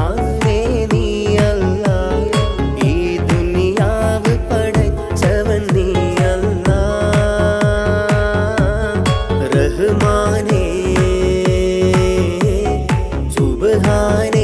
റഹ്മാനേ നീ അല്ലാ ഈ ദുനിയാവ് പടച്ചവൻ നീ അല്ലാ റഹ്മാനേ സുബ്ഹാനേ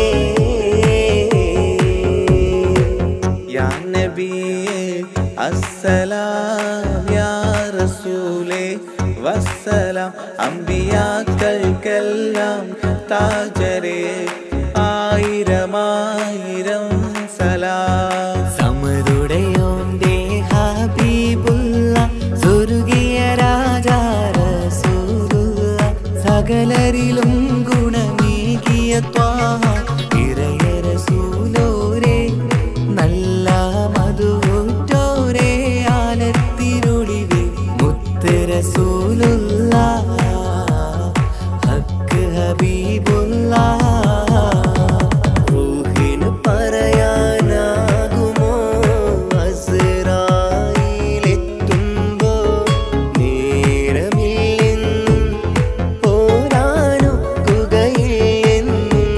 യാ നബിയേ അസ്സലാം യാ റസൂലേ വസ്സലാം അമ്പിയാക്കൾക്കെല്ലാം താജരേ ആയിരം ആയിരം സലാം സമരുടയോന്റെ ഹബീബുള്ള സ്വർഗീയ രാജാ റസൂലുള്ള സകലരിലും ഗുണമേകിയ ത്വാഹ ഇറയ റസൂലോരേ നല്ല മധുറ്റോരേ ആലത്തിനൊളിവേ മുത്ത് റസൂലുള്ള ഹക്ക് ഹബീബുള്ള റൂഹിന് പറയാനാകുമോ അസ്രായിലെത്തുമ്പോ നേരമില്ലെന്നും പോരാനൊക്കുകയില്ലെന്നും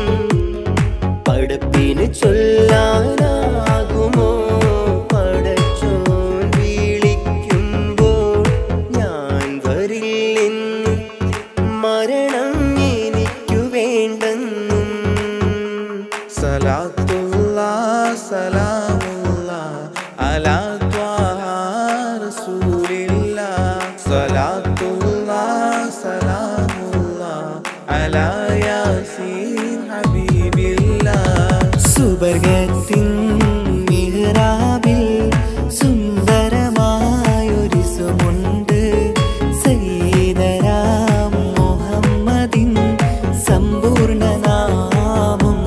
പടപ്പിന് ചൊല്ലാനാകുമോ പടച്ചോൻ വിളിക്കുമ്പോൾ ഞാൻ വരില്ലെന്നും മരണം എനിക്കു വേണ്ടെന്നും സലാത്തുള്ള സലാമുള്ള അലാ ത്വാഹ റസൂലില്ല സലാത്തുള്ള സലാമുള്ള അലാ യാസീൻ ഹബീബില്ല സുബർഗത്തിൻ മിഹ്റാബിൽ സുന്ദരമായൊരു സുമുണ്ട് സയ്യിദരാം മുഹമ്മദിൻ സമ്പൂർണ്ണ നാമം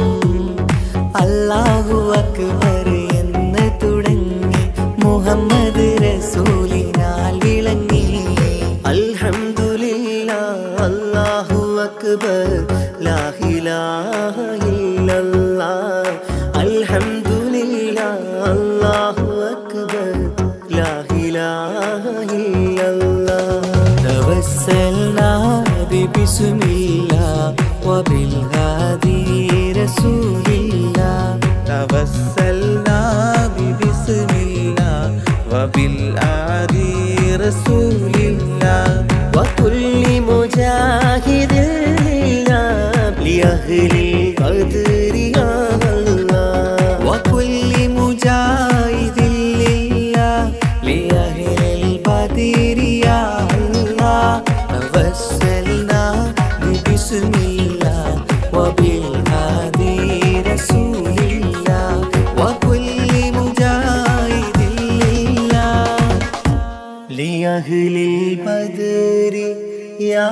അല്ലാഹു അക്ബർ എന്ന് തുടങ്ങി മുഹമ്മദ് റസൂലിനാൽ വിളങ്ങി അൽഹംദുലില്ലാ അല്ലാഹു അക്ബർ ലാ ഇലാഹ ഇല്ലല്ലാഹ് അൽഹംദുലില്ലാ അല്ലാഹു അക്ബർ ലാ ഇലാഹ ഇല്ലല്ലാഹ് توسلنا ببسم الله وبالهادي رسول الله توسلنا ببسم الله وبالآدي رسول الله وكل مجاهد لله لأهل القدر يا الله وكل مجاهد لله لأهل البدر يا الله توسلنا ببسم الله وبالهادي رسول الله وكل مجاهد لله لأهل البدر يا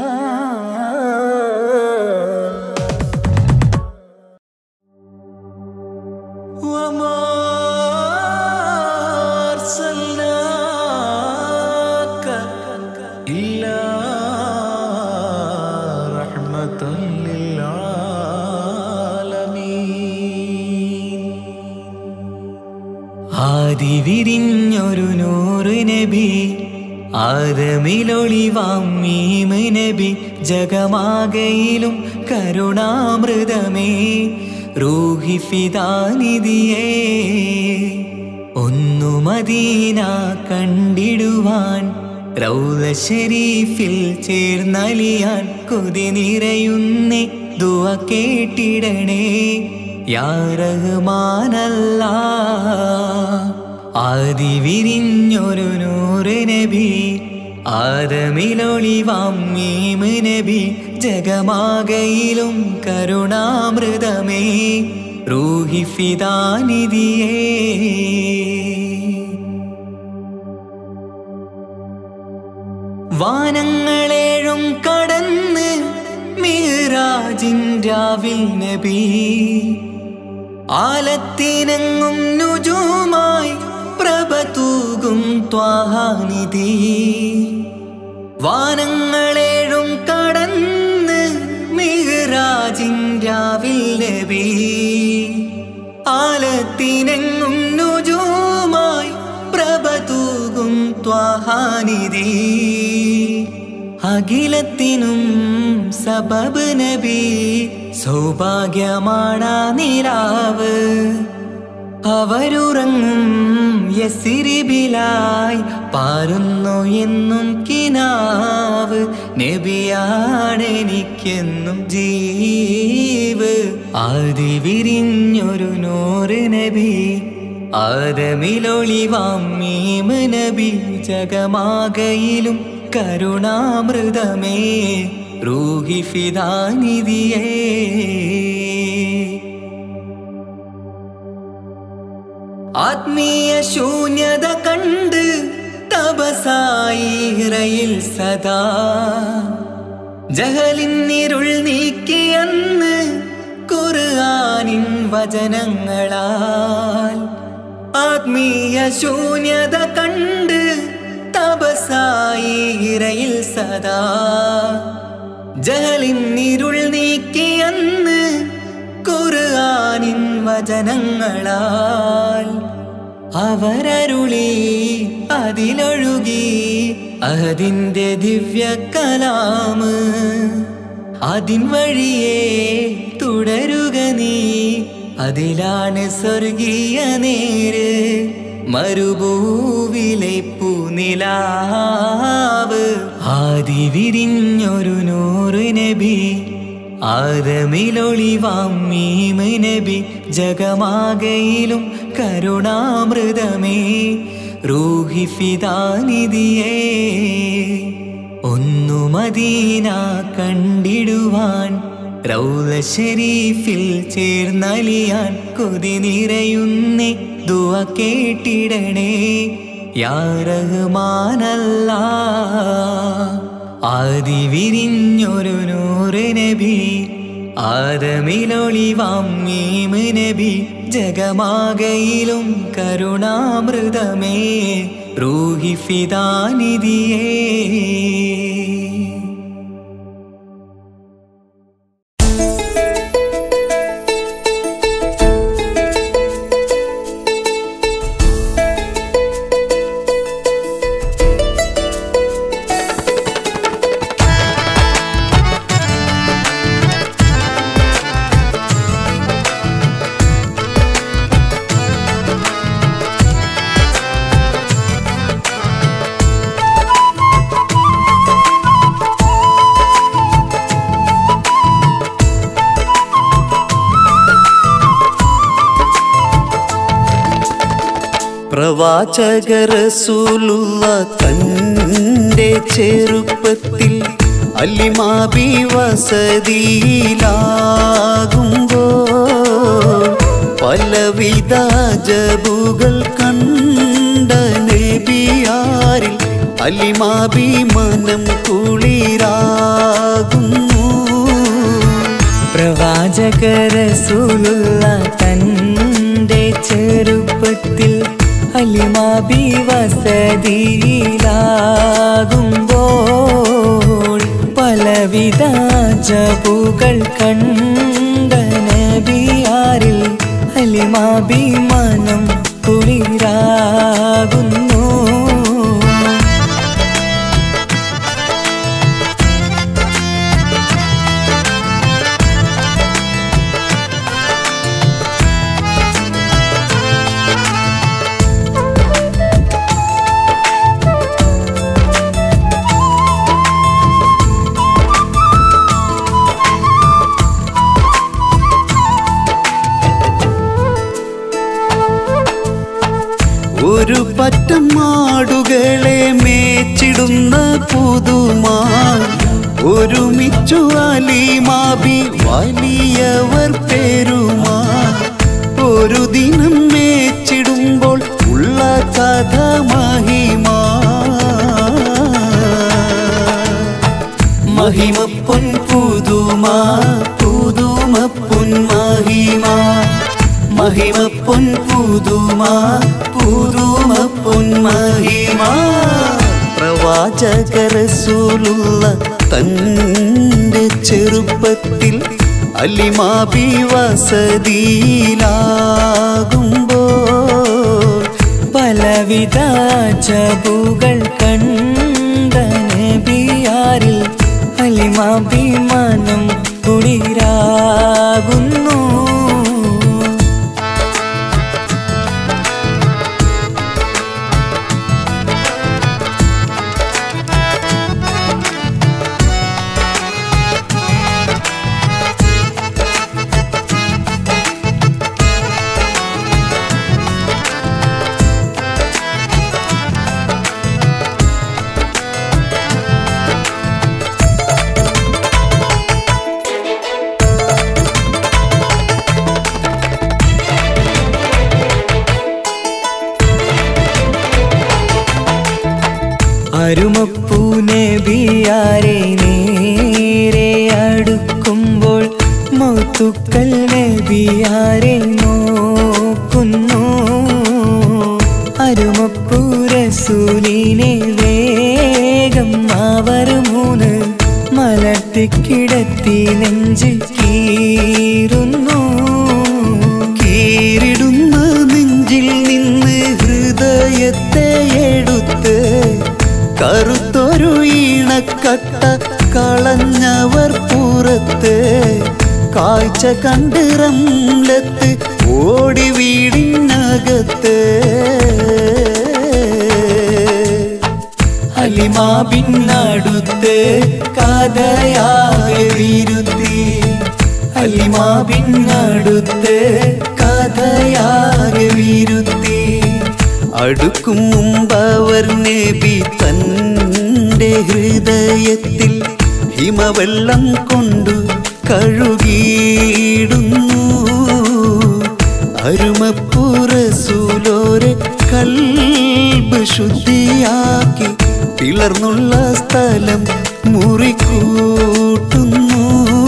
وما أرسلناك إلا رحمة للعالمين ആദി വിരിഞ്ഞൊരു നൂറ് നബി ആദമിലൊളിവാം മീമ് നബി ജഗമാകയിലും കരുണാമൃതമേ റൂഹി ഫിദാനിധിയേ ഒന്നു മദീന കണ്ടിടുവാൻ റൗല ഷരീഫിൽ ചേർന്നലിയാൻ കൊതി നിറയുന്നേ ദുവ കേട്ടിടണേ യാ റഹ്മാനല്ല ആദി വിരിഞ്ഞൊരു നൂറ് നബി ആദമിലൊളിവാം മീമ് നബി ജഗമാകയിലും കരുണാമൃതമേ റൂഹി ഫിദാനിധിയേ വാനങ്ങളേഴും കടന്ന് മീറാജിൻരാവിൽ നബി ആലത്തിനങ്ങും നുജുമായി പ്രഭ തൂകും ത്വാഹാനിധി വാനങ്ങളേഴും കടന്ന് മിഹ്റാജിൻരാവിൽ നബി ആലത്തിനെങ്ങും നുജുമായി പ്രഭ തൂകും ത്വാഹാനിധി അഖിലത്തിനും സബബ് നബി സൗഭാഗ്യമാണ് നിലാവ് അവരുറങ്ങും യസിരിബിലായി പാരുന്നു എന്നും കിനാവ് നബിയാണ് എനിക്കെന്നും ജീവ് ആദി വിരിഞ്ഞൊരു നൂറ് നബി ആദമിലൊളിവാം മീമ് നബി ജഗമാകയിലും കരുണാമൃതമേ റൂഹി ഫിദാനിധിയേ ആത്മീയ ശൂന്യത കണ്ട് തപസായി ഇറയിൽ സദാ ജഹലിന്നിരുൾ നീക്കിയന്ന് ഖുർആനിൻ വചനങ്ങളാൽ ആത്മീയ ശൂന്യത കണ്ട് തപസായി ഇറയിൽ സദാ ജഹലിന്നിരുൾ നീക്കിയന്ന് ഖുർആനിൻ വചനങ്ങളാൽ അവരരുളി അതിലൊഴുകി അതിൻ്റെ ദിവ്യ കലാമ് അതിൻ വഴിയേ തുടരുക നീ അതിലാണ് സ്വർഗീയ നേര് മരുഭൂവിലെ പൂനിലാവ് ആദി വിരിഞ്ഞൊരു നൂറ് നബി ആദമിലൊളിവാം മീമ് നബി ജഗമാകയിലും കരുണാമൃതമേ റൂഹി ഫിദാനിധിയേ ഒന്നു മദീന കണ്ടിടുവാൻ റൗല ഷരീഫിൽ ചേർന്നലിയാൻ കൊതി നിറയുന്നേ ദുവ കേട്ടിടണേ യാ റഹ്മാനല്ലാ ആദി വിരിഞ്ഞൊരു നൂറ് നബി ആദമിലൊളിവാം മീമ് നബി ജഗമാകയിലും കരുണാമൃതമേ റൂഹി ഫിദാനിധിയേ പ്രവാചക റസൂലുള്ള തൻ്റെ ചെറുപ്പത്തിൽ അല്ലിമാബി വസതിയിലാകുമ്പോൾ പലവിധ ജബുകൾ കണ്ട നബിയാരിൽ അല്ലിമാബി മനം കുളിരാകുന്നു പ്രവാചകരസൂലുള്ള തൻ്റെ ചെറുപ്പത്തിൽ അലിമാബി വസതിയിലാകുമ്പോൾ പലവിധ ജബുകൾ കണ്ട നബിയാരിൽ അലിമാബി മനം കുളിരാകുന്നു ഒരു പറ്റം മാടുകളെ മേച്ചിടുന്ന പുതുമാ ഒരുമിച്ചു അലിമാബി വലിയവർ പേരുമാ ഒരു ദിനം മേച്ചിടുമ്പോൾ ഉള്ള കഥ മഹിമാ മഹിമ പൊൻ പുതുമാ പുതുമ പൊൻ മഹിമാ മഹിമ പൊൻ പുതുമാ പുതുമ പൊൻ മഹിമാ പ്രവാചക റസൂലുള്ള തൻ്റെ ചെറുപ്പത്തിൽ അലിമാബി വസതിയിലാകുമ്പോൾ പലവിധ ജബുകൾ കണ്ട നബിയാരിൽ അലിമാഭിമാനം കുളിരാകുന്നു നബിയാരെ നേരെ അടുക്കുമ്പോൾ മൗത്തുക്കൾ നബിയാരെ നോക്കുന്നു അരുമപ്പൂരസൂലിനെ വേഗം അവർ മൂന്ന് മലർത്തിക്കിടത്തി നെഞ്ച് കീറുന്നു കീറിടുന്ന നെഞ്ചിൽ നിന്ന് ഹൃദയത്തെ എടുത്ത് കറുത്തൊരു ഈണക്കട്ട കളഞ്ഞവർ പുറത്ത് കാഴ്ച കണ്ട് റംലത്ത് ഓടി വീടിനകത്ത് അലിമാ പിന്നടുത്ത് കഥയാകെ വിരുത്തി അലിമാ പിന്നടുത്ത് കഥയാകെ വിരുത്തി അടുക്കും മുമ്പവർ നബി തൻ്റെ ഹൃദയത്തിൽ ഹിമവെള്ളം കൊണ്ടു കഴുകിയിടുന്നു അരുമപ്പുറസൂലോരെ കൽബ് ശുദ്ധിയാക്കി പിളർന്നുള്ള സ്ഥലം മുറിക്കൂട്ടുന്നു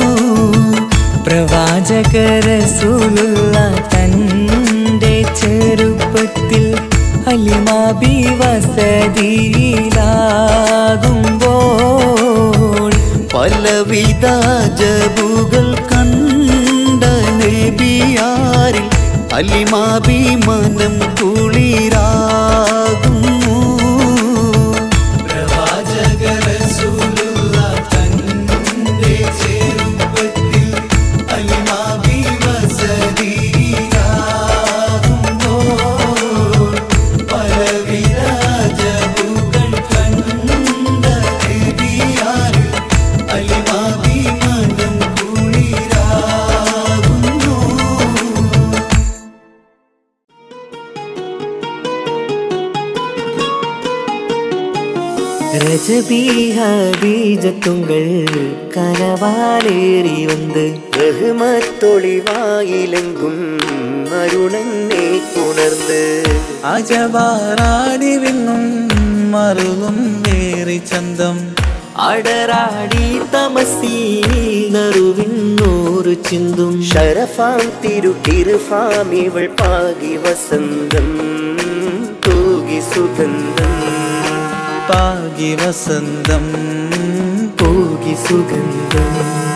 പ്രവാചകരസൂലുള്ള തൻ്റെ ചെറുപ്പത്തിൽ അലിമാബി വസതിയിലാകുമ്പോൾ പലവിധ ജബുകൾ കണ്ട നബിയാരിൽ അലിമാഭിമാനം കുളിരാകുന്നു രജബീഹബീജത്തുങ്കൾ കനവാലേറി വന്ന് ബഹുമത്തൊളിവായിലെങ്കും അരുണനെ ഉണർന്ന് അജവാറാടി വിണ്ണും മറുകും വേറി ചന്തം അടരാടി തമസിൽ നറുവിന്നൂറ് ചിന്തും ഷരഫാം തിരുട്ടിരുഫാം ഇവൾ പാകി വസന്തം തൂകി സുഗന്ധം പാകി വസന്തം പോകി സുഗന്ധം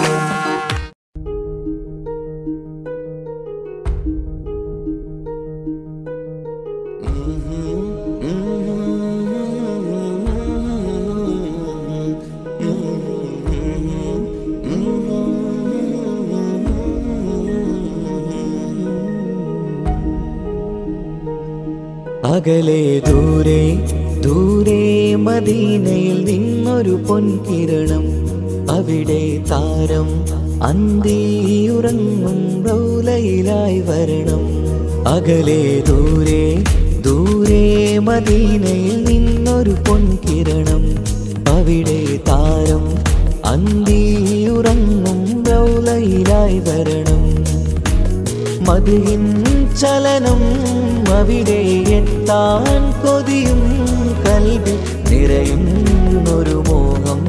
അകലെ ദൂരെ ദൂരെ മദീനയിൽ നിന്നൊരു പൊൻകിരണം അവിടെ താരം അന്തിയുറങ്ങും റൗലയിലായി വരണം അകലെ ദൂരെ ദൂരെ മദീനയിൽ നിന്നൊരു പൊൻകിരണം അവിടെ താരം അന്തിയുറങ്ങും റൗലയിലായി വരണം മതിയിൻ ചലനം അവിടെ എത്താൻ കൊതിയും കൽവി നിറയുന്നൊരു മോഹം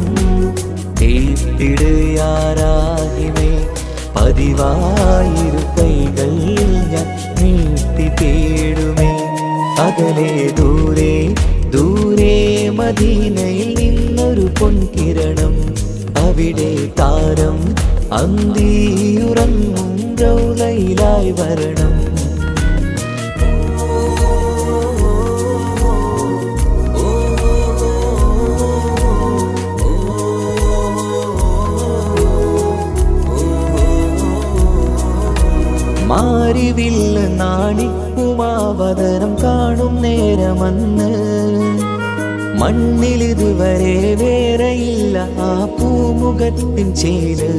തീപ്പിടുയാരാഹിമേ പതിവായിരു കൈകൾ ഞാൻ നീട്ടി തേടുമേ അകലെ ദൂരെ ദൂരെ മദീനയിൽ നിന്നൊരു പൊൻകിരണം അവിടെ താരം അന്തിയുറങ്ങും റൗലയിലായി വരണം മാരിവില്ല് നാണിക്കുമാവതരം കാണും നേരമന്ന് മണ്ണിലിതുവരെ വേറെയില്ല ആ പൂമുഖത്തിൻ ചേര്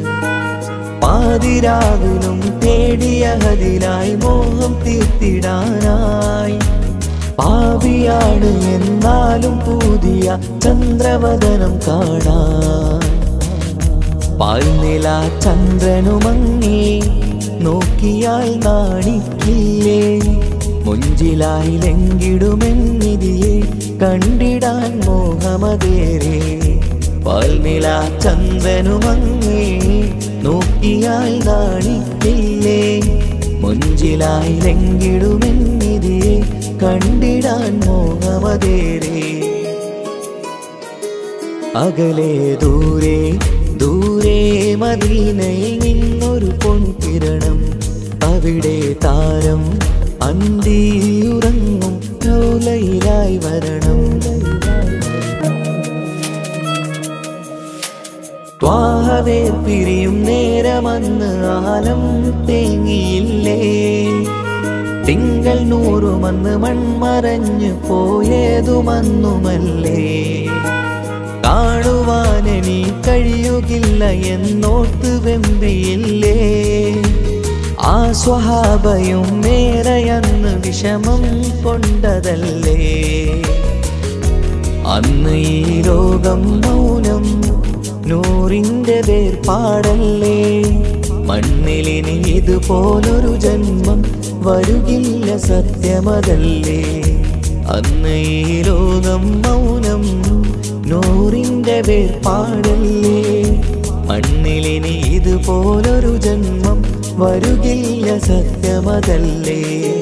പാതിരാവിലും തേടിയ ഹതിലായി മോഹം തീർത്തിടാനായി പാവിയാണ് എന്നാലും പുതിയ ചന്ദ്രവദനം കാണാൻ പാൽനില ചന്ദ്രനുമങ്ങി നോക്കിയാൽ നാണിക്കില്ലേ മുഞ്ചിലായി ലങ്കിടുമെന്നിതിയെ കണ്ടിടാൻ മോഹമതേരേ പാൽനില ചന്ദനുമങ്ങേ നോക്കിയാൽ നാണിക്കില്ലേ മുഞ്ചിലായി ലങ്കിടുമെന്നിതിയെ കണ്ടിടാൻ മോഹമതേരേ അകലെ ദൂരെ ദൂരെ മദീനയിൽ നിന്നൊരു പൊൻകിരണം അവിടെ താരം അന്തിയുറങ്ങും ലോലയിലായി വരണം ത്വാഹവേ പിരിയും നേരമന്ന് ആലം തേങ്ങിയില്ലേ തിങ്കൾ നൂറുമന്ന് മൺമറഞ്ഞു പോയതുമന്നുമല്ലേ കാണുവാനെനി കഴിയുകില്ല എന്നോർത്ത് വെമ്പിയില്ലേ ആ സ്വഹാബയും മേറയന്ന് വിഷമം കൊണ്ടതല്ലേ അന്ന് ഈ ലോകം മൗനം നൂറിൻ്റെ വേർപാടല്ലേ മണ്ണിലിനി ഇതുപോലൊരു ജന്മം വരുകില്ല സത്യമതല്ലേ അന്ന് ഈ ലോകം മൗനം നൂറിൻ്റെ വേർപാടല്ലേ മണ്ണിലിനി ഇതുപോലൊരു ജന്മം വരുകില്ല സത്യമതല്ലേ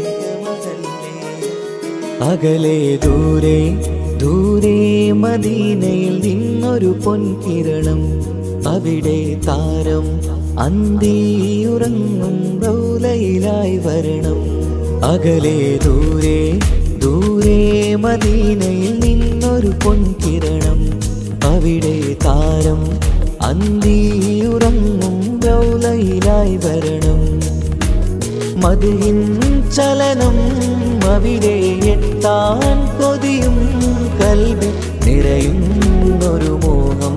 അകലെ ദൂരെ ദൂരെ മദീനയിൽ നിന്നൊരു പൊൻകിരണം അവിടെ താരം അന്തിയുറങ്ങും റൗലയിലായി വരണം അകലെ ദൂരെ ദൂരെ മദീനയിൽ നിന്നൊരു പൊൻകിരണം അവിടെ താരം അന്തിയുറങ്ങും റൗലയിലായി വരണം മതിയിൻ ചലനം അവിടെ എത്താൻ കൊതിയും കൽവി നിറയുന്നൊരു മോഹം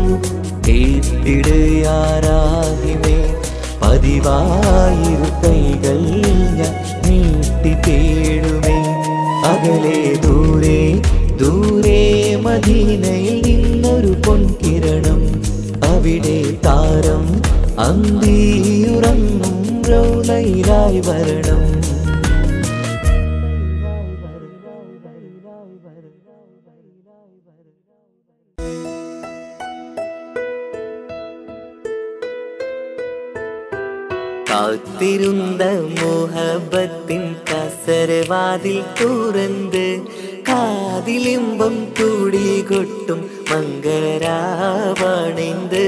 കേട്ടിടയാരാഹിമേ പതിവായിരു കൈകൾ ഞാൻ നീട്ടി തേടുമേ അകലെ ദൂരെ ദൂരെ മദീനയിൽ നിന്നൊരു പൊൻകിരണം അവിടെ താരം അന്തിയുറങ്ങും റൗലയിലായി വരണം കാത്തിരുந்த മോഹബത്തിൻ കസരവാതിൽ തുറന്ന് കാതിലിമ്പം കൂടി കൊട്ടും മംഗളരാവണിന്ത്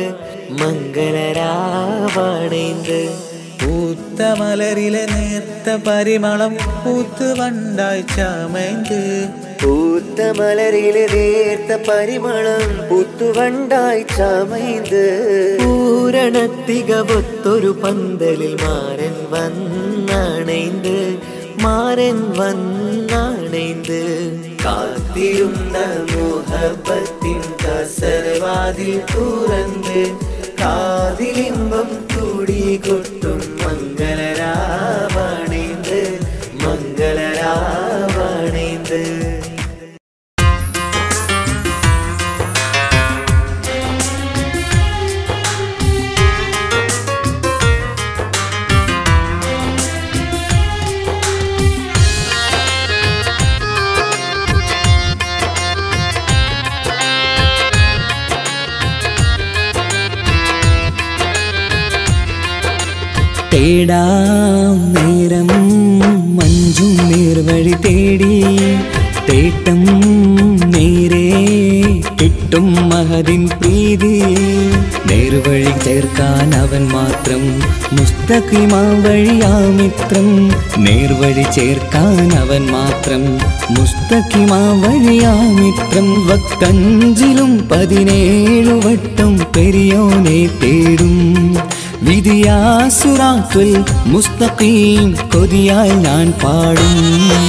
മംഗളരാവണിന്ത് പൂത്ത മലരിലെ നേർത്ത പരിമളം പൂത്ത് വണ്ടായി ചമയ്ந்து പൂത്ത മലരിലെ നേർത്ത പരിമളം പുത്തുവണ്ടായി ചമൈந்து പൂരണത്തികവൊത്തൊരു പന്തലിൽ മാരൻ വന്നണൈந்து മാരൻ വന്നണൈந்து കാത്തിരുന്ന മോഹബത്തിൻ കസരവാതിൽ തുറന്ന് കാതിലിമ്പം കൂടി കൊട്ടും മംഗളരാവണിന്ത് മംഗളരാവണിന്ത് തേടാം നേരം മഞ്ചും നേർവഴി തേടി തേട്ടം നേരെ കിട്ടും മഹതിൻ പ്രീതി നേർവഴി ചേർക്കാൻ അവൻ മാത്രം മുസ്തഖിമാ വഴിയാമിത്രം നേർവഴി ചേർക്കാൻ അവൻ മാത്രം മുസ്തഖിമാ വഴിയാമിത്രം വക്കഞ്ചിലും പതിനേഴു വട്ടം പെരിയോനെ തേടും വിധിയാസുറാത്തുൽ മുസ്തഖീം കൊതിയാൽ ഞാൻ പാടും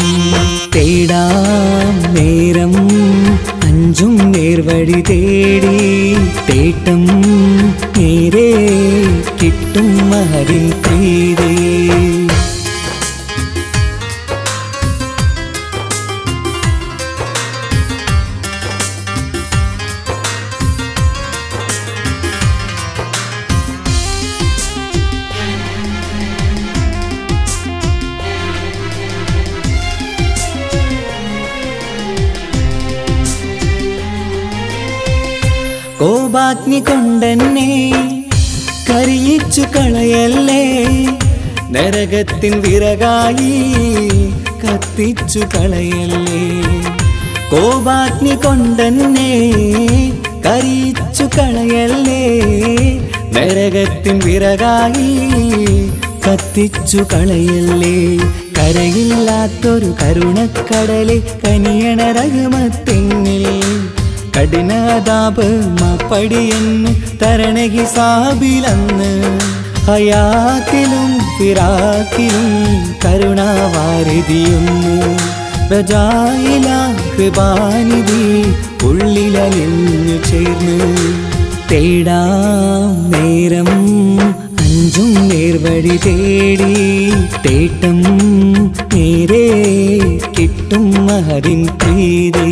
തേടാം നേരം അഞ്ചും നേർവഴി തേടി തേട്ടം നേരെ കിട്ടും മഹരിൻ പ്രീതേ കോപാഗ്നി കൊണ്ടെന്നെ കരിയിച്ചു കളയല്ലേ നരകത്തിൻ വിറകായി കത്തിച്ചു കളയല്ലേ കോപാഗ്നി കൊണ്ടെന്നെ കരിയിച്ചു കളയല്ലേ നരകത്തിൻ വിറകായി കത്തിച്ചു കളയല്ലേ കരയില്ലാത്തൊരു കരുണക്കടലെ കനിയണ രഹമത്തെന്നിൽ കഠിനതാപ് മാപ്പടിയെന്ന് തരണ ഹിസാബിലന്ന് ഹയാത്തിലും ഫിറാക്കിലും കരുണാവാരിതിയൊന്ന് പ്രജായില കൃപാനിധി ഉള്ളിലലിഞ്ഞു ചേർന്ന് തേടാം നേരം അഞ്ചും നേർവഴി തേടി തേട്ടം നേരെ കിട്ടും മഹരിൻ പ്രീതി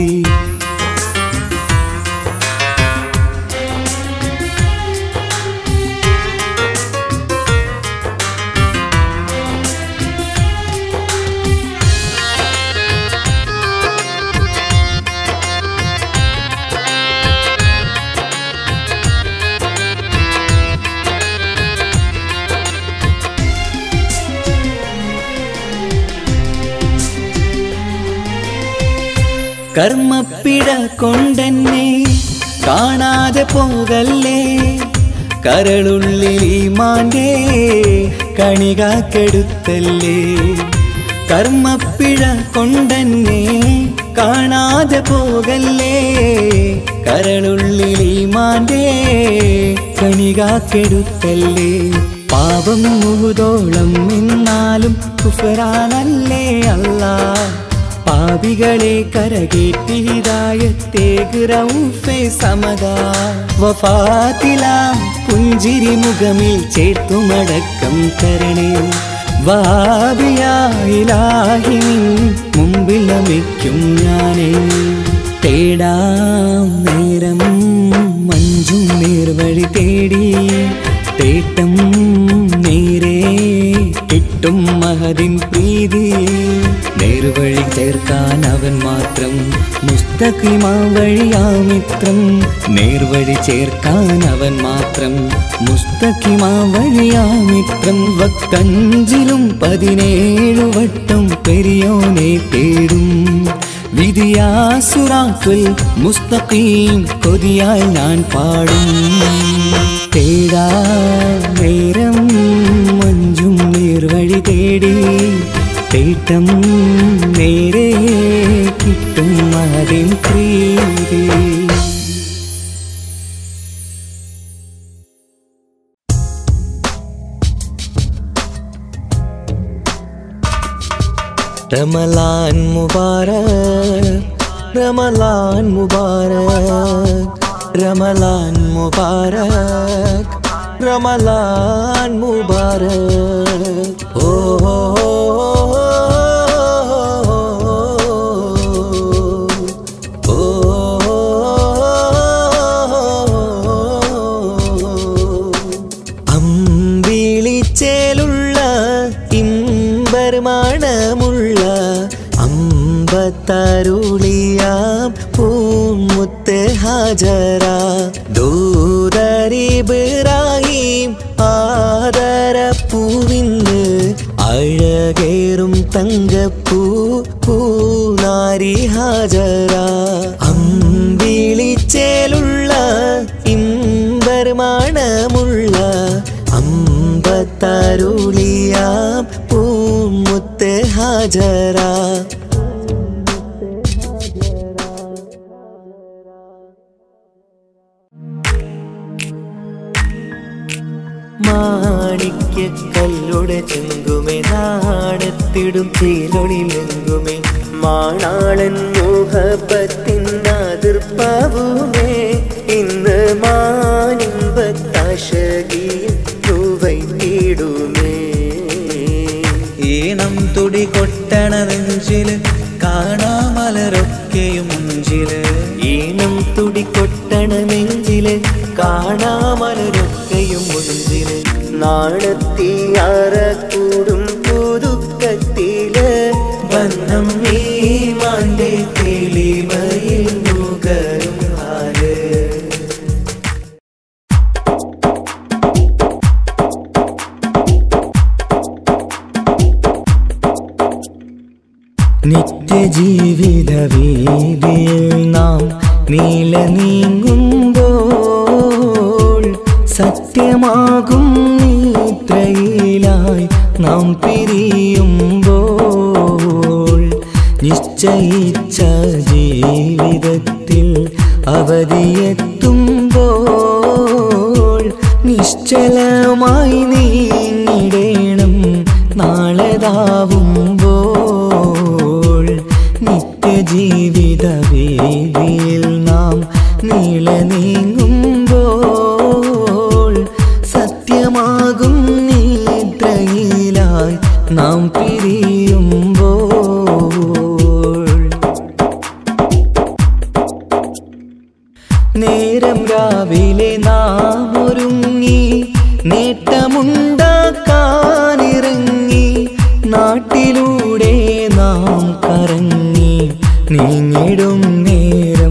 കർമ്മപ്പിട കൊണ്ടെന്നെ കാണാതെ പോകല്ലേ കരളുള്ളിൽ മാന്റെ കണികാക്കെടുത്തല്ലേ കർമ്മപ്പിഴ കൊണ്ടെന്നെ കാണാതെ പോകല്ലേ കരളുള്ളിൽ മാന്റെ കണികാക്കെടുത്തല്ലേ പാപം മുഴുതോളം എന്നാലും കുഫറാനല്ലേ അല്ലാ പാപികളെ കരകേറ്റി ഹിതായത്തേക്ക് റൗഫെ സമതാ വഫാത്തിലാം പുഞ്ചിരി മുഖമിൽ ചേർത്തുമടക്കം തരണേ വാബിയായിലാഹിനിൻ മുമ്പിൽ നമിക്കും ഞാനേ തേടാം നേരം മഞ്ചും നേർവഴി തേടി തേട്ടം നേരെ കിട്ടും മഹതിൻ പ്രീതി നേർവഴി ചേർക്കാൻ അവൻ മാത്രം മുസ്തഖിമാ വഴിയാമിത്രം നേർവഴി ചേർക്കാൻ അവൻ മാത്രം മുസ്തഖിമാ വഴിയാമിത്രം വക്കഞ്ചിലും പതിനേഴു വട്ടം പെരിയോനെ തേടും വിധിയാസുറാക്കുൽ മുസ്തഖീം കൊതിയാൽ ഞാൻ പാടും തേടാ നേരം മഞ്ചും നേർവഴി തേടി തേട്ടം നേരെ കിട്ടും അതിൻ പ്രീതി റമലാൻ മുബാരക് റമലാൻ മുബാരക് റമലാൻ മുബാരക് റമലാൻ മുബാരക് ഓ അമ്പിളിച്ചേലുള്ള ഇമ്പർമാണമുള്ള അമ്പത്തരുളിയാം പൂമുത്ത് ഹാജര ദൂതരിബ്രാഹിം ആദരപ്പൂവിന്ന് അഴകേറും തങ്കപ്പൂ പൂനാരി ഹാജര അമ്പിളിച്ചേലുള്ള ഇമ്പർമാണമുള്ള അമ്പത്തരുളിയാം പൂമുത്ത് ഹാജര മാണിക്യ കല്ലുടെ ചെങ്കുമേ നാടത്തിടും ചീലൊളിലെങ്കുമേ മാണാളൻ മോഹപ്പത്തിൻ അതിർപ്പാവുമേ ഇന്ന് മാനിമ്പത്താശകിയിൽ തൂവൈത്തിടുമേ ഈണം തുടി കൊട്ടണ നെഞ്ചില് കാണാമലരൊക്കെയും മുഞ്ചില് ഈണം തുടിക്കൊട്ടണ നെഞ്ചില് കാണാമലരൊക്കെയും മുഞ്ചില് നാണത്തിയാറ കൂടും പുതുക്കത്തില് ബന്ധം നീ മാന്റെ തെളിമയിൽ നുകരും ആര് നിത്യജീവിത വീതിയിൽ നാം നീല നീങ്ങുമ്പോൾ സത്യമാകും നിദ്രയിലായി നാം പിരിയുമ്പോൾ നിശ്ചയിച്ച ജീവിതത്തിൽ അവധിയെത്തുമ്പോൾ നിശ്ചലമായി നീങ്ങിടേണം നാളെതാവുമ്പോൾ നിത്യജീവിത വേദിയിൽ നാം നീള നീങ്ങുമ്പോൾ സത്യമാകും നിദ്രയിലായി നാം പിരിയുമ്പോൾ നേരം രാവിലെ നാം ഒരുങ്ങി നേട്ടമുണ്ടാക്കാനിറങ്ങി നാട്ടിലൂടെ നാം കറങ്ങി നീങ്ങിടും നേരം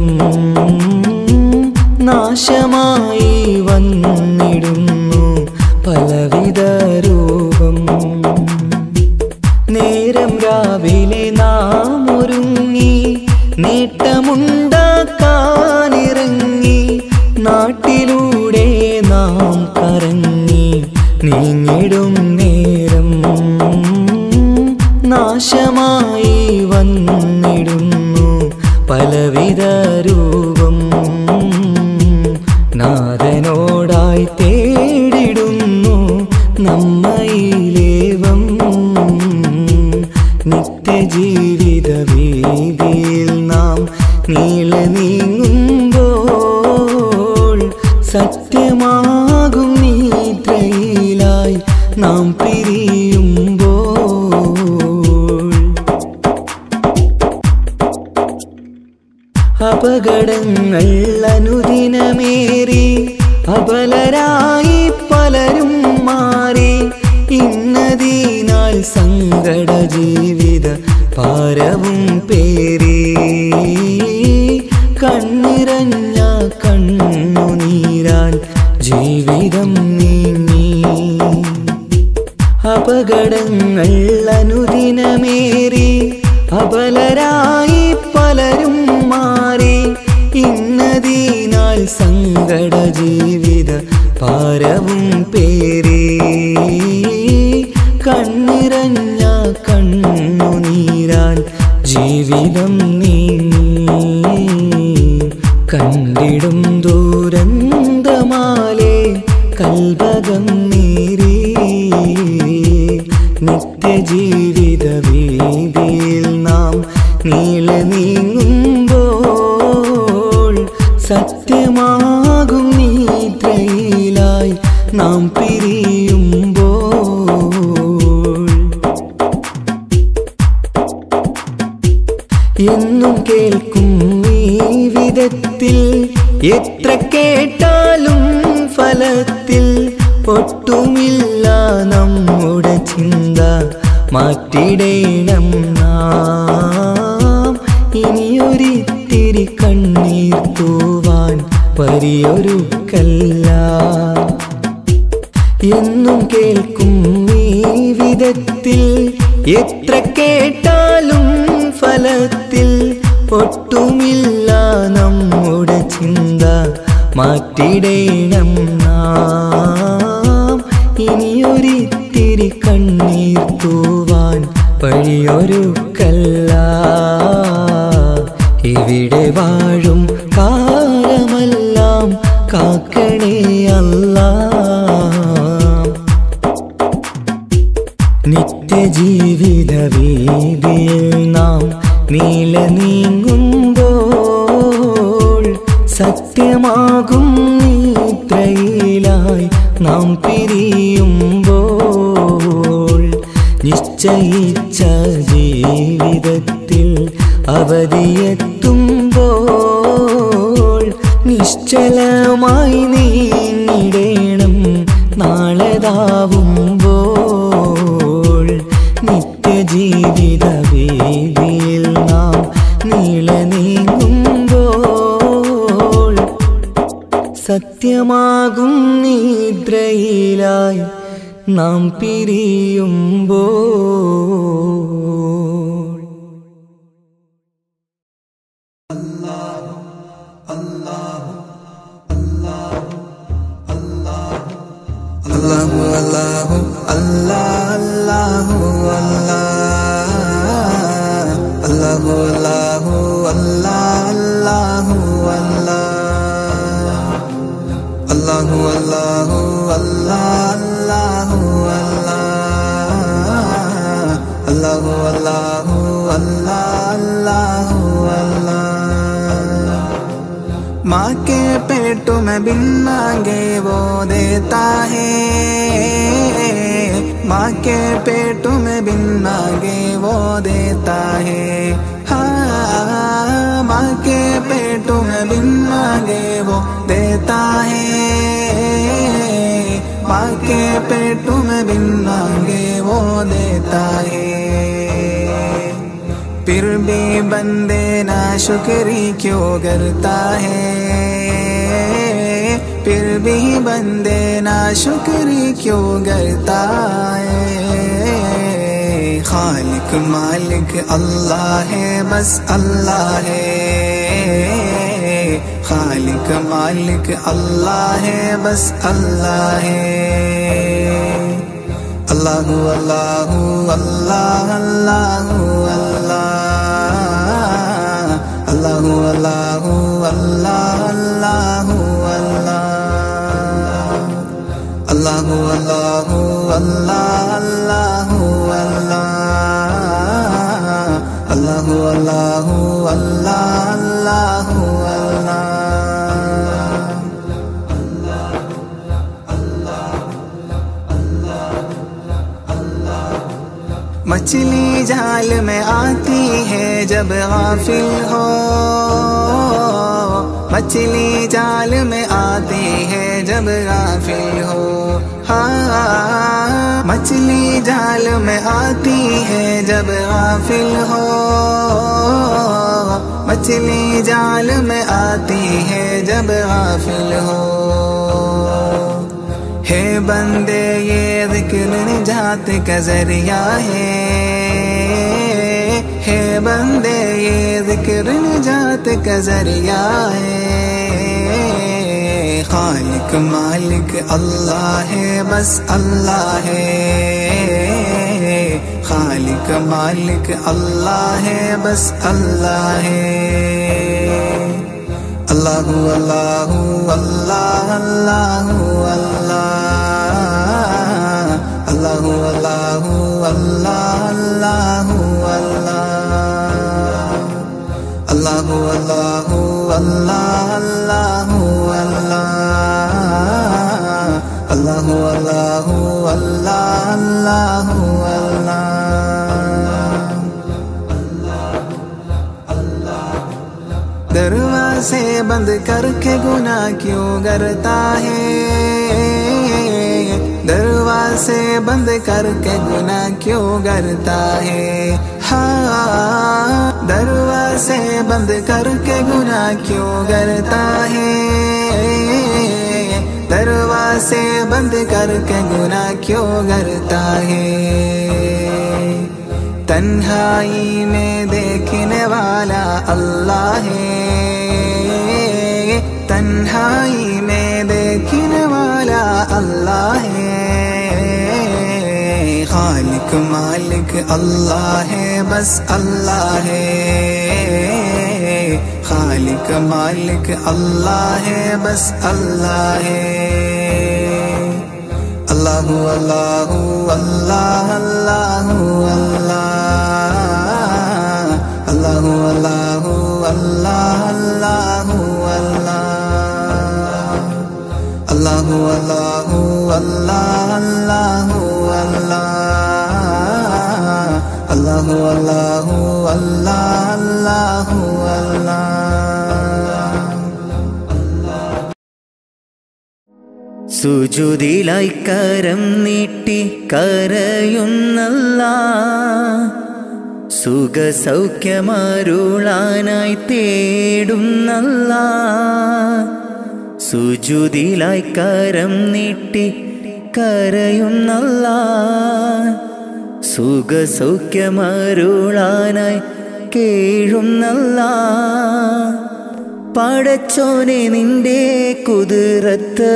നാശമായി വന്നിടുന്നു പലവിധ രൂപം നേരം രാവിലെ നാം ഒരുങ്ങി നേട്ടമുണ്ടാക്കാനിറങ്ങി നാട്ടിലൂടെ നാം കറങ്ങി നീങ്ങിടും നേരം നാശമായി വന്നിടുന്നു പലവിധ രൂപം നാഥനോടായി തേടിടുന്നു നമ്മയിലേവം നിത്യജീവിത വീതിയിൽ നാം നീള നീങ്ങുമ്പോൾ സത്യമാകും നിദ്രയിലായി നാം പിരിയുമ്പോൾ അപകടങ്ങൾ അനുദിനമേറി അപലരായി പലരും മാറി ഇന്നതിനാൽ സങ്കട ജീവിത പാരവും പേറി കണ്ണിറഞ്ഞ കണ്ണുനീരാൽ ജീവിതം നീങ്ങി അപകടങ്ങൾ അനുദിനമേറി അപലരായി പലരും മാറി ഇന്നതിനാൽ സങ്കട ജീവിത പാരവും പേറി കണ്ണിറഞ്ഞ കണ്ണുനീരാൽ ജീവിതം നീങ്ങി കണ്ടിടും ദൂരന്തമാലേ കൽവകം നീരി നിത്യജീവിത വീതിയിൽ നാം നീള നീങ്ങുമ്പോൾ സത്യമാകും നിദ്രയിലായി നാം പിരിയുമ്പോൾ എന്നും കേൾക്കും ഈ വിധത്തിൽ എത്ര കേട്ടാലും ഫലത്തിൽ ഒട്ടുമില്ല നമ്മുടെ ചിന്ത മാറ്റിടേണം നാം ഇനിയൊരിത്തിരി കണ്ണീർ തൂവാൻ പരിയൊരുക്കല്ല എന്നും കേൾക്കും ഈ വിധത്തിൽ എത്ര കേട്ടാലും ഫലത്തിൽ ഒട്ടുമില്ല നമ്മുടെ ചിന്ത മാറ്റിടേണം നാം ഇനിയൊരിത്തിരി കണ്ണീർ തൂവാൻ വഴിയൊരുക്കല്ല ഇവിടെ വാഴും കാലമെല്ലാം കാക്കണേ അല്ലാ നിത്യജീവിത വീതിയിൽ നാം നീല നീങ്ങുമ്പോൾ സത്യമാകും നിദ്രയിലായി നാം പിരിയുമ്പോൾ നിശ്ചയിച്ച ജീവിതത്തിൽ അവധിയെത്തുമ്പോൾ നിശ്ചലമായി നീങ്ങിടേണം നാളെതാവുമ്പോൾ നിത്യജീവിത വേദിയിൽ നാം നീള നീങ്ങുമ്പോൾ സത്യമാകും നിദ്രയിലായി നാം പിരിയുമ്പോൾ അല്ലാഹു അല്ലാഹു അല്ലാ അല്ലാഹു അല്ലാ അല്ലാഹു അല്ലാഹു അല്ലാ അല്ലാഹു അല്ലാ അല്ലാഹു അല്ലാഹു അല്ലാ അല്ലാഹു അല്ലാ माँ के पेट में बिन मांगे वो देता है माँ के पेट में बिन मांगे वो देता है हाँ माँ के पेट में बिन मांगे वो देता है माँ के पेट में बिन मांगे वो देता है फिर भी बंदे ना शुक्री क्यों करता है फिर भी बंदे ना शुक्री क्यों करता है खालिक मालिक अल्लाह है बस अल्लाह है खालिक मालिक अल्लाह है बस अल्लाह है अल्लाहु अल्लाहु अल्लाह अल्लाहु अल्लाह अल्लाहु अल्लाहु अल्लाह अल्लाहु अल्लाह अल्लाहु अल्लाहु अल्लाह अल्लाहु अल्लाह अल्लाहु अल्लाहु अल्लाह अल्लाहु अल्लाह मछली जाल में आती है जब गाफिल हो मछली जाल में आती है जब गाफिल हो हाँ मछली जाल में आती है जब गाफिल हो मछली जाल में आती है जब गाफिल हो है बंदे ये जिक्र निजात का जरिया है है बंदे ये जिक्र निजात का जरिया है खालिक मालिक अल्लाह है बस अल्लाह है खालिक मालिक अल्लाह है बस अल्लाह है अल्लाहु अल्लाहु अल्लाह अल्लाहु अल्लाह अल्लाहु अल्लाहु अल्लाह अल्लाहु अल्लाह अल्लाहु अल्लाहु अल्लाह अल्लाहु अल्लाह अल्लाहु अल्लाहु अल्लाह अल्लाहु अल्लाह दरवाजे बंद करके गुना क्यों करता है दरवाजे बंद करके गुना क्यों करता है हाँ दरवाजे बंद करके गुना क्यों करता है दरवाजे बंद करके गुना क्यों करता है तन्हाई में देखने वाला अल्लाह है तन्हाई में देखने वाला अल्लाह है खालिक मालिक अल्लाह है बस अल्लाह है खालिक मालिक अल्लाह है बस अल्लाह है अल्लाहु अल्लाहु अल्लाह अल्लाहु अल्लाह अल्लाहु अल्लाहु अल्लाह अल्लाहु अल्लाह अल्लाहु अल्लाहु अल्लाह अल्लाह अल्लाहु अल्लाहु अल्लाह अल्लाहु अल्लाह സുജുതിലായി കരം നീട്ടി കരയുന്നല്ല സുഖസൗഖ്യമരുളാനായി തേടുന്നല്ല സുജുതിലായി കരം നീട്ടി കരയുന്നല്ല സുഖസൗഖ്യമരുളാനായി കേഴുന്നല്ല പടച്ചോനെ നിന്റെ കുതിരത്ത്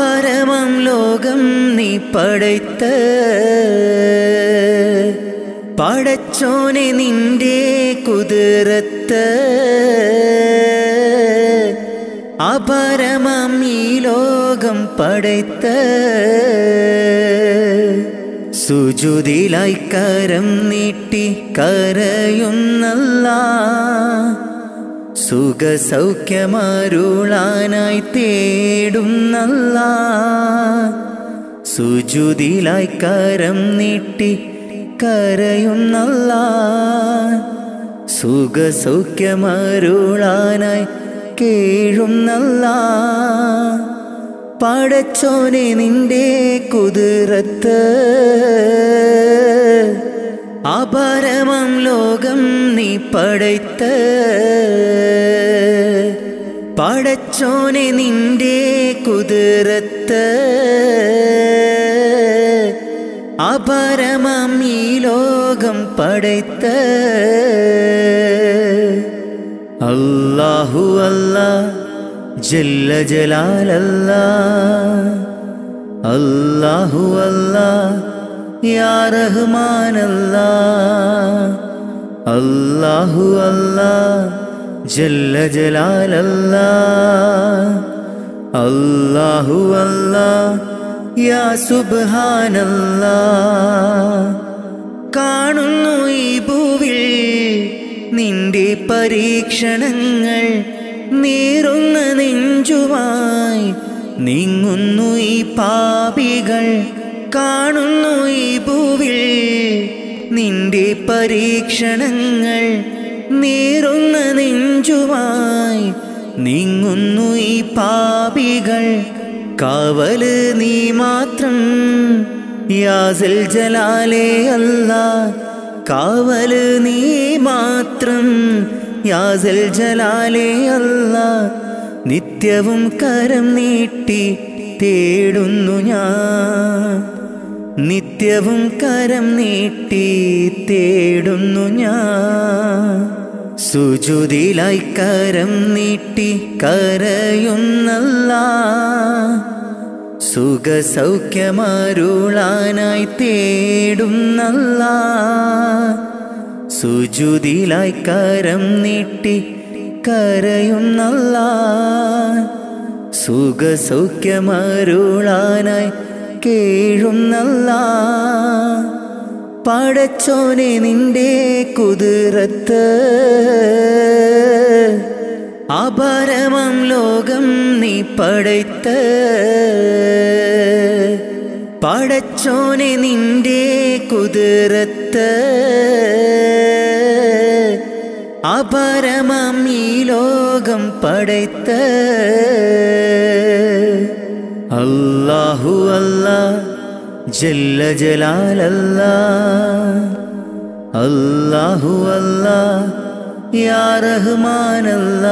അപരമം ലോകം നീ പടയ്ത്ത് പടച്ചോനെ നിന്റെ കുതിരത്ത് അപരമം ഈ ലോകം പടയ്ത്ത് സുജുതിലായി കരം നീട്ടി കരയുന്നല്ല സുഖസൗഖ്യമരുളാനായി തേടുന്നല്ല സുജുതിലായി കരം നീട്ടി കരയുന്നല്ല സുഖസൗഖ്യമരുളാനായി കേഴുന്നല്ല പടച്ചോനെ നിന്റെ കുതിരത്ത് അപരമം ലോകം നീ പടയ്ത്ത് പടച്ചോനെ നിന്റെ കുതിരത്ത് അപരമം ഈ ലോകം പടയ്ത്ത് അല്ലാഹു അല്ലാ ജല്ല ജലാലല്ല അല്ലാഹു അല്ലാ യാ റഹ്മാനല്ല അല്ലാഹു അല്ലാ ജല്ല ജലാലല്ല അല്ലാഹു അല്ലാ യാ സുബ്ഹാനല്ല കാണുന്നു ഈ ഭൂവിൽ നിന്റെ പരീക്ഷണങ്ങൾ നീറുന്ന നെഞ്ചുമായി നീങ്ങുന്നു ഈ പാപികൾ കാണുന്നു ഈ ഭൂവിൽ നിന്റെ പരീക്ഷണങ്ങൾ നീറുന്ന നെഞ്ചുമായി നീങ്ങുന്നു ഈ പാപികൾ കാവല് നീ മാത്രം യാസൽ ജലാലേ അല്ല കാവല് നീ മാത്രം യാസൽ ജലാലേ അല്ല നിത്യവും കരം നീട്ടി തേടുന്നു ഞാൻ നിത്യവും കരം നീട്ടി തേടുന്നു ഞാൻ സുജുതിലായി കരം നീട്ടി കരയുന്നല്ല സുഖസൗഖ്യമരുളാനായി തേടുന്നല്ല സുജുതിലായി കരം നീട്ടി കരയുന്നല്ല സുഖസൗഖ്യമരുളാനായി കേഴുന്നല്ല പടച്ചോനെ നിന്റെ കുതിരത്ത് അപരമം ലോകം നീ പടയ്ത്ത് പടച്ചോനെ നിന്റെ കുതിരത്ത് അപരമം ഈ ലോകം പടയ്ത്ത് അല്ലാഹു അല്ലാ ജല്ല ജലാലല്ല അല്ലാഹു അല്ലാ യാ റഹ്മാനല്ല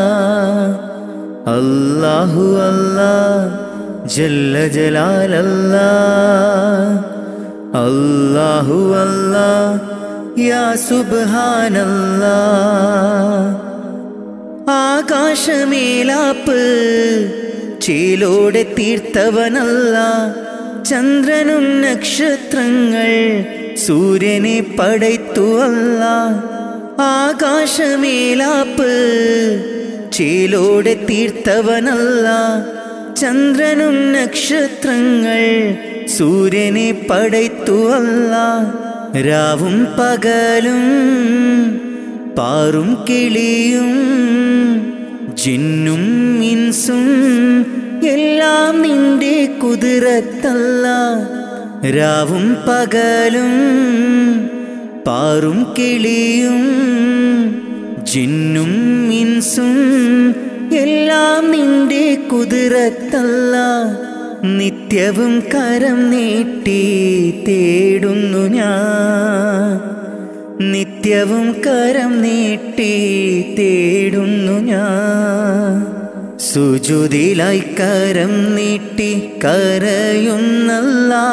അല്ലാഹു അല്ലാ ജല്ല ജലാലല്ല അല്ലാഹു അല്ലാ യാ സുബ്ഹാനല്ല ആകാശമേലാപ്പ് ചേലോടെ തീർത്തവനല്ല ചന്ദ്രനും നക്ഷത്രങ്ങൾ സൂര്യനെ പടയ്ത്തുവല്ല ആകാശമേലാപ്പ് ചേലോടെ തീർത്തവനല്ല ചന്ദ്രനും നക്ഷത്രങ്ങൾ സൂര്യനെ പടയ്ത്തുവല്ല രാവും പകലും പാറും കിളിയും ജിന്നും ഇൻസും എല്ലാം നിന്റെ കുതിരത്തല്ല രാവും പകലും പാറും കിളിയും ജിന്നും ഇൻസും എല്ലാം നിന്റെ കുതിരത്തല്ല നിത്യവും കരം നീട്ടി തേടുന്നു ഞാൻ നിത്യവും കരം നീട്ടി തേടുന്നു ഞാൻ സുജുതിലായി കരം നീട്ടി കരയുന്നല്ല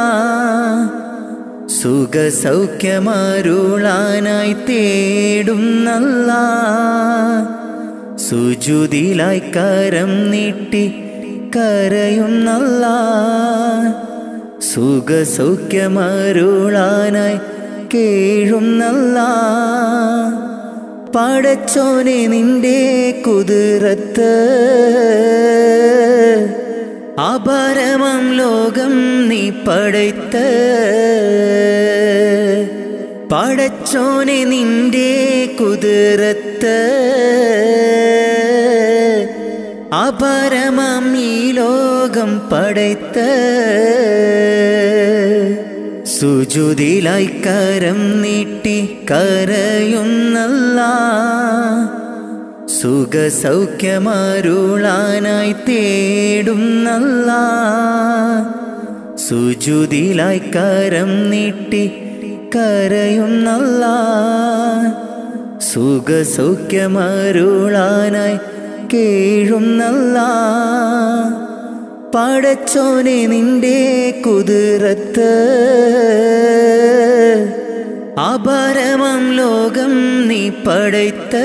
സുഖസൗഖ്യമരുളാനായി തേടുന്നല്ല സുജുതിലായി കരം നീട്ടി കരയുന്നല്ല സുഖസൗഖ്യമരുളാനായി കേഴുന്നല്ല പടച്ചോനെ നിന്റെ കുതിരത്ത് അപരമം ലോകം നീ പടയ്ത്ത് പടച്ചോനെ നിന്റെ കുതിരത്ത് അപരമം ഈ ലോകം പടയ്ത്ത് സുജുതിലായി കരം നീട്ടി കരയുന്നല്ല സുഖസൗഖ്യമരുളാനായി തേടുന്നല്ല സുജുതിലായി കരം നീട്ടി കരയുന്നല്ല സുഖസൗഖ്യമരുളാനായി കേഴുന്നല്ല പടച്ചോനെ നിന്റെ കുതിരത്ത് അപരമം ലോകം നീ പടയ്ത്ത്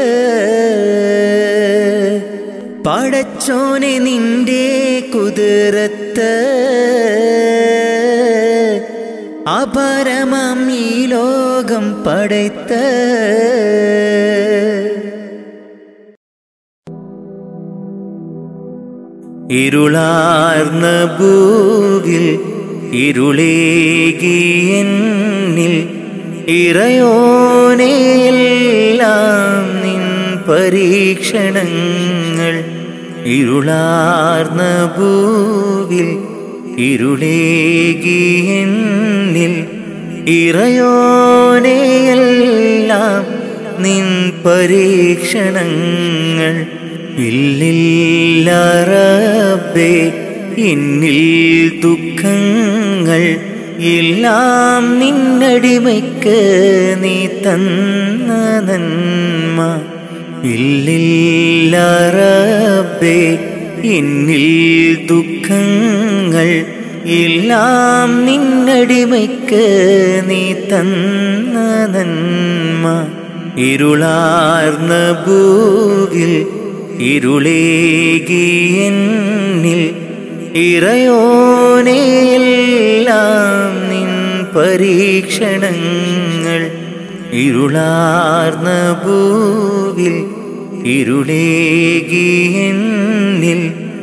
പടച്ചോനെ നിന്റെ കുതിരത്ത് അപരമം ഈ ലോകം പടയ്ത്ത് ഇരുളാർന്ന ഭൂവിൽ ഇരുളേകിയെന്നിൽ ഇറയോനെയെല്ലാം നിൻ പരീക്ഷണങ്ങൾ ഇരുളാർന്ന ഭൂവിൽ ഇരുളേകിയെന്നിൽ ഇറയോനെയെല്ലാം നിൻ പരീക്ഷണങ്ങൾ ഇല്ലില്ല റബ്ബേ എന്നിൽ ദുഃഖങ്ങൾ എല്ലാം നിന്നടിമയ്ക്ക് നീ തന്ന നന്മ ഇല്ലില്ല റബ്ബേ എന്നിൽ ദുഃഖങ്ങൾ എല്ലാം നിന്നടിമയ്ക്ക് നീ തന്ന നന്മ ഇരുളാർന്ന ഭൂവിൽ ഇരുളേകിയെന്നിൽ ഇറയോനെയെല്ലാം നിൻ പരീക്ഷണങ്ങൾ ഇരുളാർന്ന ഭൂവിൽ ഇരുളേകിയെന്നിൽ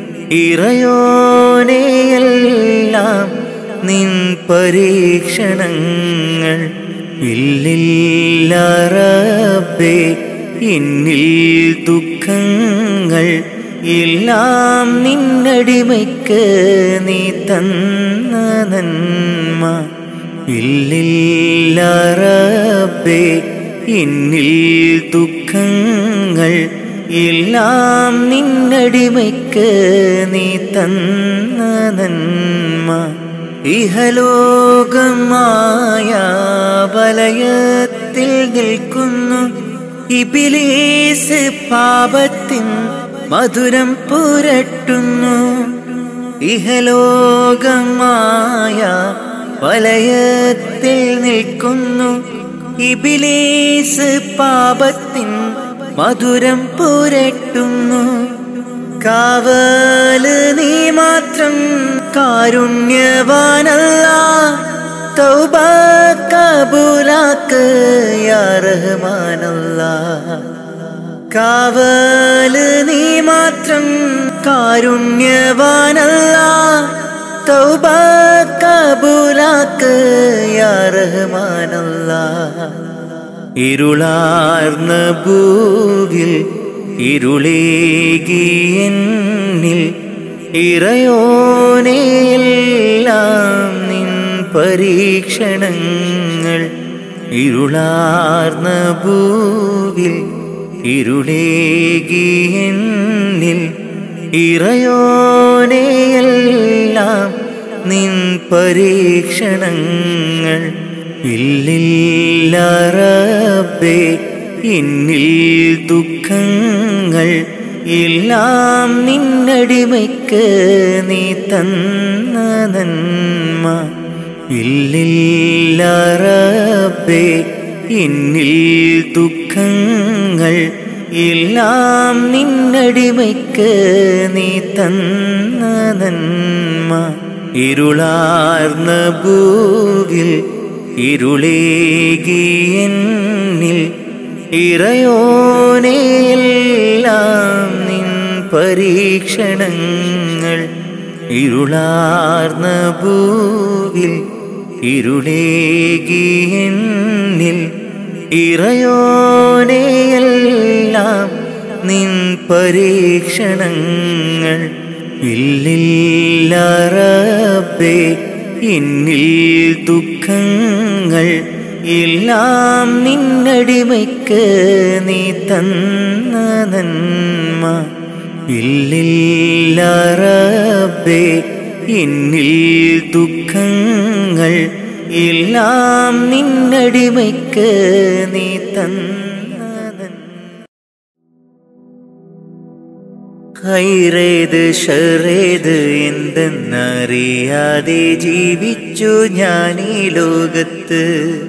ഇറയോനെയെല്ലാം നിൻ പരീക്ഷണങ്ങൾ ഇല്ലില്ല റബ്ബേ എന്നിൽ ദുഃഖങ്ങൾ എല്ലാം നിന്നടിമയ്ക്ക് നീ തന്ന നന്മ ഇല്ലില്ല റബ്ബേ എന്നിൽ ദുഃഖങ്ങൾ എല്ലാം നിന്നടിമയ്ക്ക് നീ തന്ന നന്മ ഇഹലോകമായ വലയത്തിൽ നിൽക്കുന്നു ഇബിലീസ് പാപത്തിൻ മധുരം പുരട്ടുന്നു ഇഹലോകമായ വലയത്തിൽ നിൽക്കുന്നു ഇബിലീസ് പാപത്തിൻ മധുരം പുരട്ടുന്നു കാവല് നീ മാത്രം കാരുണ്യവാനല്ല തൗബ കബൂലാക്ക് യാ റഹ്മാനല്ല കാവല് നീ മാത്രം കാരുണ്യവാനല്ല തൗബ കബൂലാക്ക് യാ റഹ്മാനല്ല ഇരുളാർന്ന ഭൂവിൽ ഇരുളേകിയെന്നിൽ ഇറയോനെയെല്ലാം നിൻ പരീക്ഷണങ്ങൾ ഇരുളാർന്ന ഭൂവിൽ ഇരുളേകിയെന്നിൽ ഇറയോനെയെല്ലാം നിൻ പരീക്ഷണങ്ങൾ ഇല്ലില്ല റബ്ബേ എന്നിൽ ദുഃഖങ്ങൾ എല്ലാം നിന്നടിമയ്ക്ക് നീ തന്ന നന്മ ഇല്ലില്ല റബ്ബേ എന്നിൽ ദുഃഖങ്ങൾ എല്ലാം നിന്നടിമയ്ക്ക് നീ തന്ന നന്മ ഇരുളാർന്ന ഭൂവിൽ ഇരുളേകിയെന്നിൽ ഇറയോനെയെല്ലാം നിൻ പരീക്ഷണങ്ങൾ ഇരുളാർന്ന ഭൂവിൽ ഇരുളേകിയെന്നിൽ ഇറയോനെയെല്ലാം നിൻ പരീക്ഷണങ്ങൾ ഇല്ലില്ല റബ്ബേ എന്നിൽ ദുഃഖങ്ങൾ എല്ലാം നിന്നടിമയ്ക്ക് നീ തന്ന നന്മ ഇല്ലില്ല റബ്ബേ എന്നിൽ ദുഃഖങ്ങൾ എല്ലാം നിന്നടിമയ്ക്ക് നീ തന്ന നന്മ ഹൈറേത് ഷറേത് എന്തെന്നറിയാതെ ജീവിച്ചു ഞാൻ ഈ ലോകത്ത്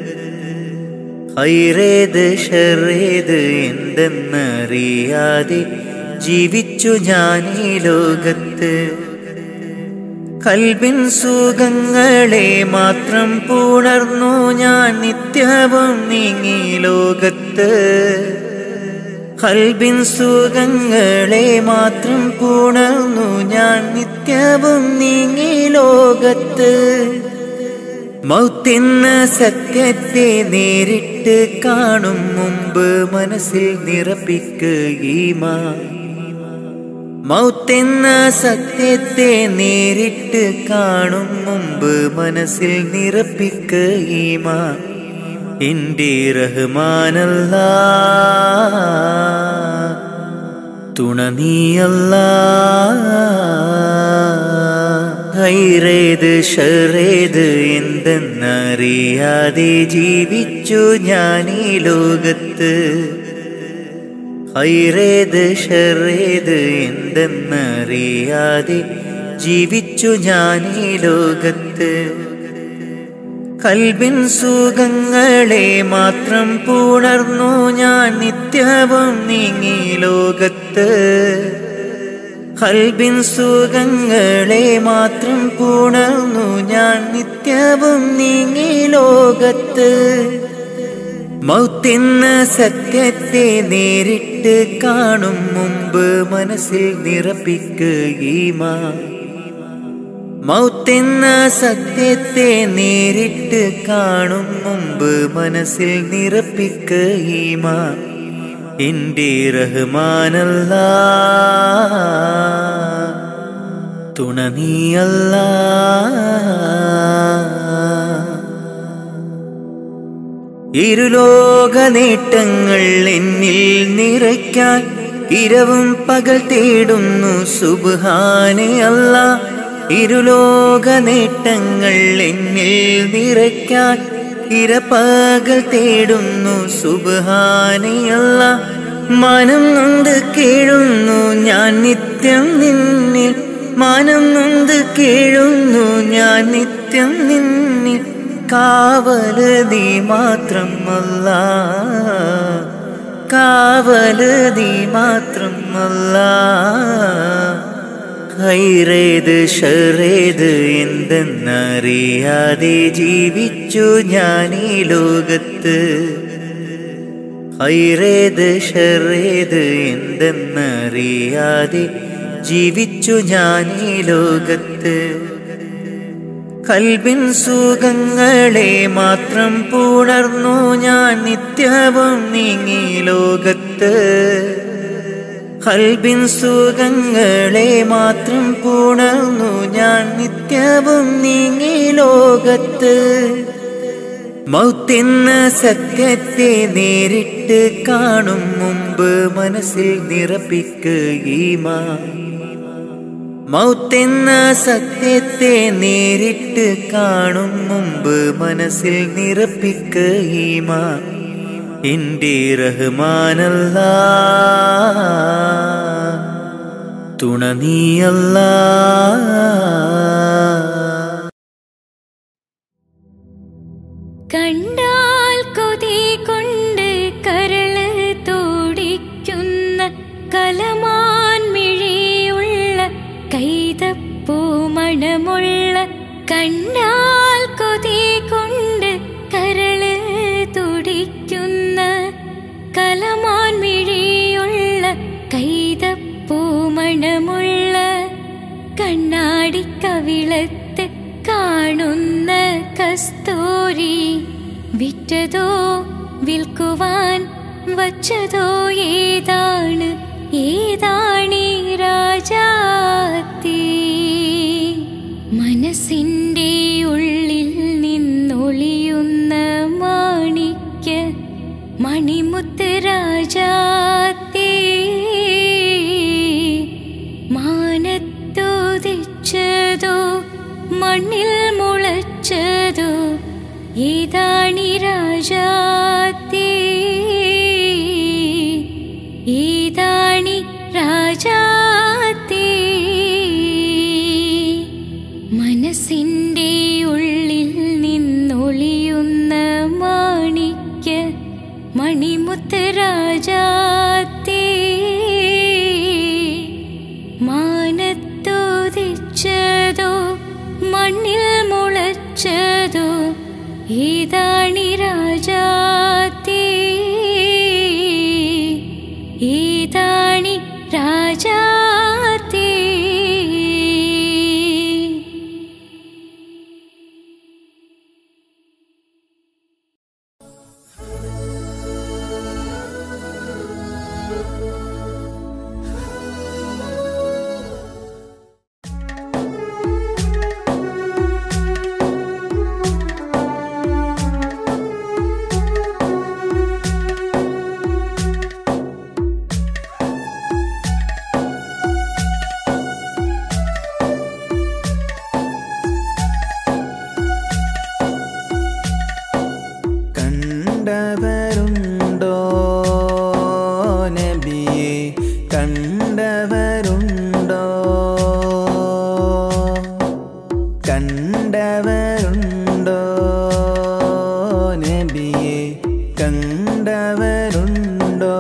ഹൈറേത് ഷറേത് എന്തെന്നറിയാതെ ജീവിച്ചു ഞാൻ ഈ ലോകത്ത് കൽബിൻ സുഖങ്ങളെ മാത്രം പുണർന്നു ഞാൻ നിത്യവും നീങ്ങി ലോകത്ത് കൽബിൻ സുഖങ്ങളെ മാത്രം പുണർന്നു ഞാൻ നിത്യവും നീങ്ങി ലോകത്ത് മൗത്തെന്ന സത്യത്തെ നേരിട്ട് കാണും മുമ്പ് മനസ്സിൽ നിറപ്പിക്കുകീമാ മൗത്തെന്ന സത്യത്തെ നേരിട്ട് കാണും മുമ്പ് മനസ്സിൽ നിറപ്പിക്കുകീമാ എന്റെ റഹ്മാനല്ല തുണ നീയല്ല ഹൈറേത് ഷറേത് എന്തെന്നറിയാതെ ജീവിച്ചു ഞാൻ ഈ ലോകത്ത് ഹൈറേത് ഷറേത് എന്തെന്നറിയാതെ ജീവിച്ചു ഞാൻ ഈ ലോകത്ത് കൽബിൻ സുഖങ്ങളെ മാത്രം പുണർന്നു ഞാൻ നിത്യവും നീങ്ങി ലോകത്ത് കൽബിൻ സുഖങ്ങളെ മാത്രം പുണർന്നു ഞാൻ നിത്യവും നീങ്ങി ലോകത്ത് മൗത്തെന്ന സത്യത്തെ നേരിട്ട് കാണും മുമ്പ് മനസ്സിൽ നിറപ്പിക്കുകീമാ മൗത്തെന്ന സത്യത്തെ നേരിട്ട് കാണും മുമ്പ് മനസ്സിൽ നിറപ്പിക്കുകീമാ എന്റെ റഹ്മാനല്ല തുണ നീയല്ല ഇരുലോക നേട്ടങ്ങൾ എന്നിൽ നിറയ്ക്കാൻ ഇരവും പകൽ തേടുന്നു സുബാനെ അല്ല ഇരുലോക നേട്ടങ്ങൾ എന്നിൽ നിറയ്ക്കാൻ ഇരപ്പകൽ തേടുന്നു സുബാനെ അല്ല മനം നൊന്ത് കേഴുന്നു ഞാൻ നിത്യം നിന്നിൽ മാനം നൊന്ത് കേഴുന്നു ഞാൻ നിത്യം നിന്നിൽ കാവല് നീ മാത്രം അല്ല കാവല് നീ മാത്രം അല്ല ഹൈറേത് ഷറേത് എന്തെന്നറിയാതെ ജീവിച്ചു ഞാൻ ഈ ലോകത്ത് ഹൈറേത് ഷറേത് എന്തെന്നറിയാതെ ജീവിച്ചു ഞാൻ ഈ ലോകത്ത് കൽബിൻ സുഖങ്ങളെ മാത്രം പുണർന്നു ഞാൻ നിത്യവും നീങ്ങി ലോകത്ത് കൽബിൻ സുഖങ്ങളെ മാത്രം പുണർന്നു ഞാൻ നിത്യവും നീങ്ങി ലോകത്ത് മൗത്തെന്ന സത്യത്തെ നേരിട്ട് കാണും മുമ്പ് മനസ്സിൽ നിറപ്പിക്കുകീമാ മൗത്തെന്ന സത്യത്തെ നേരിട്ട് കാണും മുമ്പ് മനസ്സിൽ നിറപ്പിക്കുകീമാ എന്റെ റഹ്മാനല്ല തുണ നീയല്ല കണ്ടാൽ കൊതി കൊണ്ട് കരള് തോടിക്കുന്ന കലമാൻ മിഴിയുള്ള കൈതപ്പൂ മണമുള്ള കണ്ടാൽ കൊതി കൊണ്ട് കസ്തൂരി വിറ്റതോ വിൽക്കുവാൻ വച്ചതോ ഏതാണ് ഏതാണീ രാജാത്തി മനസ്സിൻ്റെ ഉള്ളിൽ നിന്നൊളിയുന്ന മാണിക്യ മണിമുത്ത് രാജാത്തേ മാനത്തോതിച്ചതോ മണ്ണിൽ മുളച്ചതോ ഏതാണി രാജാത്തേ ഏതാണി രാജാത്തേ മനസ്സിൻ്റെ ഉള്ളിൽ നിന്നൊളിയുന്ന മാണിക്യ മണിമുത്ത് രാജാത്തേ മാനത്തോതിച്ചതോ മണ്ണിൽ മുളച്ചതോ ഏതാണി രാജാത്തേ ഏതാണി രാജാത്തേ കണ്ടവരുണ്ടോ നബിയെ കണ്ടവരുണ്ടോ കണ്ടവരുണ്ടോ നബിയെ കണ്ടവരുണ്ടോ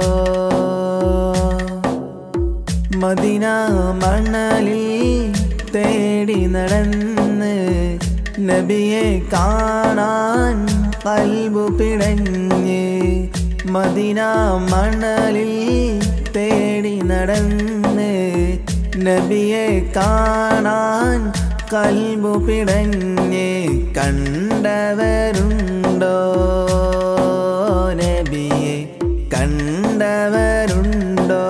മദിന മണലിൽ തേടി നടന്ന് നബിയെ കാണാൻ കൽബു പിടഞ്ഞ് മദിന മണലിൽ തേടി നടന്ന് നബിയെ കാണാൻ കൽബു പിടഞ്ഞ് കണ്ടവരുണ്ടോ നബിയെ കണ്ടവരുണ്ടോ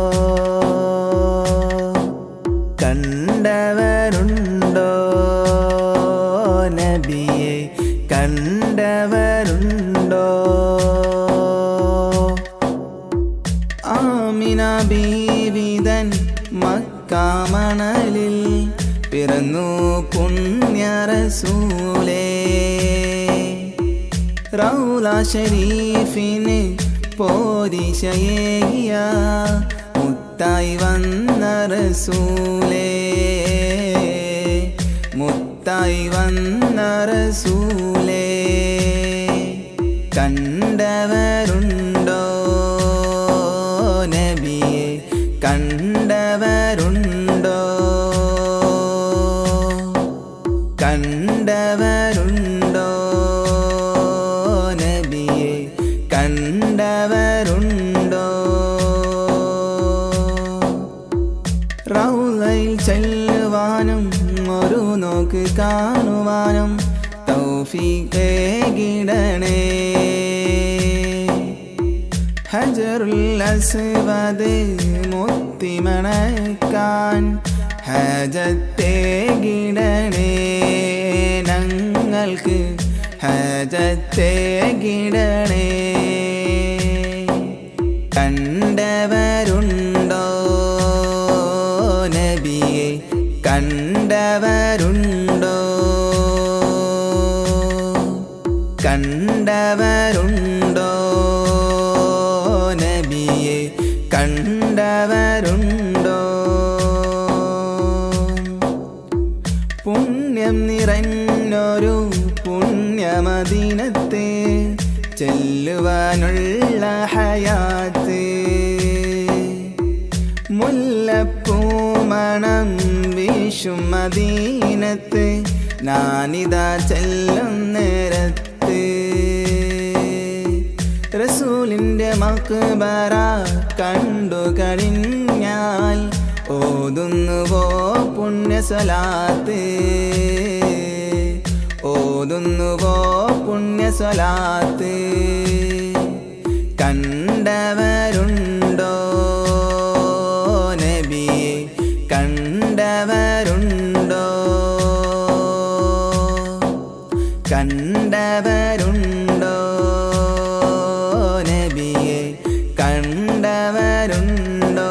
കണ്ടവരുണ്ടോ നബിയെ കണ്ടവരുണ്ടോ ആമിന ബീവിതൻ മക്കാമണലിൽ പിറന്നു പുണ്യറസൂലേ റൗല ഷരീഫിന് പോരിശയേയ മുത്തായി വന്ന റസൂലേ മുത്തായി വന്ന റസൂലേ കണ്ടവരുണ്ടോ നബിയെ കണ്ടവരുണ്ടോ കണ്ടവരുണ്ടോ നബിയെ കണ്ടവരുണ്ടോ റൗലയിൽ ചെല്ലുവാനും ഒരു നോക്ക് കാണുവാനും തൗഫീഖേ കിടണേ ഹജറുൽ അസ്വദ് മുത്തിമണക്കാൻ ഹജത്തെ കിടണേ ഞങ്ങൾക്ക് ഹജത്തെ കിടണേ കണ്ടവരുണ്ടോ നബിയെ കണ്ടവരുണ്ടോ കണ്ടവരുണ്ടോ നബിയെ കണ്ടവരുണ്ടോ പുണ്യം നിറഞ്ഞൊരു പുണ്യമദീനത്തെ ചെല്ലുവാനുള്ള ഹയാത്ത് മുല്ലപ്പൂമണം വീശും മദീനത്ത് ഞാനിതാ ചെല്ലും നേരത്ത് റസൂലിന്റെ മക്ബറ കണ്ടു കഴിഞ്ഞാൽ ഓതുന്നുവോ പുണ്യസലാത്ത് ഓ ഓതുന്നുവോ പുണ്യസ്വലാത്ത് കണ്ടവരുണ്ടോ നബിയെ കണ്ടവരുണ്ടോ കണ്ടവരുണ്ടോ നബിയെ കണ്ടവരുണ്ടോ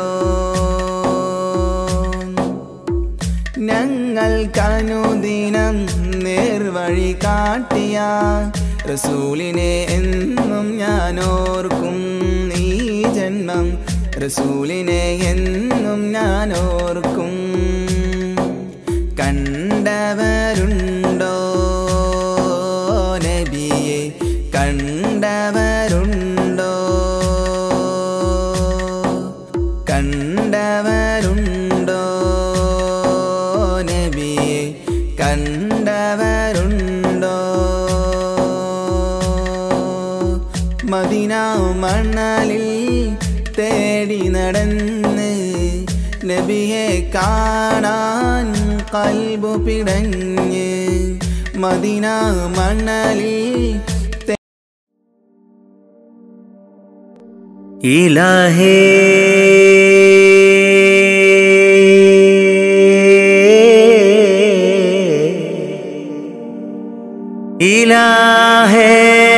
ഞങ്ങൾക്കനുദിനം നേർവഴി കാട്ടിയ റസൂലിനെ എന്നും ഞാൻ ഓർക്കും ഈ ജന്മം റസൂലിനെ എന്നും ഞാൻ ഓർക്കും കണ്ടവരുണ്ടോ നബിയെ കണ്ടവരുണ്ടോ കണ്ടവരുണ്ടോ നബിയെ കണ്ടവരുണ്ടോ മദിന മണലിൽ തേടി നടന്ന് നബിയെ കാണാൻ കൽബു പിടഞ്ഞ് മദിന മണലിൽ ഇലാഹേ ഇലാഹേ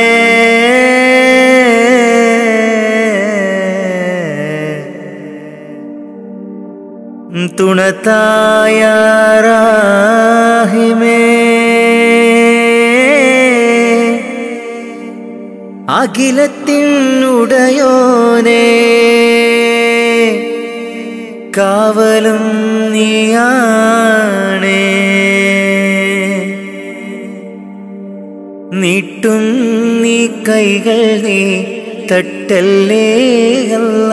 തുണത്തായ റാഹിമേ അഖിലത്തിനുടയോനേ കാവലും നീയാണേ നീട്ടും നീ കൈകൾ നീ തട്ടല്ലേ അല്ല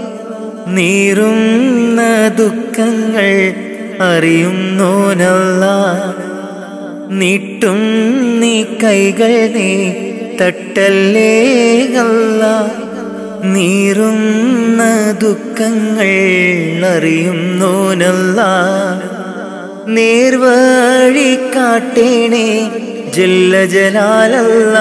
നീറുന്ന ദുഃഖങ്ങൾ അറിയുന്നോനല്ല നീട്ടും നീ കൈകൾ നീ തട്ടല്ലേ അല്ല നീറുന്ന ദുഃഖങ്ങൾ അറിയുന്നോനല്ല നേർവഴി കാട്ടേണേ ജല്ല ജലാലല്ല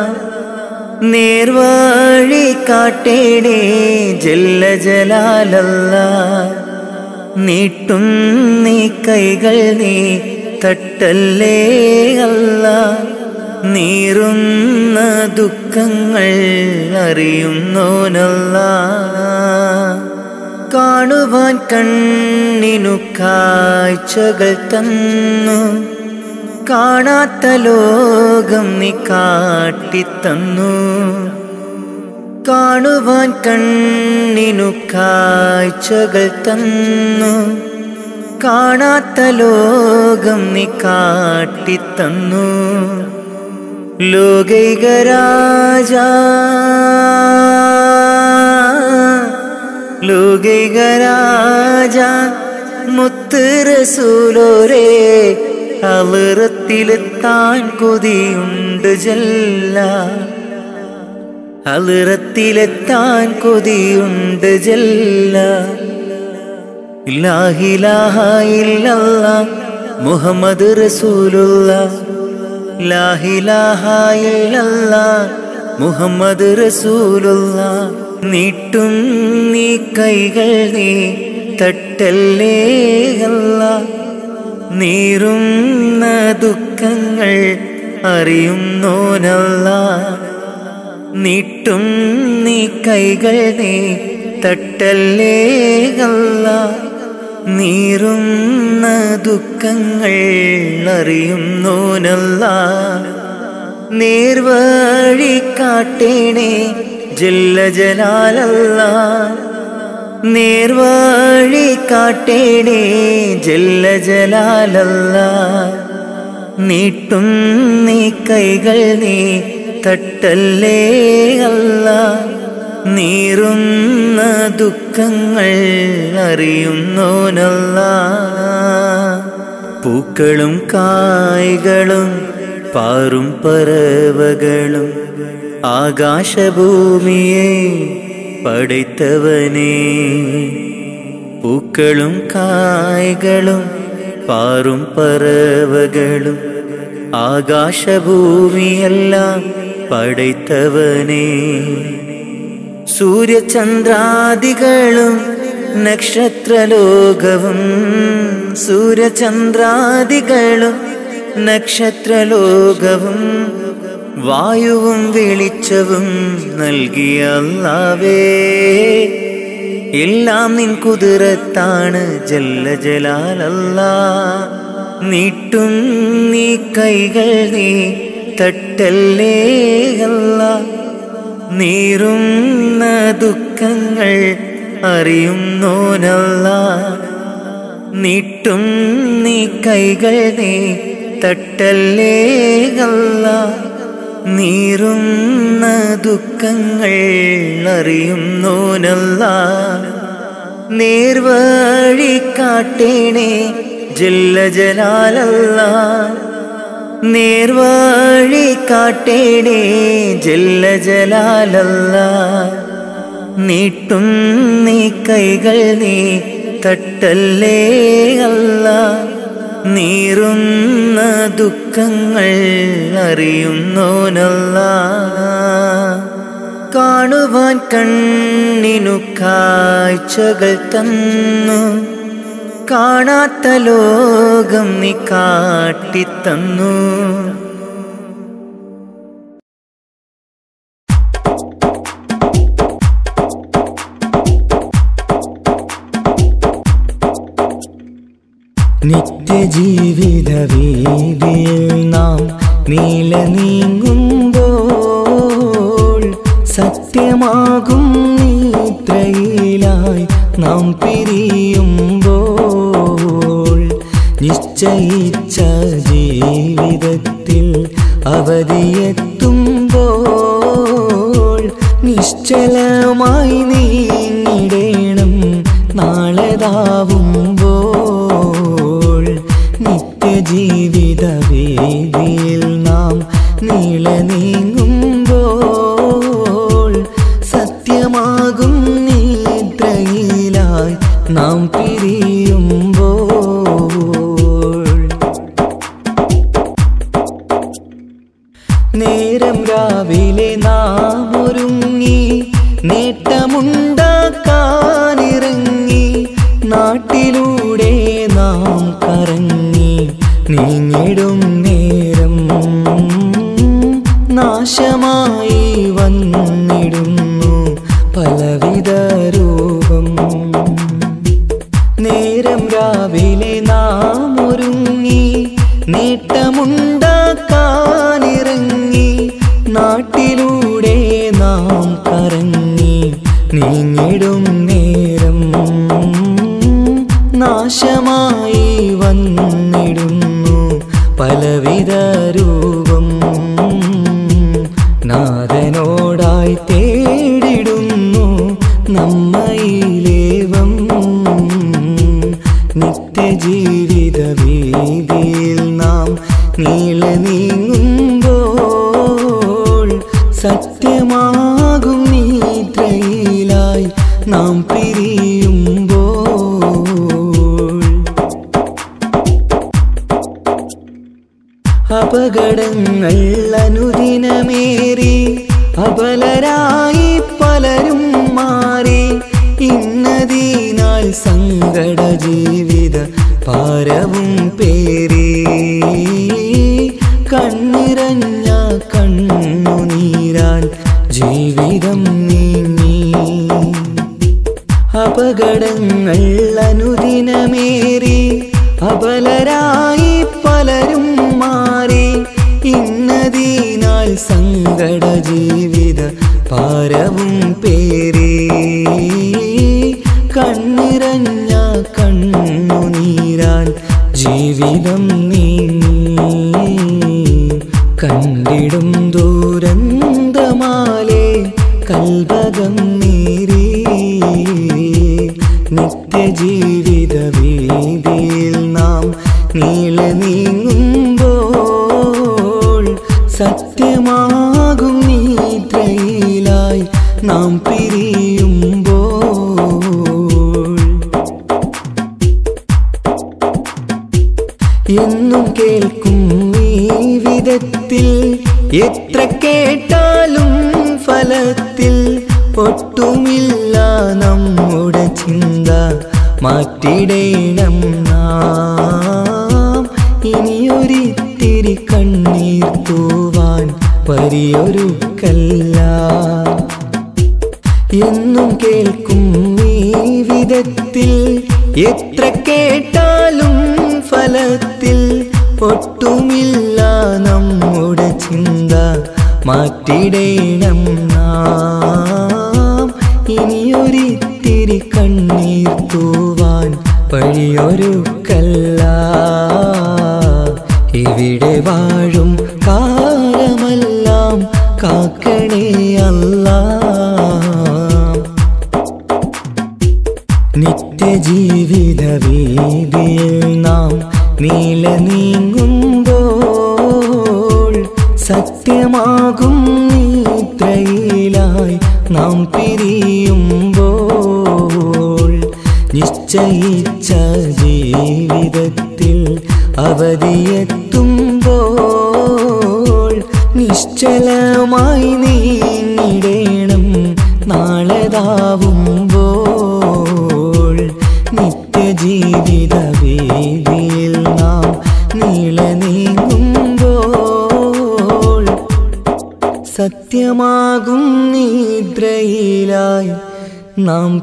നേർവഴി കാട്ടേണേ ജല്ല ജലാലല്ല നീട്ടും നീ കൈകൾ നീ തട്ടല്ലേ അല്ല നീറുന്ന ദുഃഖങ്ങൾ അറിയുന്നോനല്ല കാണുവാൻ കണ്ണിനു കാഴ്ചകൾ തന്നു കാണാത്ത ലോകം നീ കാട്ടിത്തന്നു കാണുവാൻ കണ്ണിനു കാഴ്ചകൾ തന്നു കാണാത്ത ലോകം നീ കാട്ടിത്തന്നു ലോകൈക രാജ ലോകൈക രാജ മുത്ത് റസൂലോരേ അളിറത്തിലെത്താൻ കൊതിയുണ്ട് ജല്ല അളിറത്തിലെത്താൻ കൊതിയുണ്ട് ജല്ല ഇല്ലാഹിലാഹ ഇല്ലല്ല മുഹമ്മദ് റസൂലുള്ള ലാഹിലാഹ ഇല്ലല്ല മുഹമ്മദ് റസൂലുള്ള നീട്ടും നീ കൈകൾ നീ തട്ടല്ലേ അല്ല നീറുന്ന ദുഃഖങ്ങൾ അറിയുന്നോനല്ല നീട്ടും നീ കൈകൾ നീ തട്ടല്ലേ അല്ല നീറുന്ന ദുഃഖങ്ങൾ അറിയുന്നോനല്ല നേർവഴി കാട്ടേണേ ജല്ല ജലാലല്ല നേർവഴി കാട്ടേണേ ജല്ല ജലാലല്ല നീട്ടും നീ കൈകൾ നീ തട്ടല്ലേ അല്ല നീറുന്ന ദുഃഖങ്ങൾ അറിയുന്നോനല്ല പൂക്കളും കായ്കളും പാറും പറവകളും ആകാശഭൂമിയെ പടൈത്തവനേ പൂക്കളും കായ്കളും പാറും പറവകളും ആകാശഭൂമിയെല്ലാം പടൈത്തവനേ സൂര്യചന്ദ്രാദികളും നക്ഷത്രലോകവും സൂര്യചന്ദ്രാദികളും നക്ഷത്രലോകവും വായുവും വെളിച്ചവും നൽകിയ അല്ലാവേ എല്ലാം നിൻ കുതിരത്താണ് ജല്ല ജലാലല്ല നീട്ടും നീ കൈകൾ നീ തട്ടല്ലേ അല്ല നീറുന്ന ദുഃഖങ്ങൾ അറിയുന്നോനല്ല നീട്ടും നീ കൈകൾ നീ തട്ടല്ലേ അല്ല നീറുന്ന ദുഃഖങ്ങൾ അറിയുന്നോനല്ല നേർവഴി കാട്ടേണേ ജല്ല ജലാലല്ല നേർവഴി കാട്ടേടേ ജല്ല ജലാലല്ല നീട്ടും നീ കൈകൾ നീ തട്ടല്ലേ അല്ല നീറുന്ന ദുഃഖങ്ങൾ അറിയുന്നോനല്ല കാണുവാൻ കണ്ണിനു കാഴ്ചകൾ തന്നു കാണാത്ത ലോകം നീ കാട്ടിത്തന്നു നിത്യജീവിത വീതിയിൽ നാം നീല നീങ്ങുമ്പോൾ സത്യമാകും നിദ്രയിലായി നാം പിരിയുമ്പോൾ നിശ്ചയിച്ച ജീവിതത്തിൽ അവധിയെത്തുമ്പോൾ നിശ്ചലമായി നീങ്ങിടേണം നാളെതാവുമ്പോൾ നിത്യജീവിത വേദിയിൽ നാം നീള നീങ്ങുമ്പോൾ സത്യമാകും നിദ്രയിലായി നാം പിരിയുമ്പോൾ നേരം രാവിലെ നാം ഒരുങ്ങി നേട്ടമുണ്ടാക്കാനിറങ്ങി നാട്ടിലൂടെ നാം കറങ്ങി നീങ്ങിടും നേരം നാശമായി വന്നിടുന്നു പലവിധ രൂപം നേരം രാവിലെ നാം ഒരുങ്ങി നേട്ടമുണ്ടാക്കാനിറങ്ങി നാട്ടിലൂടെ നാം കറങ്ങി നീങ്ങിടും നേരം നാശമായി വന്നിടുന്നു പലവിധ രൂപം നാഥനോടായി തേടിടുന്നു നമ്മയിലേവം നിത്യജീവിത വീതിയിൽ നാം നീള നീങ്ങുമ്പോൾ സത്യമാകും നിദ്രയിലായി നാം പിരിയുമ്പോൾ അപകടങ്ങൾ അനുദിനമേറി അപലരായി പലരും മാറി ഇന്നതീനാൽ സങ്കട ജീവിത പാരവും പേറി കണ്ണിറഞ്ഞ കണ്ണുനീരാൽ ജീവിതം നീങ്ങി അപകടങ്ങൾ അനുദിനമേറി അപലരായി പലരും മാറി ഇന്നതീനാൽ സങ്കട ജീവിത പാരവും പേറി കണ്ണിറഞ്ഞ കണ്ണുനീരാൽ ജീവിതം നീങ്ങി കണ്ടിടും ദൂരന്തമാലെ കൽവകം നീരി നിത്യജീവിത വീതിയിൽ നാം നീള നീങ്ങുമ്പോൾ സത്യമാകും നിദ്രയിലായി നാം പിരിയുമ്പോൾ എന്നും കേൾക്കും ഈ എത്ര കേട്ടാലും ഫലത്തിൽ ഒട്ടുമില്ല നമ്മുടെ ചിന്ത മാറ്റിടേണം നാം ഇനിയൊരിത്തിരി കണ്ണീർ തൂവാൻ വലിയൊരു കല്ല എന്നും കേൾക്കും ഈ വിധത്തിൽ എത്ര കേട്ടാലും ഫലത്തിൽ ഒട്ടുമില്ല നമ്മുടെ ചിന്ത മാറ്റിടേണം നാം ഇനിയൊരിത്തിരി കണ്ണീർ തൂവാൻ വഴിയൊരു കല്ല ഇവിടെ വാഴും കാലമെല്ലാം കാക്കണേ അല്ലാ നിത്യജീവിത വീതിയിൽ നാം നീല നീങ്ങുമ്പോൾ സത്യമാകും നിദ്രയിലായി നാം പിരിയുമ്പോൾ നിശ്ചയിച്ച ജീവിതത്തിൽ അവധിയെത്തുമ്പോൾ നിശ്ചലമായി നീങ്ങിടേണം നാളെതാവുമ്പോൾ നിത്യജീവിത വീതിയിൽ നാം നീള നീങ്ങുമ്പോൾ സത്യമാകും നിദ്രയിലായി നാം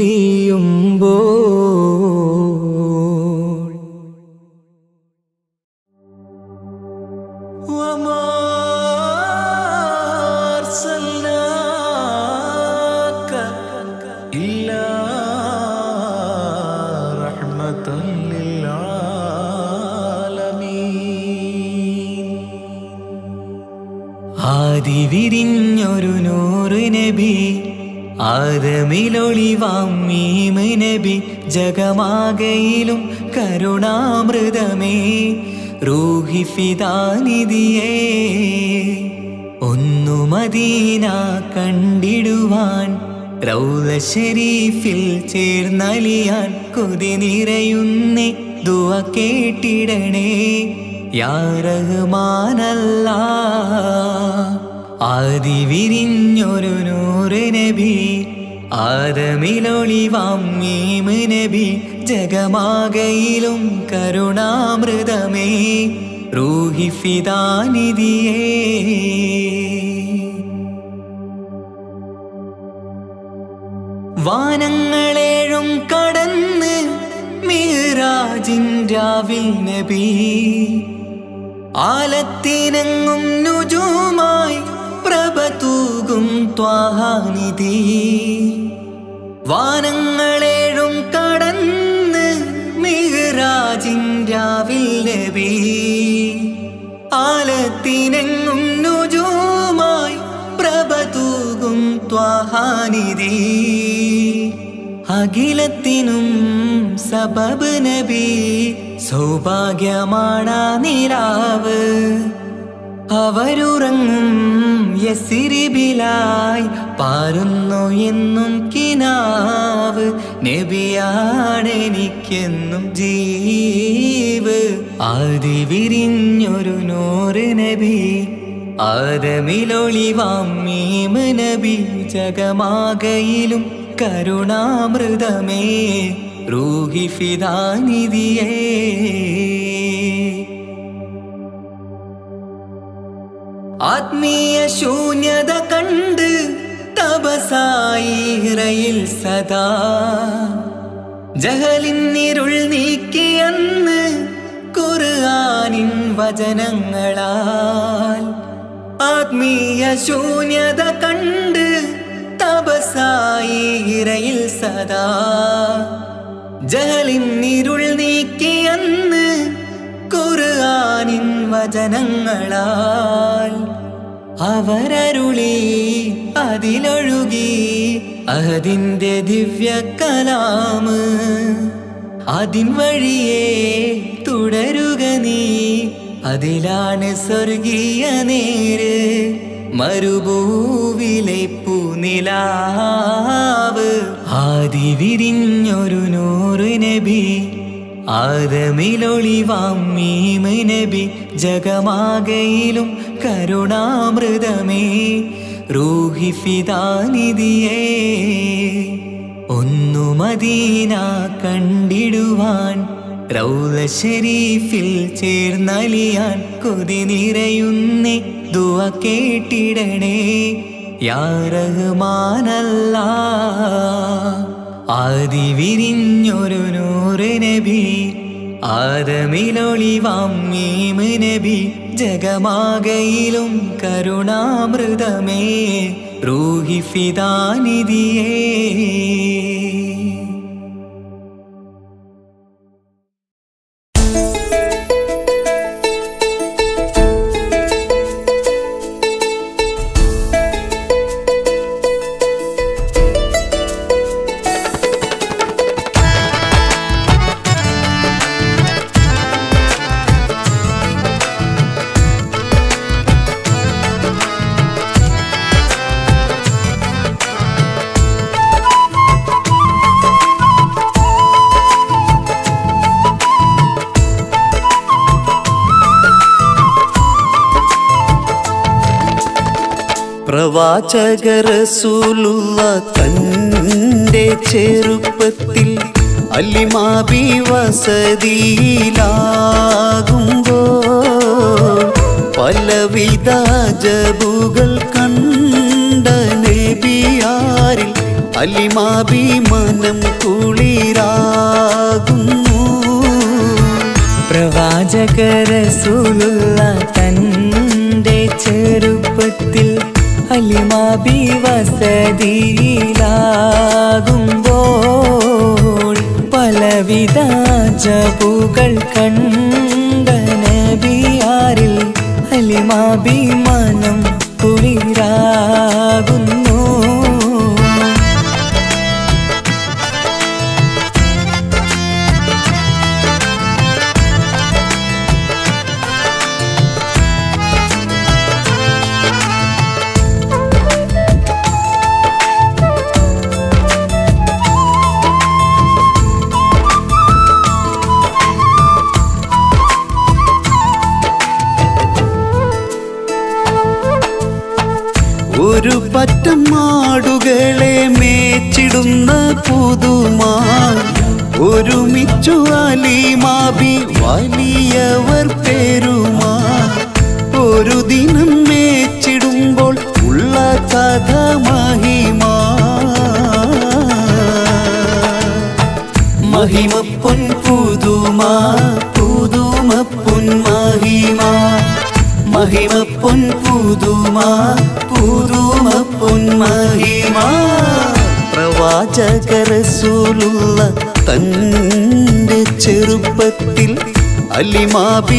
പിരിയുമ്പോൾ وما أرسلناك إلا رحمة للعالمين ആദി വിരിഞ്ഞൊരു നൂറ് നബി ആദമിലൊളിവാം മീമ് നബി ജഗമാകയിലും കരുണാമൃതമേ റൂഹി ഫിദാനിധിയേ ഒന്നു മദീന കണ്ടിടുവാൻ റൗല ഷരീഫിൽ ചേർന്നലിയാൻ കൊതി നിറയുന്നേ ദുവ കേട്ടിടണേ യാ റഹ്മാനല്ല ആദി വിരിഞ്ഞൊരു നൂറ് നബി ആദമിലൊളിവാം മീമ് നബി ജഗമാകയിലും കരുണാമൃതമേ റൂഹി ഫിദാനിധിയേ വാനങ്ങളേഴും കടന്ന് മീറാജിൻ രാവിൽ നബി ആലത്തിനങ്ങും നുജുമായി പ്രഭ തൂകും ത്വാഹാനിധി വാനങ്ങളേഴും കടന്ന് മിഹ്റാജിൻ രാവിൽ നബി ആലത്തിനെങ്ങും നുജുമായി പ്രഭ തൂകും ത്വാഹാനിധി അഖിലത്തിനും സബബ് നബി സൗഭാഗ്യമാണ് നിലാവ് അവരുറങ്ങും യസിരിബിലായി പാരുന്നു എന്നും കിനാവ് നബിയാണെനിക്കെന്നും ജീവ് ആദി വിരിഞ്ഞൊരു നൂറ് നബി ആദമിലൊളിവാം മീമ് നബി ജഗമാകയിലും കരുണാമൃതമേ റൂഹി ഫിദാനിധിയേ ആത്മീയ ശൂന്യത കണ്ട് തപസായി ഇറയിൽ സദാ ജഹലിന്നിരുൾ നീക്കിയന്ന് ഖുർആനിൻ വചനങ്ങളാൽ ആത്മീയ ശൂന്യത കണ്ട് തപസായി ഇറയിൽ സദാ ജഹലിന്നിരുൾ നീക്കിയന്ന് ഖുർആനിൻ വചനങ്ങളാൽ അവരരുളി അതിലൊഴുകി അഹദിന്റെ ദിവ്യ കലാമ് അതിൻ വഴിയേ തുടരുക നീ അതിലാണ് സ്വർഗീയ നേര് മരുഭൂവിലെ പൂനിലാവ് ആദി വിരിഞ്ഞൊരു നൂറ് നബി ആദമിലൊളിവാം മീമ് നബി ജഗമാകയിലും കരുണാമൃതമേ റൂഹി ഫിദാനിധിയേ ഒന്നു മദീന കണ്ടിടുവാൻ റൗല ഷരീഫിൽ ചേർന്നലിയാൻ കൊതി നിറയുന്നേ ദുവ കേട്ടിടണേ യാ റഹ്മാനല്ല ആദി വിരിഞ്ഞൊരു നൂറ് നബി ആദമിലൊളിവാം മീമ് നബി ജഗമാകയിലും കരുണാമൃതമേ റൂഹി ഫിദാനിധിയേ പ്രവാചക റസൂലുള്ള തൻ്റെ ചെറുപ്പത്തിൽ അല്ലിമാബി വസതിയിലാകുമ്പോൾ പലവിധ ജബുകൾ കണ്ട നബിയാരിൽ അല്ലിമാബി മനം കുളിരാകുന്നു പ്രവാചകരസൂലുള്ള തൻ്റെ ചെറുപ്പത്തിൽ അലിമാബി വസതിയിലാകുമ്പോൾ പലവിധ ജബുകൾ കണ്ട നബിയാരിൽ അലിമാബി മനം കുളിരാകുന്നു ഒരു പറ്റം മാടുകളെ മേച്ചിടുന്ന പുതുമാ ഒരുമിച്ചു അലിമാബി വലിയവർ പേരുമാ ഒരു ദിനം മേച്ചിടുമ്പോൾ ഉള്ള കഥ മഹിമാ മഹിമ പൊൻ പുതുമാ പുതുമ പൊൻ മഹിമ മഹിമ പൊൻ പുതുമാ പുതുമ പൊൻ മഹിമ പ്രവാചക റസൂലുള്ള തൻ്റെ ചെറുപ്പത്തിൽ അലിമാബി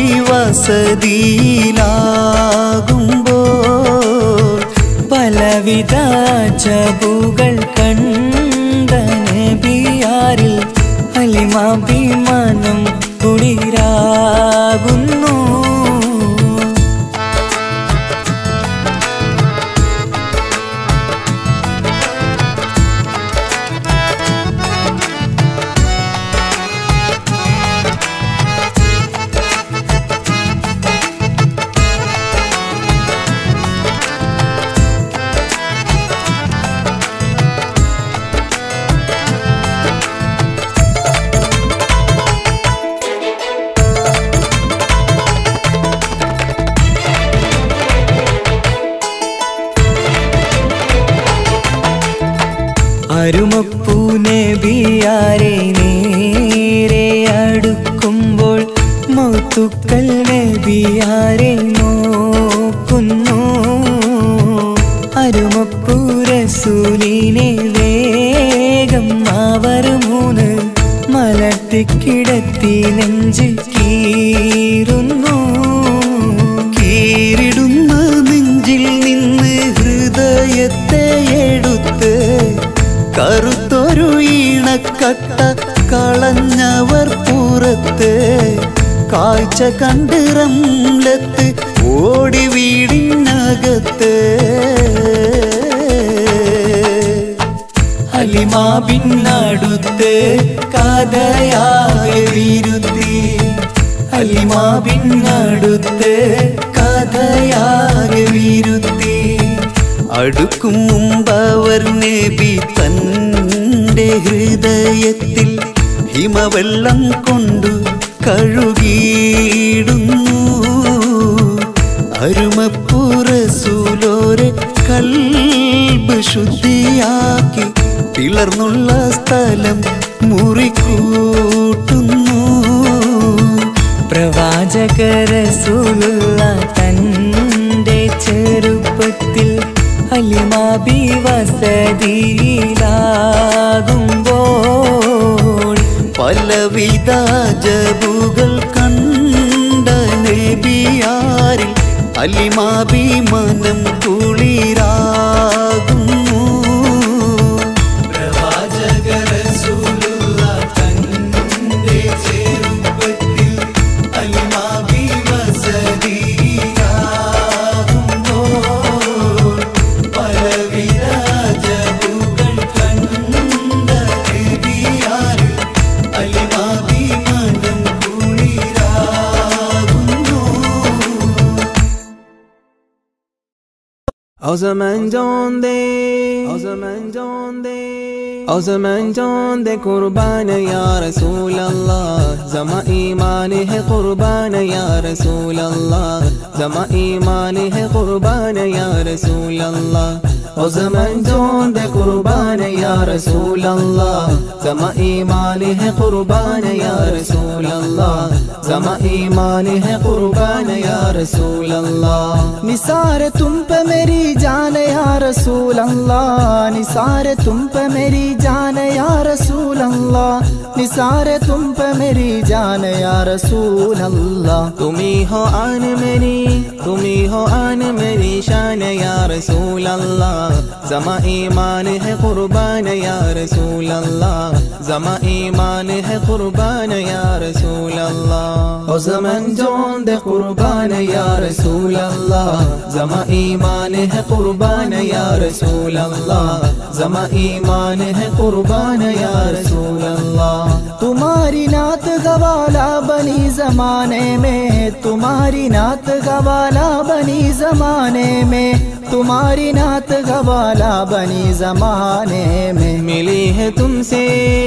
വസതിയിലാകുമ്പോൾ പലവിധ ജബുകൾ കണ്ട നബിയാരിൽ അലിമാഭിമാനം കുളിരാകുന്നു അരുമപ്പൂ നബിയാരെ നേരെ അടുക്കുമ്പോൾ മൗത്തുക്കൽ നബിയാരെ നോക്കുന്നു അരുമപ്പൂ റസൂലിനെ വേഗം അവർ മൂന്ന് മലർത്തിക്കിടത്തി നെഞ്ച് കീറുന്നു കീറിടുന്ന നെഞ്ചിൽ നിന്ന് ഹൃദയത്തെ എടുത്ത് കറുത്തൊരു ഈണക്കട്ട കളഞ്ഞവർ പുറത്ത് കാഴ്ച കണ്ട് റംലത്ത് ഓടി വീടിനകത്ത് അലിമാബിന്നടുത്ത് കഥയാകെ വിരുത്തി അലിമാബിന്നടുത്ത് കഥ കഥയാകെ വിരുത്തി അടുക്കും മുമ്പവർ നബി തൻ്റെ ഹൃദയത്തിൽ ഹിമവെള്ളം കൊണ്ടു കഴുകിയിടുന്നു അരുമപ്പുറസൂലോരെ കൽബ് ശുദ്ധിയാക്കി പിളർന്നുള്ള സ്ഥലം മുറിക്കൂട്ടുന്നു പ്രവാചകരസൂലുള്ള തൻ്റെ ചെറുപ്പത്തിൽ അലിമാബി വസതിയിലാകുമ്പോൾ പലവിധ ജബുകൾ കണ്ട നബിയാരിൽ അലിമാഭിമാനം കുളിരാകുന്നു O zaman donde O zaman donde O zaman donde कुर्बान या रसूल अल्लाह जमा ईमान है कुर्बान या रसूल अल्लाह जमा ईमान है कुर्बान या रसूल अल्लाह O zaman donde कुर्बान या रसूल अल्लाह जमा ईमान है कुर्बान या रसूल अल्लाह जमा ईमान है कुर्बान या रसूल अल्लाह निसार तुम पे मेरी जान या रसूल अल्लाह निसार तुम पे मेरी जान या रसूल अल्लाह निसार तुम पे मेरी जान या रसूल अल्लाह तुम्ही हो आन मेरी तुम्ही हो आन मेरी शान या रसूल अल्लाह जमा ईमान है कुर्बान या रसूल अल्लाह जमा ईमान है कुर्बान या रसूल अल्लाह ओ जमन जोन दे कुर्बान या रसूल अल्लाह जमा ईमान है कुर्बान या रसूल अल्लाह जमा ईमान है कुर्बान या रसूल अल्लाह तुम्हारी नात गवाला बनी जमाने में तुम्हारी नात गवाला बनी जमाने में तुम्हारी नात गवाला बनी जमाने में मिली है तुमसे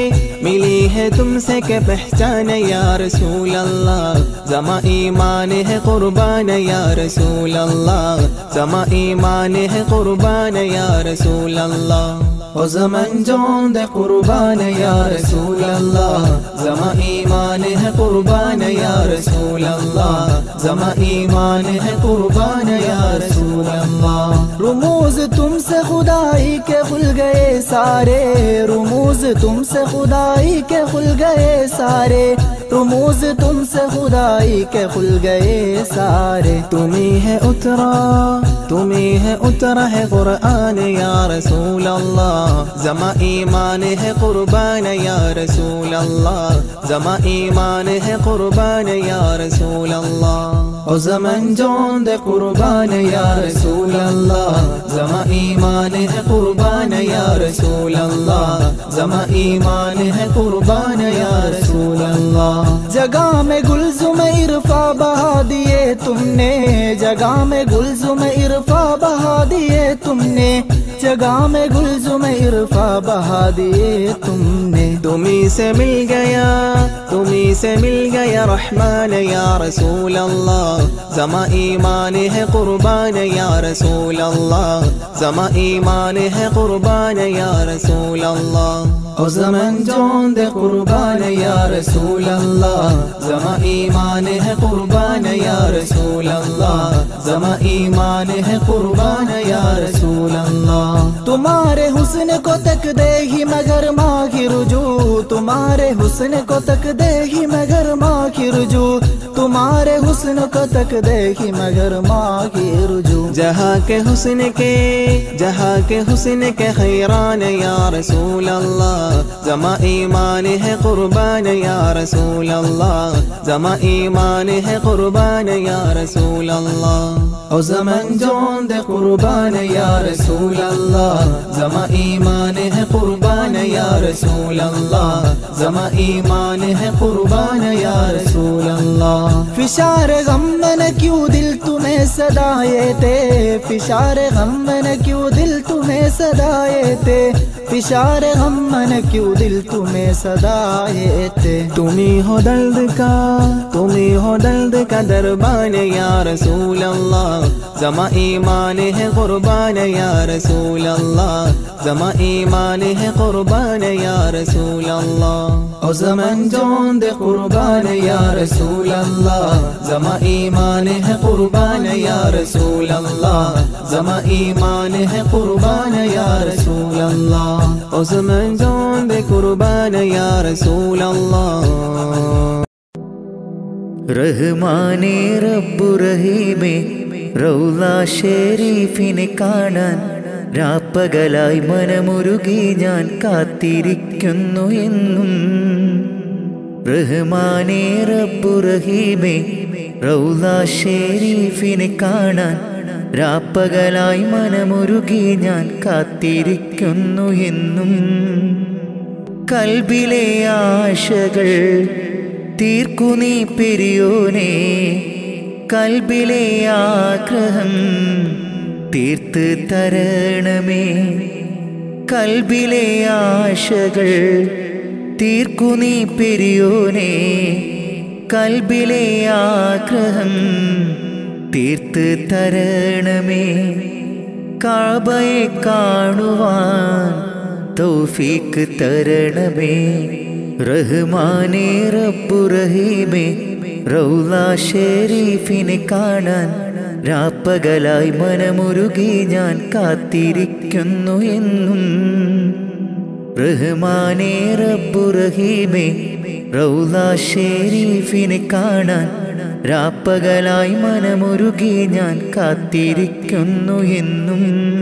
मिली है तुमसे के पहचान या रसूल अल्लाह जमा ईमान है कुर्बान या रसूल अल्लाह जमा ईमान है कुर्बान या रसूल अल्लाह ओ जमन जोन दे कुर्बान या रसूल अल्लाह जमा ईमान है कुर्बान या रसूल अल्लाह जमा ईमान है कुर्बान या रसूल अल्लाह रुमूज तुमसे खुदाई के खुल गए सारे रुमूज तुमसे खुदाई के खुल गए सारे रुमूज तुमसे खुदाई के खुल गए सारे तुम्ही है उतरा तुम्ही है उतरा है कुरान या रसूल अल्लाह जमा ईमान है कुर्बान या रसूल अल्लाह जमा ईमान है कुर्बान या रसूल अल्लाह ओ जमन जोन दे कुर्बान या रसूल अल्लाह जमा ईमान है कुर्बान या रसूल अल्लाह जमा ईमान है कुर्बान या रसूल अल्लाह जगह में गुलजुम इरफा बहा दिए तुमने जगह में गुलजुम इरफा बहा दिए तुमने जगह में गुलजुम इरफा बहा दिए तुमने तुम्ही से मिल गया तुम्ही से मिल गया रहमान या रसूल अल्लाह जमा ईमान है कुर्बान या रसूल अल्लाह जमा ईमान है कुर्बान या रसूल अल्लाह ओ जमन जोन दे कुर्बान या रसूल अल्लाह जमा ईमान है कुर्बान या रसूल अल्लाह जमा ईमान है कुर्बान या रसूल अल्लाह तुम्हारे हुस्न को तक दे ही मगर माँ की रुजू तुम्हारे हुस्न को तक दे ही मगर माँ की रुजू तुम्हारे हुस्न को तक दे ही मगर माँ की रुजू जहाँ के हुस्न के जहाँ के हुस्न के खैरान या रसूल अल्लाह जमा ईमान है कुर्बान या रसूल अल्लाह जमा ईमान है कुर्बान या रसूल अल्लाह ओ जमन जोन दे कुर्बान या रसूल अल्लाह जमा ईमान है कुर्बान ईमान या रसूल अल्लाह जमा ईमान है कुर्बान या रसूल अल्लाह फिशार गम न क्यों दिल तुम्हें सदाए थे फिशार गम न क्यों दिल तुम्हें सदाए थे फिशार गम न क्यों दिल तुम्हें सदाए थे तुम्ही हो दर्द का तुम्ही हो दर्द का दरबान या रसूल अल्लाह जमा ईमान है कुर्बान या रसूल अल्लाह जमा ईमान है कुर्बान या रसूल अल्लाह ओ जमन जोन दे कुर्बान या रसूल अल्लाह जमा ईमान है कुर्बान या रसूल अल्लाह जमा ईमान है कुर्बान या रसूल अल्लाह उस मंजोन दे कुर्बान या रसूल अल्लाह റഹ്മാനേ റബ്ബു റഹീമേ റൗല ഷെരീഫിനെ കാണാൻ രാപ്പകലായി മനമുരുകി ഞാൻ കാത്തിരിക്കുന്നു എന്നും റഹ്മാനേ റബ്ബു റഹീമേ റൗല ഷെരീഫിനെ കാണാൻ രാപ്പകലായി മനമുരുകി ഞാൻ കാത്തിരിക്കുന്നു എന്നും കൽബിലെ ആശകൾ തീർക്കു നീ പെരിയോനെ കൽബിലെ ആഗ്രഹം തീർത്ത് തരണമേ കൽബിലെ ആശകൾ തീർക്കു നീ പെരിയോനെ കൽബിലെ ആഗ്രഹം തീർത്ത് തരണമേ കാബയെ കാണുവാൻ തൗഫീക്ക് തരണമേ റഹ്മാനേ റബ്ബു റഹീമേ റൗല ഷെരീഫിനെ കാണാൻ രാപ്പകലായി മനമുരുകി ഞാൻ കാത്തിരിക്കുന്നു എന്നും റഹ്മാനേ റബ്ബു റഹീമേ റൗല ഷെരീഫിനെ കാണാൻ രാപ്പകലായി മനമുരുകി ഞാൻ കാത്തിരിക്കുന്നു എന്നും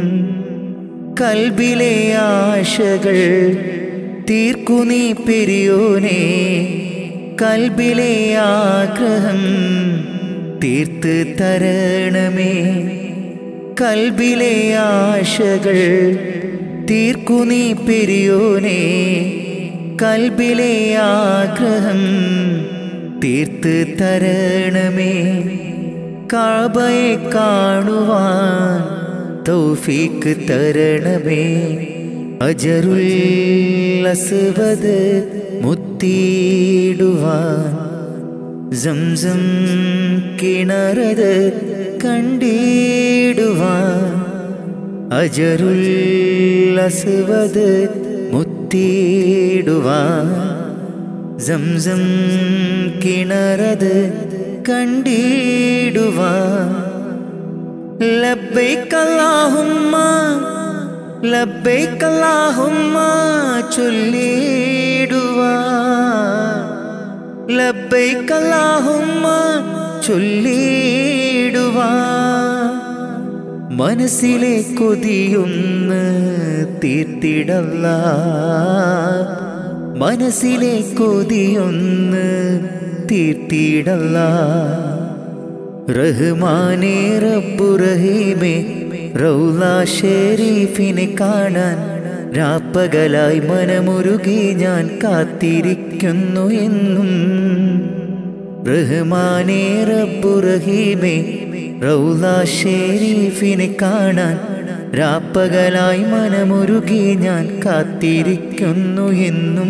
കൽബിലെ ആശകൾ തീർക്കു നീ പെരിയോനെ കൽബിലെ ആഗ്രഹം തീർത്ത് തരണമേ കൽബിലെ ആശകൾ തീർക്കു നീ പെരിയോനെ കൽബിലെ ആഗ്രഹം തീർത്ത് തരണമേ കാബയെ കാണുവാൻ തൗഫീക്ക് തരണമേ അജറുൽ അസ്വദ് മുത്തിയിടുവാൻ സംസം കിണറത് കണ്ടിടുവാൻ അജറുൽ അസ്വദ് മുത്തിയിടുവാൻ സംസം കിണറത് കണ്ടിടുവാൻ ലബ്ബൈക് അല്ലാഹുമ്മ ലബ്ബൈക് അല്ലാഹുമ്മ ചൊല്ലിടുവാൻ ലബ്ബൈക് അല്ലാഹുമ്മ ചൊല്ലിടുവാൻ മനസ്സിലെ കൊതിയൊന്ന് തീർത്തിടല്ല മനസ്സിലെ കൊതിയൊന്ന് തീർത്തിടല്ല റഹ്മാനേ റബ്ബു റഹീമേ റൗല ഷെരീഫിനെ കാണാൻ രാപ്പകലായി മനമുരുകി ഞാൻ കാത്തിരിക്കുന്നു എന്നും റഹ്മാനേ റബ്ബു റഹീമേ റൗല ഷെരീഫിനെ കാണാൻ രാപ്പകലായി മനമുരുകി ഞാൻ കാത്തിരിക്കുന്നു എന്നും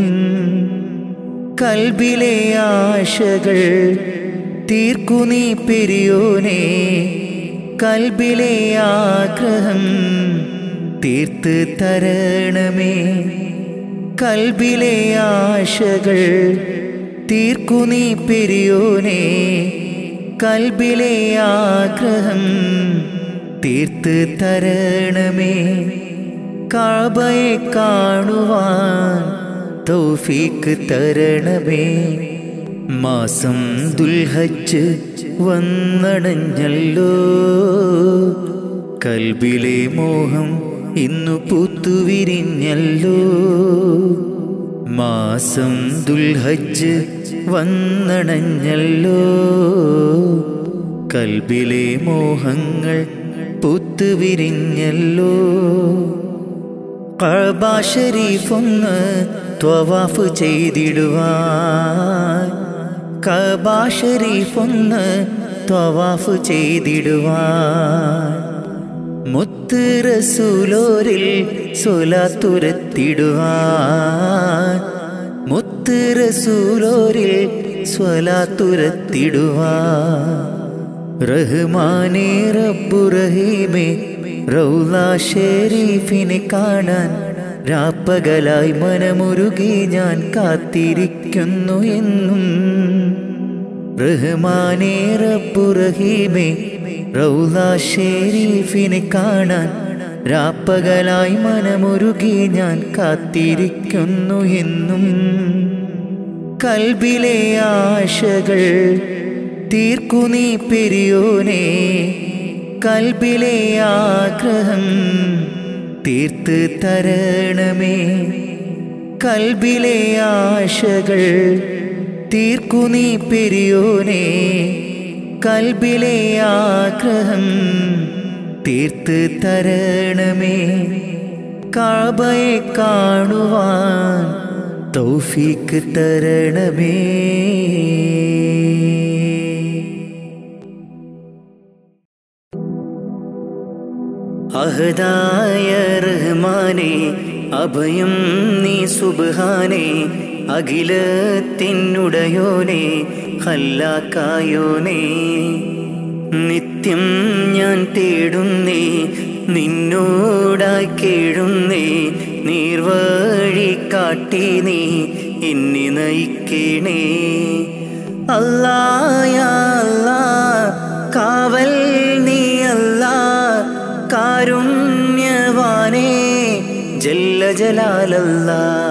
കൽബിലെ ആശകൾ തീർക്കു നീ പെരിയോനെ കൽബിലെ ആഗ്രഹം തീർത്ത് തരണമേ കൽബിലെ ആശകൾ തീർക്കു നീ പെരിയോനെ കൽബിലെ ആഗ്രഹം തീർത്ത് തരണമേ കാബയെ കാണുവാൻ തൗഫീക്ക് തരണമേ മാസം ദുൽഹജ്ജ് വന്നടഞ്ഞല്ലോ കൽബിലെ മോഹം ഇന്നു പൂത്തുവിരിഞ്ഞല്ലോ മാസം ദുൽഹജ്ജ് വന്നണഞ്ഞല്ലോ കൽബിലെ മോഹങ്ങൾ പൂത്തുവിരിഞ്ഞല്ലോ കഅബ ഷരീഫൊന്ന് ത്വവാഫ് ചെയ്തിടുവാൻ കഅബ ഷരീഫൊന്ന് ത്വവാഫ് ചെയ്തിടുവാൻ മുത്ത് റസൂലോരിൽ സ്വലാത്തുരത്തിടുവാൻ മുത്ത് റസൂലോരിൽ സ്വലാത്തുരത്തിടുവാൻ റഹ്മാനേ റബ്ബു റഹീമേ റൗല ഷെരീഫിനെ കാണാൻ രാപ്പകലായി മനമുരുകി ഞാൻ കാത്തിരിക്കുന്നു എന്നും റഹ്മാനേ റബ്ബു റഹീമേ റൗല ഷെരീഫിനെ കാണാൻ രാപ്പകലായി മനമുരുകി ഞാൻ കാത്തിരിക്കുന്നു എന്നും കൽബിലെ ആശകൾ തീർക്കു നീ പെരിയോനെ കൽബിലെ ആഗ്രഹം തീർത്ത് തരണമേ കൽബിലെ ആശകൾ തീർക്കു നീ പെരിയോനെ കൽബിലെ ആഗ്രഹം തീർത്ത് തരണമേ കാബയെ കാണുവാൻ തൗഫീക്ക് തരണമേ അഹദായ റഹ്മാനെ അഭയം നീ സുബ്ഹാനെ അഖിലത്തിനുടയോനെ ഹല്ലാക്കായോനെ നിത്യം ഞാൻ തേടുന്നേ നിന്നോടായി കേഴുന്നേ നീർവഴി കാട്ടി നീ എന്നെ നയിക്കണേ അല്ലായ അല്ലാ കാവൽ നീ അല്ലാ കാരുണ്യവാനേ ജല്ല ജലാലല്ല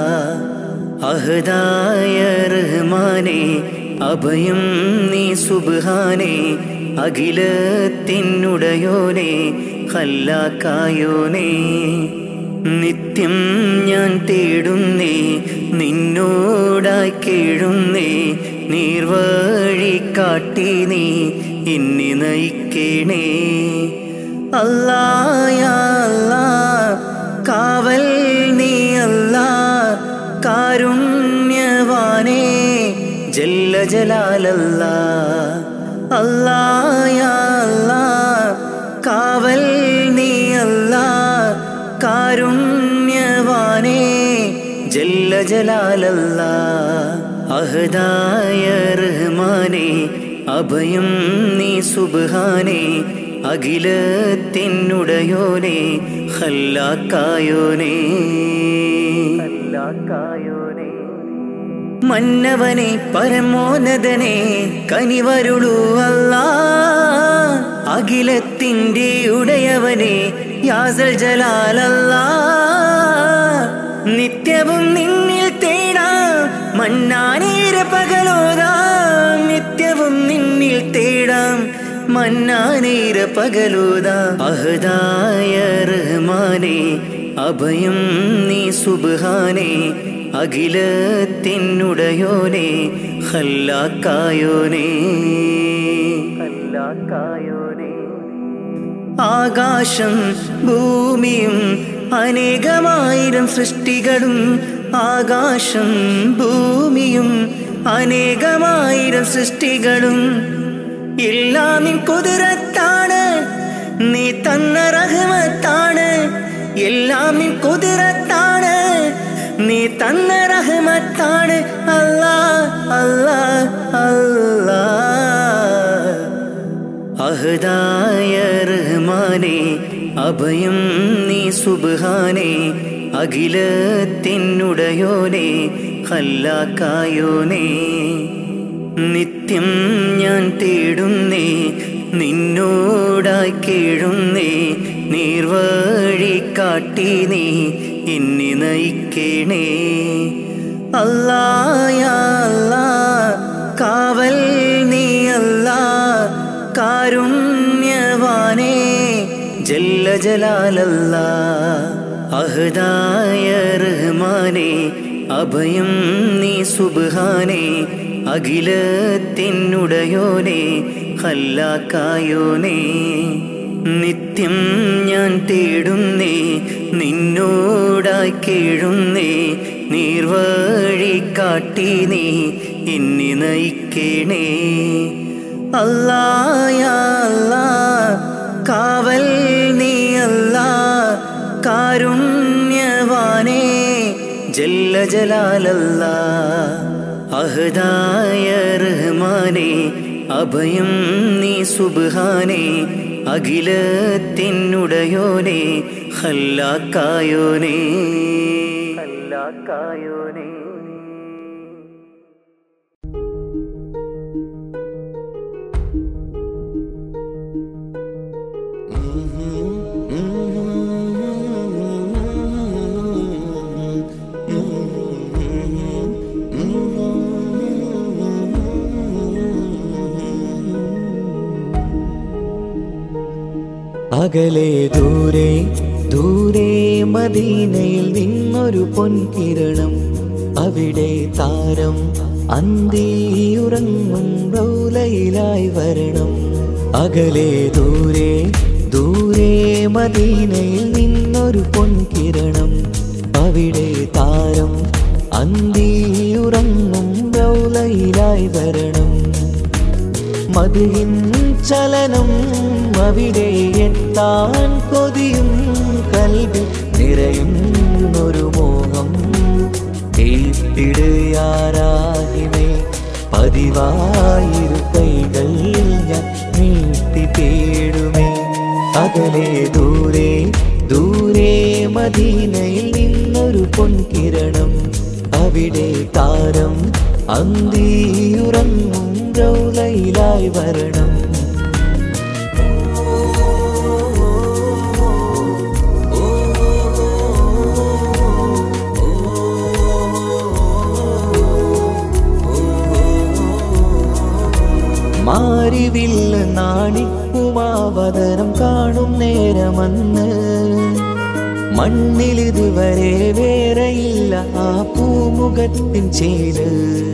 അഹദായ റഹ്മാനെ അഭയം നീ സുബ്ഹാനെ അഖിലത്തിനുടയോനെ ഹല്ലാക്കായോനെ നിത്യം ഞാൻ തേടുന്നേ നിന്നോടായി കേഴുന്നേ നീർവഴി കാട്ടി നീ എന്നെ നയിക്കണേ അല്ലായ അല്ലാ കാവൽ നീ അല്ലാ കാരുണ്യവാനേ ജല്ല ജലാലല്ല അല്ലായ അല്ലാ കാവൽ നീ അല്ലാ കാരുണ്യവാനേ ജല്ല ജലാലല്ല അഹദായ റഹ്മാനെ അഭയം നീ സുബ്ഹാനെ അഖിലത്തിനുടയോനെ ഹല്ലാക്കായോനെ ഹല്ലാക്കായോനെ മന്നവനെ പരമോന്നതനെ കനിവരുളൂ അല്ല അഖിലത്തിൻ്റെ ഉടയവനെ യാസൽ ജലാലല്ല നിത്യവും നിന്നിൽ തേടാം മന്നാനേര പകലോതാം നിത്യവും നിന്നിൽ തേടാം മന്നാനേര പകലോതാ അഹദായ റഹ്മാനെ അഭയം നീ സുബ്ഹാനെ അഖിലത്തിനുടയോനെ ഹല്ലാക്കായോനെ ഹല്ലാക്കായോനെ ആകാശം ഭൂമിയും അനേകമായിരം സൃഷ്ടികളും ആകാശം ഭൂമിയും അനേകമായിരം സൃഷ്ടികളും എല്ലാം നിൻ കുതിരത്താണ് നീ തന്ന റഹ്മത്താണ് എല്ലാം നിൻ കുതിരത്താണ് നീ തന്ന റഹ്മത്താണ് അല്ലാ അല്ലാ അല്ലാ അഹദായ റഹ്മാനെ അഭയം നീ സുബ്ഹാനെ അഖിലത്തിനുടയോനെ ഹല്ലാക്കായോനെ നിത്യം ഞാൻ തേടുന്നേ നിന്നോടായി കേഴുന്നേ നീർവഴി കാട്ടി നീ എന്നെ നയിക്കണേ അല്ലായ അല്ലാ കാവൽ നീ അല്ലാ കാരുണ്യവാനേ ജല്ല ജലാലല്ല അഹദായ റഹ്മാനെ അഭയം നീ സുബ്ഹാനെ അഖിലത്തിനുടയോനെ ഹല്ലാക്കായോനെ നിത്യം ഞാൻ തേടുന്നേ നിന്നോടായി കടലായി കീഴുന്നേ നീർവഴി കാട്ടി നീ ഇന്നി നയിക്കണേ അല്ലായാ അല്ലാ കാവൽ നീ അല്ലാ കാരുണ്യവാനേ ജല്ല ജലാലല്ല അഹദായ റഹ്മാനെ അഭയം നീ സുബ്ഹാനെ അഖിലത്തിനുടയോനെ ഹല്ലാക്കായോനെ ഹല്ലാക്കായോനെ അകലെ ദൂരെ ദൂരെ മദീനയിൽ നിന്നൊരു പൊൻകിരണം അവിടെ താരം അന്തിയുറങ്ങും റൗലയിലായി വരണം അകലെ ദൂരെ ദൂരെ മദീനയിൽ നിന്നൊരു പൊൻകിരണം അവിടെ താരം അന്തിയുറങ്ങും റൗലയിലായി വരണം മതിയിൻ ചലനം അവിടെ എത്താൻ കൊതിയും കൽവി നിറയുന്നൊരു മോഹം ഏറ്റിടുയാരാഹിമേ പതിവായിരു കൈകൾ ഞാൻ നീട്ടി തേടുമേ അകലെ ദൂരെ ദൂരെ മദീനയിൽ നിന്നൊരു പൊൻകിരണം അവിടെ താരം അന്തിയുറങ്ങും റൗലയിലായി വരണം മാരിവില്ല നാണിക്കുമാവതരം കാണും നേരമന്ന് മണ്ണിലിതുവരെ വേറെയില്ല ആ പൂമുഖത്തിൻ ചേര്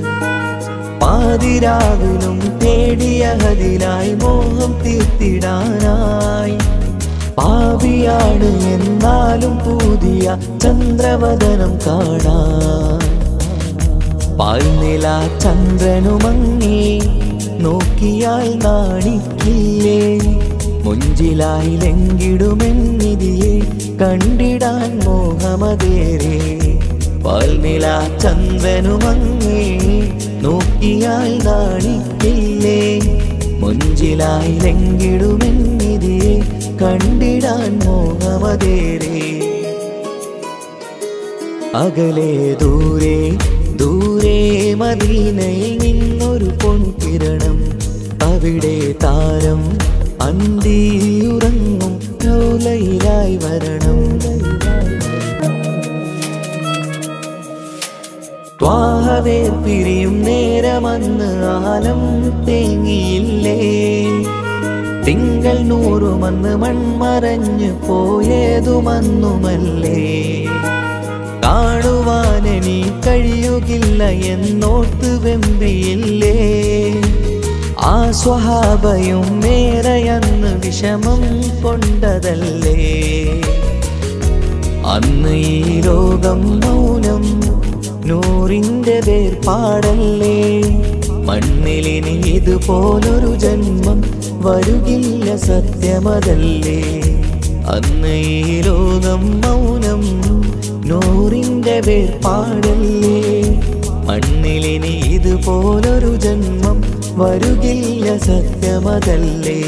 പാതിരാവിലും തേടിയ ഹതിലായി മോഹം തീർത്തിടാനായി പാപിയാണ് എന്നാലും പുതിയ ചന്ദ്രവദനം കാണാൻ പാൽനില ചന്ദ്രനുമങ്ങി നോക്കിയാൽ നാണിക്കില്ലേ മുഞ്ചിലായി ലങ്കിടുമെന്നിതിയെ കണ്ടിടാൻ മോഹമതേരെ പാൽനില ചന്ദ്രനുമങ്ങി നോക്കിയാൽ നാണിക്കില്ലേ മുഞ്ചിലായി ലങ്കിടുമെന്നിതിയെ കണ്ടിടാൻ മോഹമതേരേ അകലെ ദൂരെ ദൂരെ മദീനയിൽ നിന്നൊരു പൊൻകിരണം അവിടെ താരം അന്തിയുറങ്ങും ലോലയിലായി വരണം ത്വാഹവേർ പിരിയും നേരമന്ന് ആലം തേങ്ങിയില്ലേ തിങ്കൾ നൂറുമന്ന് മൺമറഞ്ഞു പോയതുമന്നുമല്ലേ കാണുവാനെനി കഴിയുകില്ല എന്നോർത്ത് വെമ്പിയില്ലേ ആ സ്വഹാബയും മേറയന്ന് വിഷമം കൊണ്ടതല്ലേ അന്ന് ഈ ലോകം മൗനം നൂറിന്റെ വേർപാടല്ലേ മണ്ണിലിനി ഇതുപോലൊരു ജന്മം വരുകില്ല സത്യമതല്ലേ അന്ന് ഈ ലോകം മൗനം നൂറിന്റെ വേർപാടല്ലേ മണ്ണിലിനി ഇതുപോലൊരു ജന്മം വരുകില്ല സത്യമതല്ലേ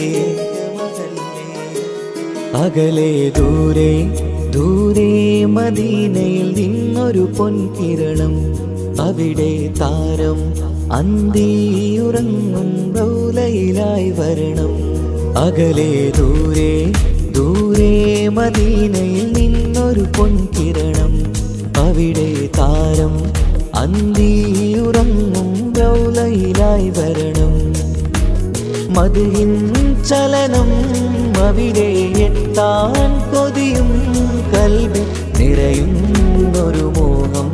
അകലെ ദൂരെ ദൂരെ മദീനയിൽ നിന്നൊരു പൊൻകിരണം അവിടെ താരം അന്തിയുറങ്ങും റൗലയിലായി വരണം അകലെ ദൂരെ ദൂരെ മദീനയിൽ നിന്നൊരു പൊൻകിരണം അവിടെ താരം അന്തിയുറങ്ങും റൗലയിലായി വരണം മതിയിൻ ചലനം അവിടെ എത്താൻ കൊതിയും കൽവി നിറയുന്നൊരു മോഹം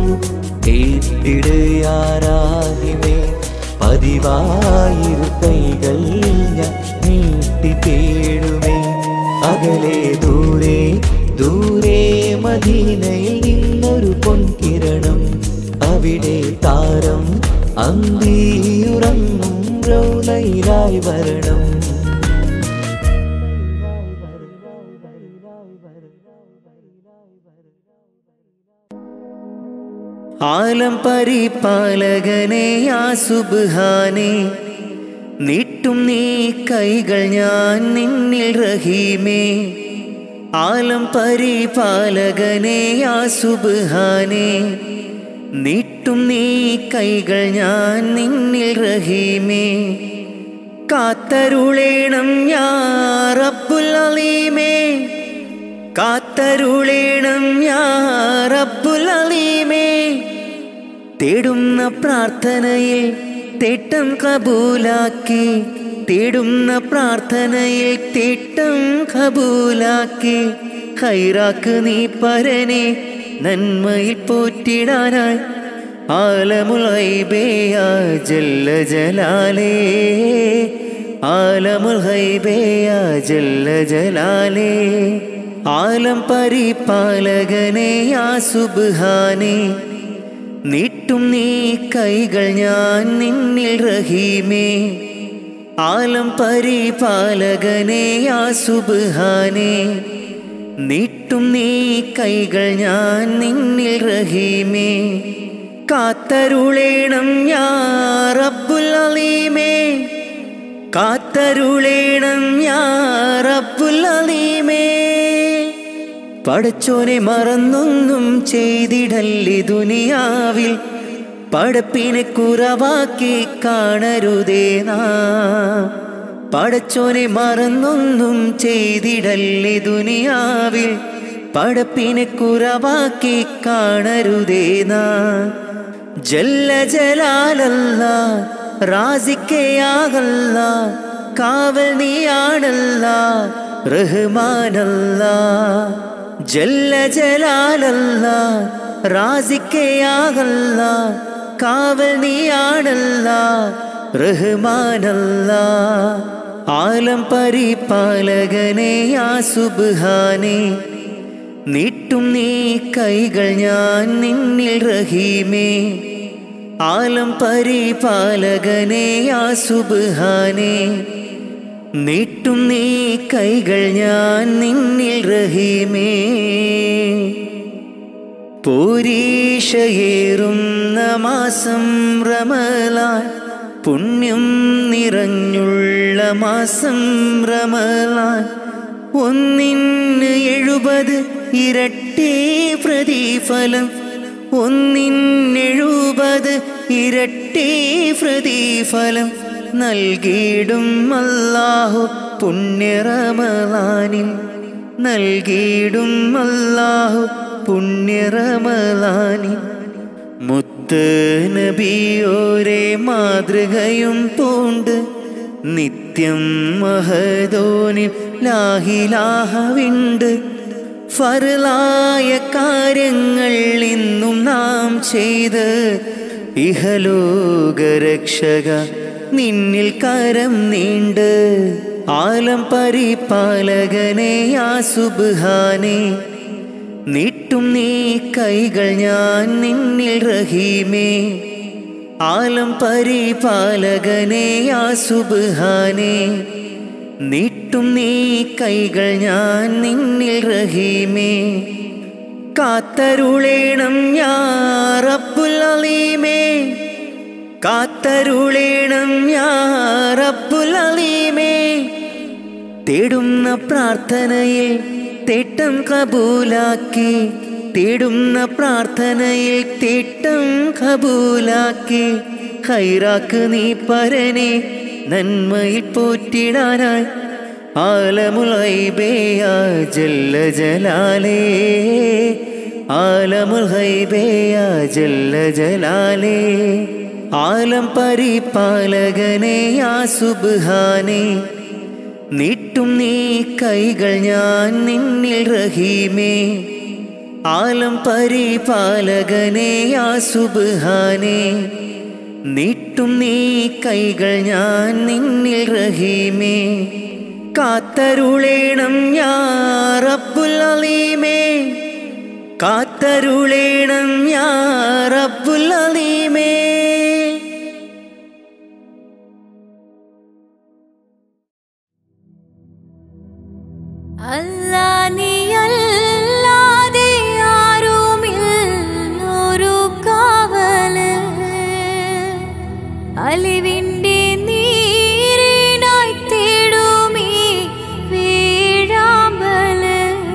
ഏറ്റിടുയാരാഹിമേ പതിവായിരു കൈകൾ ഞാൻ നീട്ടി തേടുമേ അകലെ ദൂരെ ദൂരെ മദീനയിൽ നിന്നൊരു പൊൻകിരണം അവിടെ താരം അന്തിയുറങ്ങും റൗലയിലായി വരണം ആലം പരിപാലകനെ ആ സുബ്ഹാനെ നീട്ടും നീ കൈകൾ ഞാൻ നിന്നിൽ റഹീമേ ആലം പരിപാലകനെ ആ സുബ്ഹാനെ നീട്ടും നീ കൈകൾ ഞാൻ നിന്നിൽ റഹീമേ കാത്തരുളേണം ഞാ റബ്ബുൽ അലീമേ കാത്തരുളേണം ഞാ റബ്ബുൽ അലീമേ തേടുന്ന പ്രാർത്ഥനയിൽ തേട്ടം കബൂലാക്കി തേടുന്ന പ്രാർത്ഥനയിൽ തേട്ടം കബൂലാക്കി ഹൈറാക്ക് നീ പരനെ നന്മയിൽ പോറ്റിടാനായി ആലമുൽ ഹൈബേയ ജല്ല ജലാലേ ആലമുൽ ഹൈബേയ ജല്ല ജലാലേ ആലം പരിപാലകനെ ആ സുബ്ഹാനെ നീട്ടും നീ കൈകൾ ഞാൻ നിന്നിൽ റഹീമേ ആലം പരിപാലകനെ ആ സുബ്ഹാനെ നീട്ടും നീ കൈകൾ ഞാൻ നിന്നിൽ റഹീമേ കാത്തരുളേണം ഞാ റബ്ബുൽ അലീമേ കാത്തരുളേണം ഞാ റബ്ബുൽ അലീമേ പടച്ചോനെ മറന്നൊന്നും ചെയ്തിടല്ലേ ദുനിയാവിൽ പടപ്പിനെ കുറവാക്കി കാണരുതേ നാ പടച്ചോനെ മറന്നൊന്നും ചെയ്തിടല്ലേ ദുനിയാവിൽ പടപ്പിനെ കുറവാക്കി കാണരുതേ നാ ജല്ല ജലാലല്ല റാസിക്കയാകല്ല കാവൽ നീയാണല്ല റഹ്മാനല്ല ജല്ല ജലാലല്ല റാസിക്കയാകല്ല കാവൽ നീയാണല്ല റഹ്മാനല്ല ആലം പരിപാലകനെ ആ സുബ്ഹാനെ നീട്ടും നീ കൈകൾ ഞാൻ നിന്നിൽ റഹീമേ ആലം പരിപാലകനെ ആ സുബ്ഹാനെ നീട്ടും നീ കൈകൾ ഞാൻ നിന്നിൽ റഹീമേ പൂരീഷയേറുന്ന മാസം റമലാൻ പുണ്യം നിറഞ്ഞുള്ള മാസം റമലാൻ ഒന്നിന് എഴുപത് ഇരട്ടി പ്രതിഫലം ഒന്നിനെഴുപത് ഇരട്ടി പ്രതിഫലം നൽകിയിടും അല്ലാഹു പുണ്യറമലാനിൽ നൽകിയിടും അല്ലാഹു പുണ്യറമലാനിൽ മുത്ത് നബിയോരെ മാതൃകയും പൂണ്ട് നിത്യം മഹദോനിൽ ലാഹിലാഹവിണ്ട് ഫറലായ കാര്യങ്ങൾ ഇന്നും നാം ചെയ്ത് ഇഹലോകരക്ഷക നിന്നിൽ കരം നീണ്ട് ആലം പരിപാലകനെ ആ സുബ്ഹാനെ നീട്ടും നീ കൈകൾ ഞാൻ നിന്നിൽ റഹീമേ ആലം പരിപാലകനെ ആ സുബ്ഹാനെ നീട്ടും നീ കൈകൾ ഞാൻ നിന്നിൽ റഹീമേ കാത്തരുളേണം ഞാ റബ്ബുൽ അലീമേ കാത്തരുളേണം ഞാ റബ്ബുൽ അലീമേ തേടുന്ന പ്രാർത്ഥനയിൽ തേട്ടം കബൂലാക്കി തേടുന്ന പ്രാർത്ഥനയിൽ തേട്ടം കബൂലാക്കി ഹൈറാക്ക് നീ പരനെ നന്മയിൽ പോറ്റിടാനായി ആലമുൽ ഹൈബേയ ജല്ല ജലാലേ ആലമുൽ ഹൈബേയ ജല്ല ജലാലേ ആലം പരിപാലകനെ ആ സുബ്ഹാനെ നീട്ടും നീ കൈകൾ ഞാൻ നിന്നിൽ റഹീമേ ആലം പരിപാലകനെ ആ സുബ്ഹാനെ നീട്ടും നീ കൈകൾ ഞാൻ നിന്നിൽ റഹീമേ കാത്തരുളേണം ഞാ റബ്ബുൽ അലീമേ കാത്തരുളേണം യാ റബ്ബുൽ അലീമേ അല്ലാ നീയല്ലാതെ ആരുമില്ലൊരു കാവല് അലിവിൻ്റെ നീരിനായി തേടുമീ വീഴാമ്പല്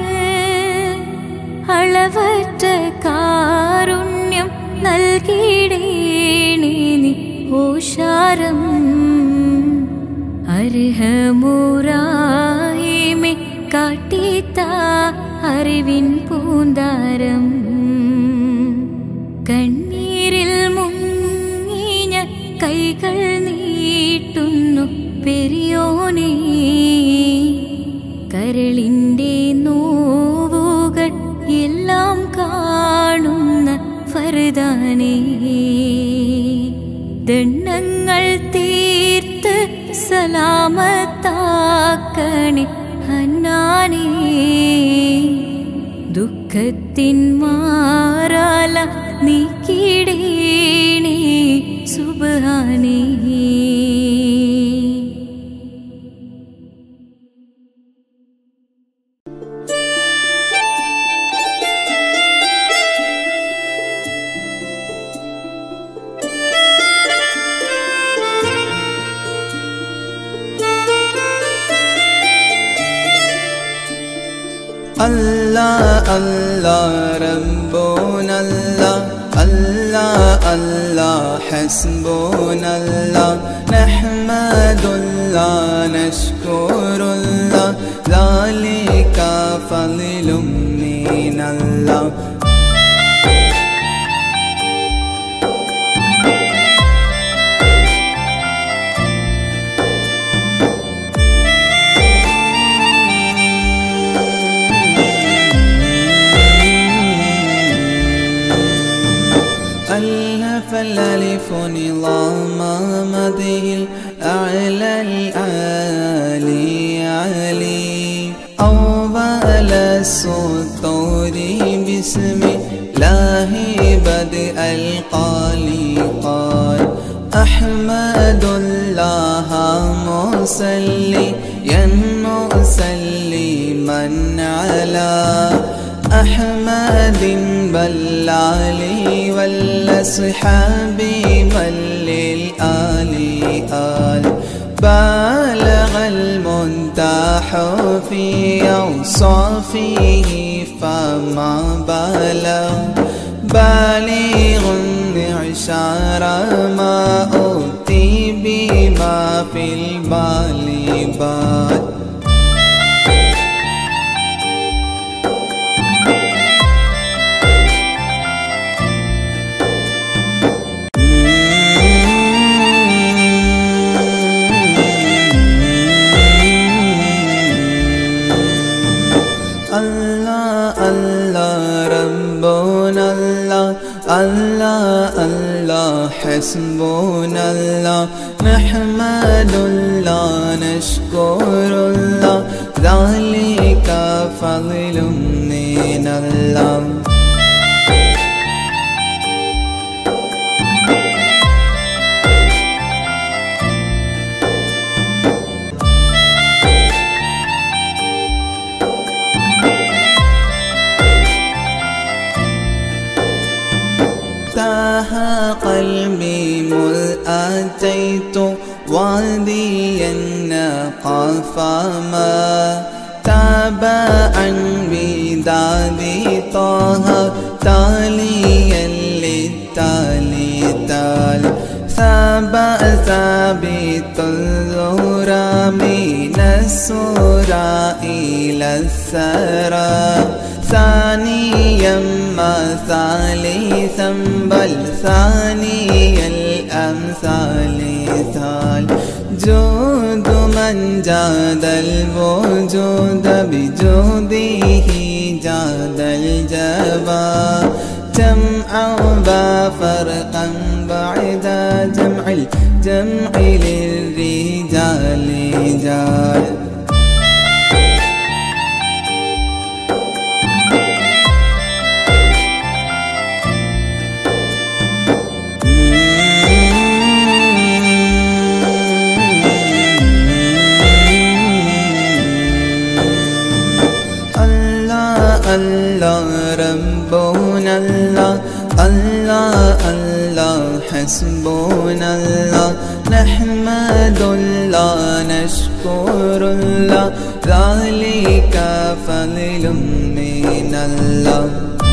അളവറ്റ കാരുണ്യം നൽകിടേണി നീ ഓഷാരം അർഹമുറാഹിമെ കാട്ടിത്ത അറിവിൻ പൂന്താരം കണ്ണീരിൽ മുങ്ങിഞ്ഞ കൈകൾ നീട്ടുന്നു പെരിയോനേ കരളിൻ്റെ നോവുകൾ എല്ലാം കാണുന്ന ഫർദാനേ ദണ്ണങ്ങൾ തീർത്ത് സലാമത്താക്കണേ ഹന്നാനേ ദുഃഖത്തിൻ മാറാല നീക്കിടേണേ സുബാനേ الله الله ربنا الله الله الله حسبنا الله نحمد الله نشكر الله ذلك فضل من الله ألف الألف نظام مده الأعلى العالي علي أول السطور بسم الله بدء القالي قال أحمد الله مسليا مسلما على أحمد بلالي والأصحاب بل للآل آل بالغ المنتاح في أوصافه فما بلغ بالغ معشار ما أوتي بما في البال بال الله الله ربنا الله الله الله حسبنا الله نحمد الله نشكر الله ذلك فضل من الله تاه قلبي مذ أتيت واديا قفا ما تابعا بدادي طه تاليا للتالي تال ثابا ثابت الزهرى من السورة إلى الثرى ثانيا ما ثالثا بل ثاني الأمثال ثال جود من جاد الوجود بجوده جاد الجبا جمعا وفرقا بعدا جمع الجمع للرجال رجال الله ربنا الله الله الله حسبنا الله نحمد الله نشكر الله ذلك فضل من الله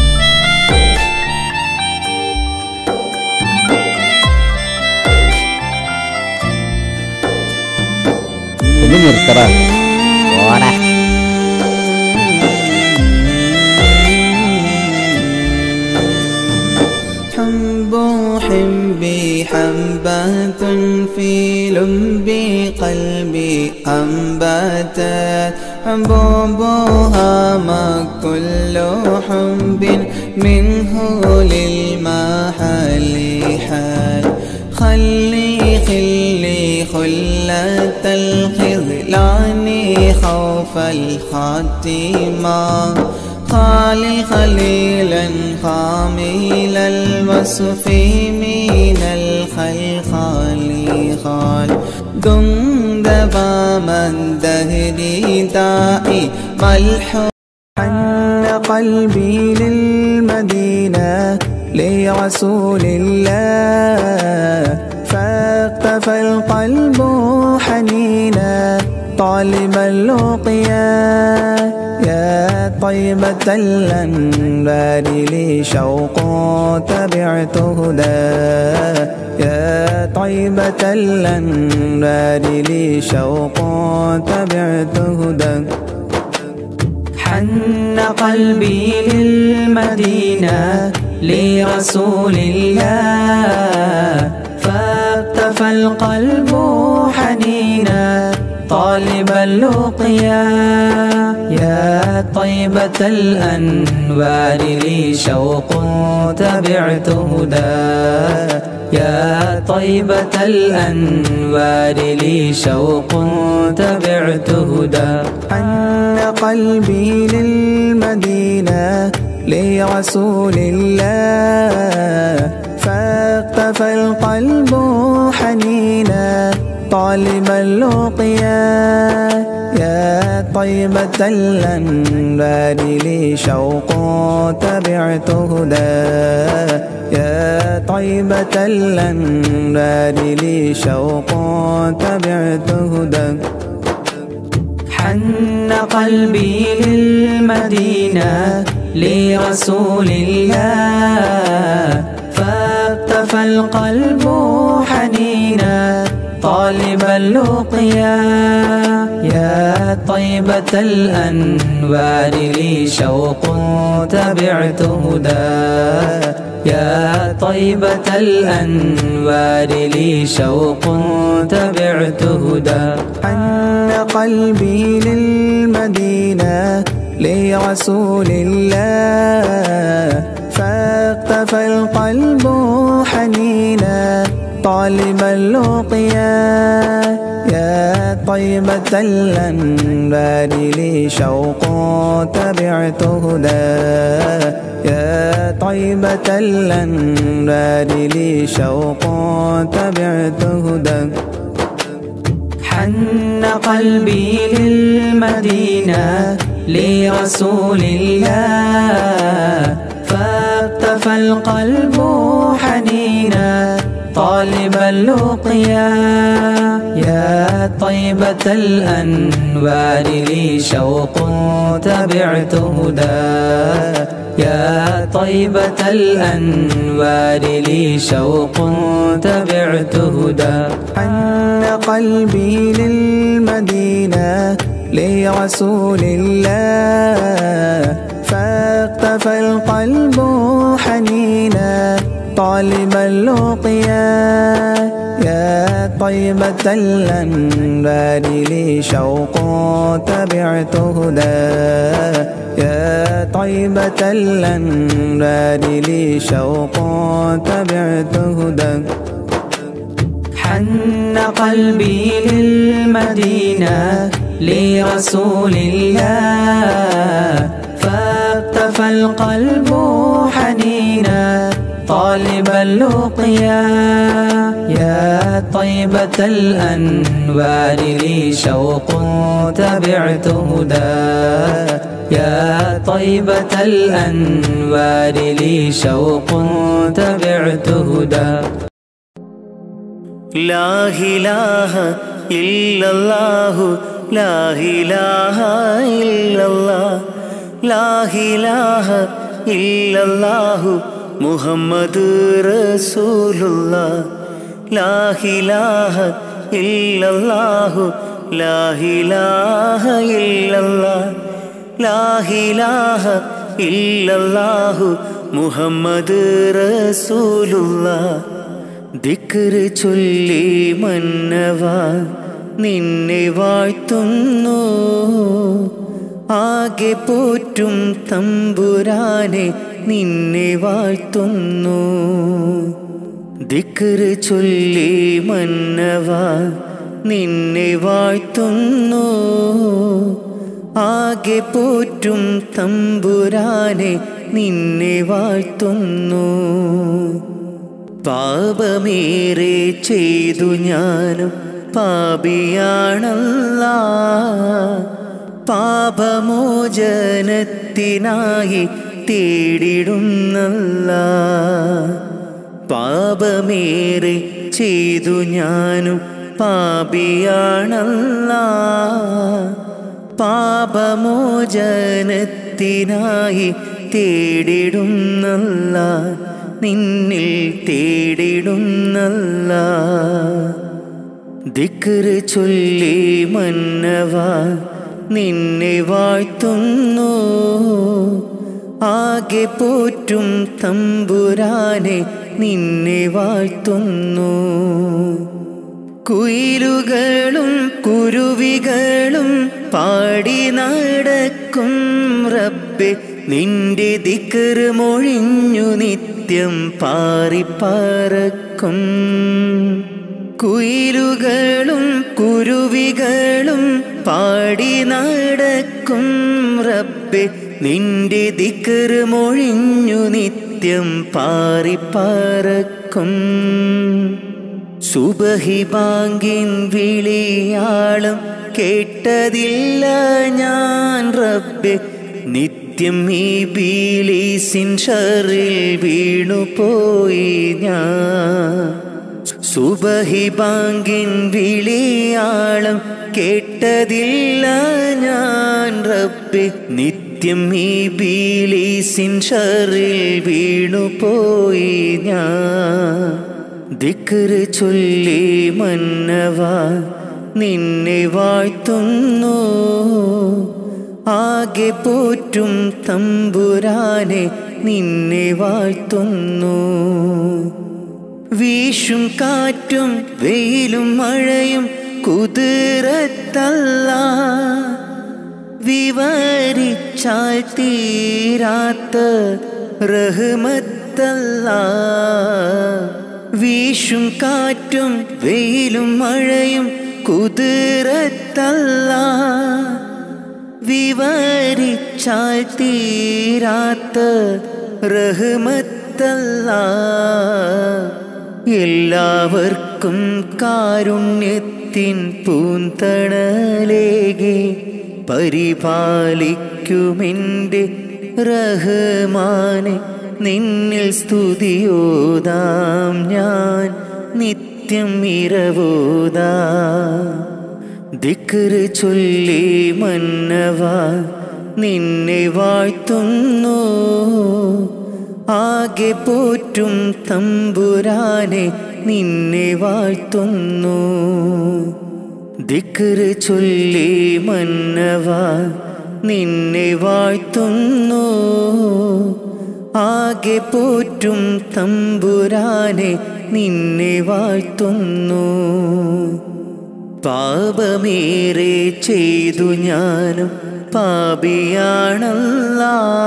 ഒന്ന് നിർത്തടാ ഓടാ حب حبي حبات في لب قلبي أنبتت حبوبها ما كل حب منه للمحل حال خلي خلي خلة الخذلان خوف الخاتمة خالي خليلا خامل الوصف من الخلخال خال دندب من دهري دائي ملحوظ حن قلبي للمدينة لرسول الله فاقتفى القلب حنينا طالب اللقيا يا طيبة الأنبار لي شوق تبعت هدى يا طيبة الأنبار لي شوق تبعت هدى حن قلبي للمدينة لرسول الله فاقتفى القلب حنينا طالب اللقيا يا طيبة الأنوار لي شوق تبعت هدى يا طيبة الأنوار لي شوق تبعت هدى حن قلبي للمدينة لرسول الله فاقتفى القلب حنينا طالب اللقيا يا طيبة الأنبار لي شوق تبعت هدى يا طيبة الأنبار لي شوق تبعت هدى حن قلبي للمدينة لرسول الله فاقتفى القلب حنينا طالب اللقيا يا طيبة الأنوار لي شوق تبعت هدى يا طيبة الأنوار لي شوق تبعت هدى حن قلبي للمدينة لرسول الله فاقتفى القلب حنينا طالب اللقيا يا طيبة الأنبار لي شوق تبعت هدى يا طيبة الأنبار لي شوق تبعت هدى حن قلبي للمدينة لرسول الله فاقتفى القلب حنينا طالب اللقيا يا طيبة الأنوار لي شوق تبعت هدى يا طيبة الأنوار لي شوق تبعت هدى حن قلبي للمدينة لرسول الله فاقتفى القلب حنينا طالب اللقيا يا طيبة الأنبار لي شوق تبعت هدى يا طيبة الأنبار لي شوق تبعت هدى حن قلبي للمدينة لرسول الله فاقتفى القلب حنينا طالب اللقيا يا طيبة الأنوار لي شوق تبعت هدى يا طيبة الأنوار لي شوق تبعت هدى ലാഹിലാഹ ഇല്ലല്ലാഹു ലാഹിലാഹ ഇല്ലല്ലാഹ് ലാഹിലാഹ ഇല്ലല്ലാഹു മുഹമ്മദ് റസൂലുള്ള ലാഹിലാഹ ഇല്ലല്ലാഹു ലാഹിലാഹ ഇല്ലല്ലാഹ് ലാഹിലാഹ ഇല്ലല്ലാഹു മുഹമ്മദ് റസൂലുള്ള ദിക്റ് ചൊല്ലി മന്നവ നിന്നെ വാഴ്ത്തുന്നു ആകെ പോറ്റും തമ്പുരാനെ നിന്നെ വാഴ്ത്തുന്നു ദിക്റ് ചൊല്ലി മന്നവ നിന്നെ വാഴ്ത്തുന്നു ആകെ പോറ്റും തമ്പുരാനെ നിന്നെ വാഴ്ത്തുന്നു പാപമേറെ ചെയ്തു ഞാനും പാപിയാണല്ല പാപമോചനത്തിനായി തേടിടുന്നല്ല പാപമേറെ ചെയ്തു ഞാനും പാപിയാണല്ല പാപമോചനത്തിനായി തേടിടുന്നല്ല നിന്നിൽ തേടിടുന്നല്ല ദിക്റ് ചൊല്ലി മന്നവ നിന്നെ വാഴ്ത്തുന്നു ആകെ പോറ്റും തമ്പുരാനെ നിന്നെ വാഴ്ത്തുന്നു കുയിലുകളും കുരുവികളും പാടി നടക്കും റബ്ബെ നിന്റെ ദിക്കറ് മൊഴിഞ്ഞു നിത്യം പാറിപ്പറക്കും കുയിലുകളും കുരുവികളും പാടി നടക്കും റബ്ബെ നിന്റെ ദിക്കറ് മൊഴിഞ്ഞു നിത്യം പാറിപ്പറക്കും സുബഹി ബാങ്കിൻ വിളിയാളം കേട്ടതില്ല ഞാൻ റബ്ബെ നിത്യം ഈ ബീലീസിൻ ഷറിൽ വീണുപോയി ഞാൻ സുബഹി ബാങ്കിൻ വിളിയാളം കേട്ടതില്ല ഞാൻ റബ്ബെ നിത്യം ഈ ബീലീസിൻ ഷറിൽ വീണുപോയി ഞാൻ ദിക്റ് ചൊല്ലി മന്നവ നിന്നെ വാഴ്ത്തുന്നു ആകെ പോറ്റും തമ്പുരാനെ നിന്നെ വാഴ്ത്തുന്നു വീശും കാറ്റും വെയിലും മഴയും കുതിരത്തല്ല വിവരിച്ചാൽ തീരാത്ത റഹ്മത്തല്ല വീശും കാറ്റും വെയിലും മഴയും കുതിരത്തല്ല വിവരിച്ചാൽ തീരാത്ത റഹ്മത്തല്ല എല്ലാവർക്കും കാരുണ്യത്തിൻ പൂന്തണലേകെ പരിപാലിക്കുമെൻ്റെ റഹ്മാനെ നിന്നിൽ സ്തുതിയോതാം ഞാൻ നിത്യം ഇരവോതാ ദിക്റ് ചൊല്ലി മന്നവ നിന്നെ വാഴ്ത്തുന്നു ആകെ പോറ്റും തമ്പുരാനെ നിന്നെ വാഴ്ത്തുന്നു ദിക്റ് ചൊല്ലി മന്നവ നിന്നെ വാഴ്ത്തുന്നു ആകെ പോറ്റും തമ്പുരാനെ നിന്നെ വാഴ്ത്തുന്നു പാപമേറെ ചെയ്തു ഞാനും പാപിയാണല്ല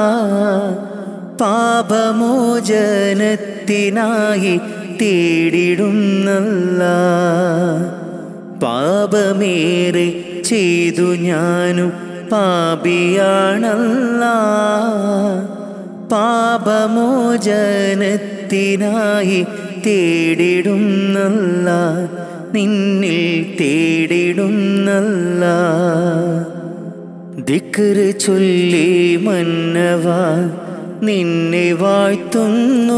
പാപമോചനത്തിനായി തേടിടുന്നല്ല പാപമേറെ ചെയ്തു ഞാനും പാപിയാണല്ല പാപമോചനത്തിനായി തേടിടുന്നല്ല നിന്നിൽ തേടിടുന്നല്ല ദിക്റ് ചൊല്ലി മന്നവ നിന്നെ വാഴ്ത്തുന്നു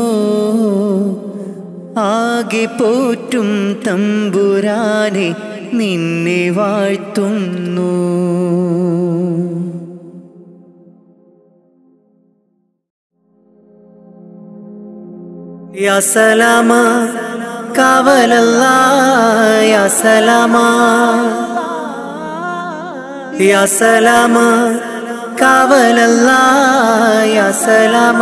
ആകെ പോറ്റും തമ്പുരാനെ നിന്നെ വാഴ്ത്തുന്നു യാ സലാമ കാവലല്ല യാ സലാമ യാ സലാമ കാവലല്ല യാ സലാമ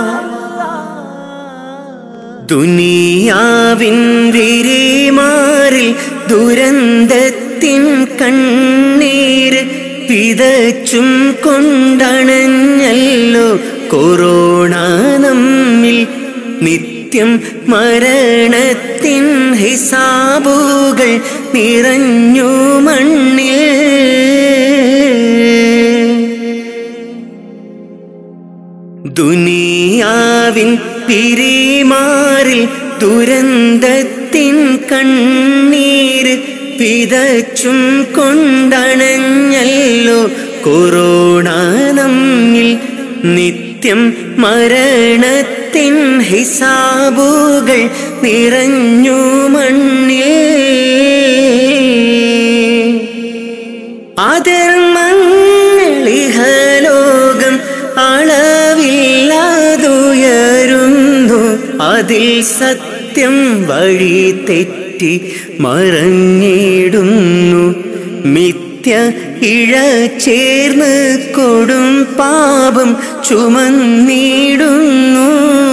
ദുനിയാവിൻ വിരിമാറിൽ ദുരന്തത്തിൻ കണ്ണീര് വിതച്ചും കൊണ്ടണഞ്ഞല്ലോ കൊറോണ നമ്മിൽ നിത്യം മരണത്തിൻ ഹിസാബുകൾ നിറഞ്ഞു മണ്ണിൽ ദുനിയാവിൻ പിരിമാറിൽ ദുരന്തത്തിൻ കണ്ണീര് വിതച്ചും കൊണ്ടണഞ്ഞല്ലോ കൊറോണ നമ്മിൽ നിത്യം മരണത്തിൻ ഹിസാബുകൾ നിറഞ്ഞു മണ്ണിൽ അധർമ്മങ്ങളിഹലോകം അളവില്ലാതുയരുന്നു അതിൽ സത്യം വഴി തെറ്റി മറഞ്ഞിടുന്നു മിഥ്യ ഇഴ ചേർന്ന് കൊടും പാപം ചുമന്നിടുന്നു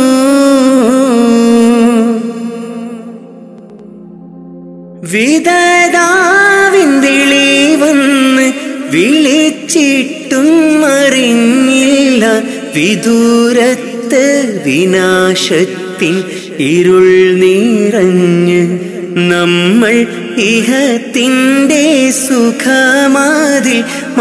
വിധതാവിന്തിളി വന്ന് വിളിച്ചിട്ടും അറിഞ്ഞില്ല വിദൂരത്ത് വിനാശത്തിൻ ഇരുൾ നിറഞ്ഞ് നമ്മൾ ഇഹത്തിൻ്റെ സുഖമാതിൽ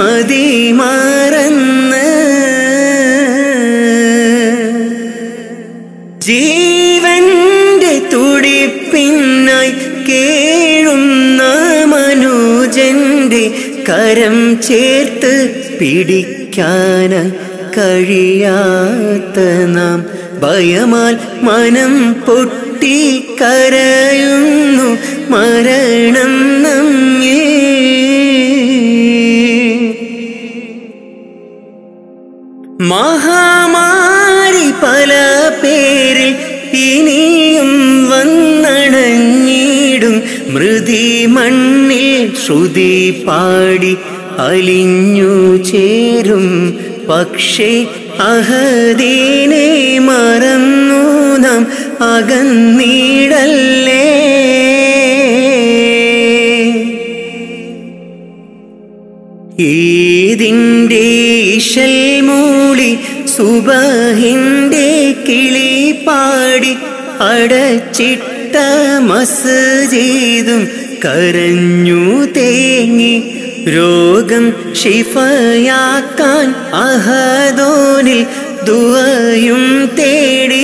മതിമറന്ന് ജീവന്റെ തുടിപ്പിന്നായി കേഴുന്ന മനുജന്റെ കരം ചേർത്ത് പിടിക്കാന കഴിയാത്ത നാം ഭയമാൽ മനം പൊട്ടി കരയുന്നു മരണം നമ്മേ മഹാമാരി പല പേരിൽ ഇനിയും വന്നണഞ്ഞിടും മൃതി മണ്ണിൽ ശ്രുതി പാടി അലിഞ്ഞു ചേരും പക്ഷേ അഹദീനെ മറന്നു നാം അകന്നീടല്ലേ ഈതിൻ്റെ ഇശൽ മൂളി സുബഹിൻ്റെ കിളി പാടി അടച്ചിട്ട മസ്ജിദും കരഞ്ഞു തേങ്ങി രോഗം ഷിഫയാക്കാൻ അഹദോനിൽ ദുവയും തേടി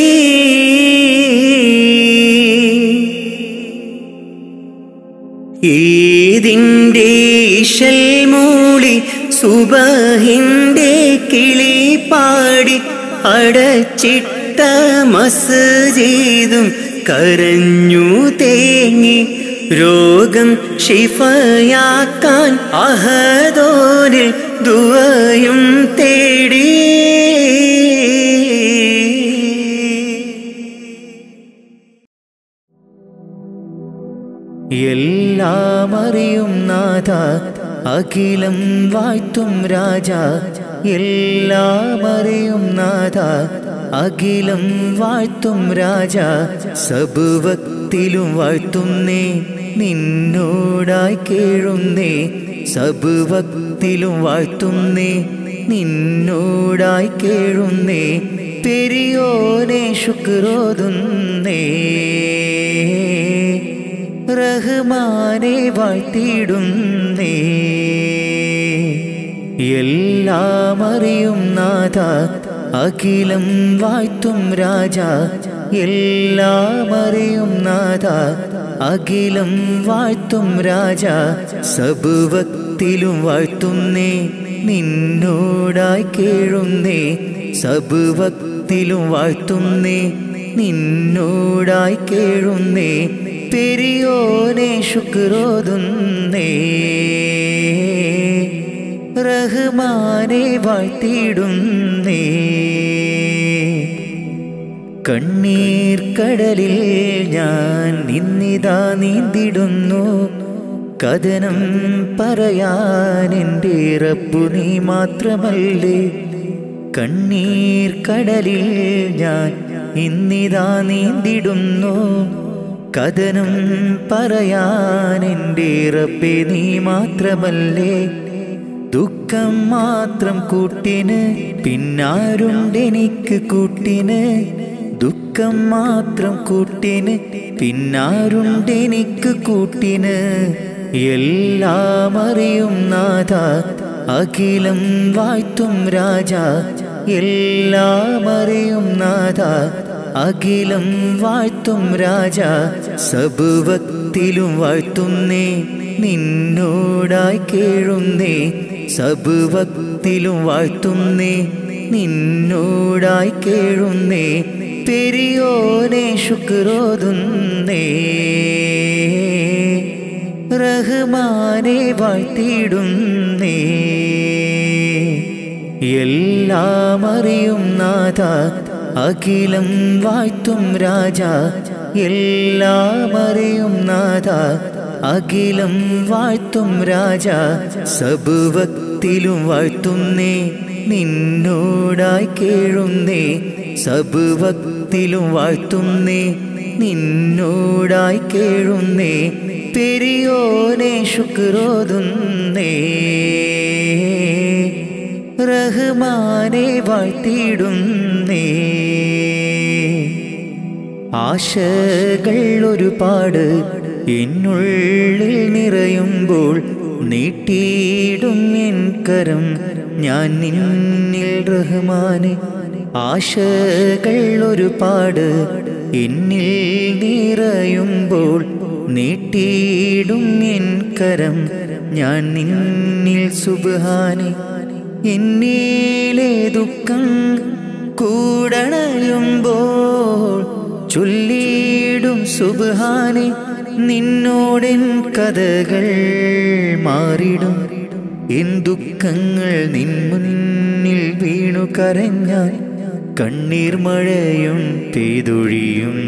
ഈതിൻ്റെ ഇശൽ മൂളി സുബഹിൻ്റെ കിളി പാടി അടച്ചിട്ട മസ്ജിദും കരഞ്ഞു തേങ്ങി രോഗം ഷിഫയാക്കാൻ അഹദോനിൽ ദുവയും തേടി എല്ലാം അറിയും നാഥ അഖിലം വാഴ്ത്തും രാജ എല്ലാം അറിയും നാഥ അഖിലം വാഴ്ത്തും രാജ സബുവക്തിലും വാഴ്ത്തുന്നേ നിന്നോടായി കേഴുന്നേ സബുവക്തിലും വാഴ്ത്തുന്നേ നിന്നോടായി കേഴുന്നേ പെരിയോനെ ശുക്രോതുന്നേ റഹ്മാനെ വാഴ്ത്തിയിടുന്നേ എല്ലാം അറിയും നാഥ അഖിലം വാഴ്ത്തും രാജ എല്ലാം അറിയും നാഥ അഖിലം വാഴ്ത്തും രാജ സബുവക്തിലും വാഴ്ത്തുന്നേ നിന്നോടായി കേഴുന്നേ സബുവക്തിലും വാഴ്ത്തുന്നേ നിന്നോടായി കേഴുന്നേ പെരിയോനെ ശുക്രോതുന്നേ റഹ്മാനെ വാഴ്ത്തിയിടുന്നേ കണ്ണീർ കടലിൽ ഞാൻ നിന്നിതാ നീന്തിടുന്നു കഥനം പറയാൻ എൻ്റെ റബ്ബു നീ മാത്രമല്ലേ കണ്ണീർ കടലിൽ ഞാൻ ഇന്നിതാ നീന്തിടുന്നു കഥനം പറയാൻ എൻ്റെ റബ്ബെ നീ മാത്രമല്ലേ ദുഃഖം മാത്രം കൂട്ടിന് പിന്നാരുണ്ടെനിക്ക് കൂട്ടിന് ദുഃഖം മാത്രം കൂട്ടിന് പിന്നാരുണ്ടെനിക്ക് കൂട്ടിന് എല്ലാം അറിയും നാഥ അഖിലം വാഴ്ത്തും രാജ എല്ലാം അറിയും നാഥ അഖിലം വാഴ്ത്തും രാജ സബുവക്തിലും വാഴ്ത്തുന്നേ നിന്നോടായി കേഴുന്നേ സബുവക്തിലും വാഴ്ത്തുന്നേ നിന്നോടായി കേഴുന്നേ പെരിയോനെ ശുക്രോതുന്നേ റഹ്മാനെ വാഴ്ത്തിയിടുന്നേ എല്ലാം അറിയും നാഥ അഖിലം വാഴ്ത്തും രാജ എല്ലാം അറിയും നാഥ അഖിലം വാഴ്ത്തും രാജ സബുവക്തിലും വാഴ്ത്തുന്നേ നിന്നോടായി കേഴുന്നേ സബുവക്തിലും വാഴ്ത്തുന്നേ നിന്നോടായി കേഴുന്നേ പെരിയോനെ ശുക്രോതുന്നേ റഹ്മാനെ വാഴ്ത്തിയിടുന്നേ ആശകൾ ഒരുപാട് എന്നുള്ളിൽ നിറയുമ്പോൾ നീട്ടിയിടും എൻ കരം ഞാൻ നിന്നിൽ റഹ്മാനെ ആശകൾ ഒരുപാട് എന്നിൽ നിറയുമ്പോൾ നീട്ടിയിടും എൻ കരം ഞാൻ നിന്നിൽ സുബാനെ എന്നിലെ ദുഃഖം കൂടണയുമ്പോൾ ചൊല്ലിയിടും സുബാനെ നിന്നോടെൻ കഥകൾ മാറിടും എൻ ദുഃഖങ്ങൾ നിൻ മുന്നിൽ വീണു കരഞ്ഞാൽ കണ്ണീർ മഴയും പെയ്തൊഴിയും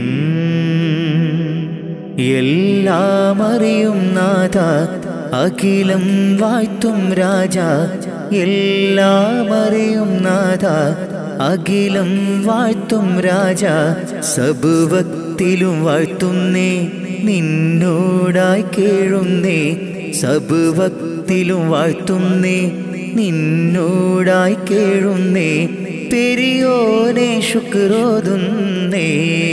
എല്ലാം അറിയും നാഥ അഖിലം വാഴ്ത്തും രാജ എല്ലാം അറിയും നാഥ അഖിലം വാഴ്ത്തും രാജ സബുവക്തിലും വാഴ്ത്തുന്നേ നിന്നോടായി കേഴുന്നേ സബുവക്തിലും വാഴ്ത്തുന്നേ നിന്നോടായി കേഴുന്നേ പെരിയോനെ ശുക്രോതുന്നേ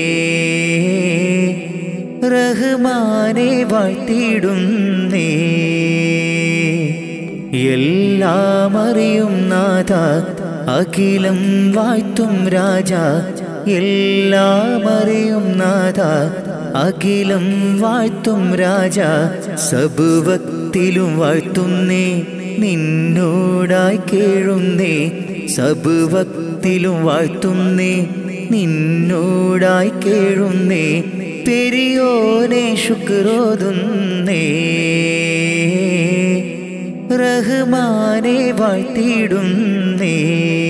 റഹ്മാനെ വാഴ്ത്തിയിടുന്നേ എല്ലാം അറിയും നാഥ അഖിലം വാഴ്ത്തും രാജ എല്ലാം അറിയും നാഥ അഖിലം വാഴ്ത്തും രാജ സബുവക്തിലും വാഴ്ത്തുന്നേ നിന്നോടായി കേഴുന്നേ സബുവക്തിലും വാഴ്ത്തുന്നേ നിന്നോടായി കേഴുന്നേ പെരിയോനെ ശുക്രോതുന്നേ റഹ്മാനെ വാഴ്ത്തിയിടുന്നേ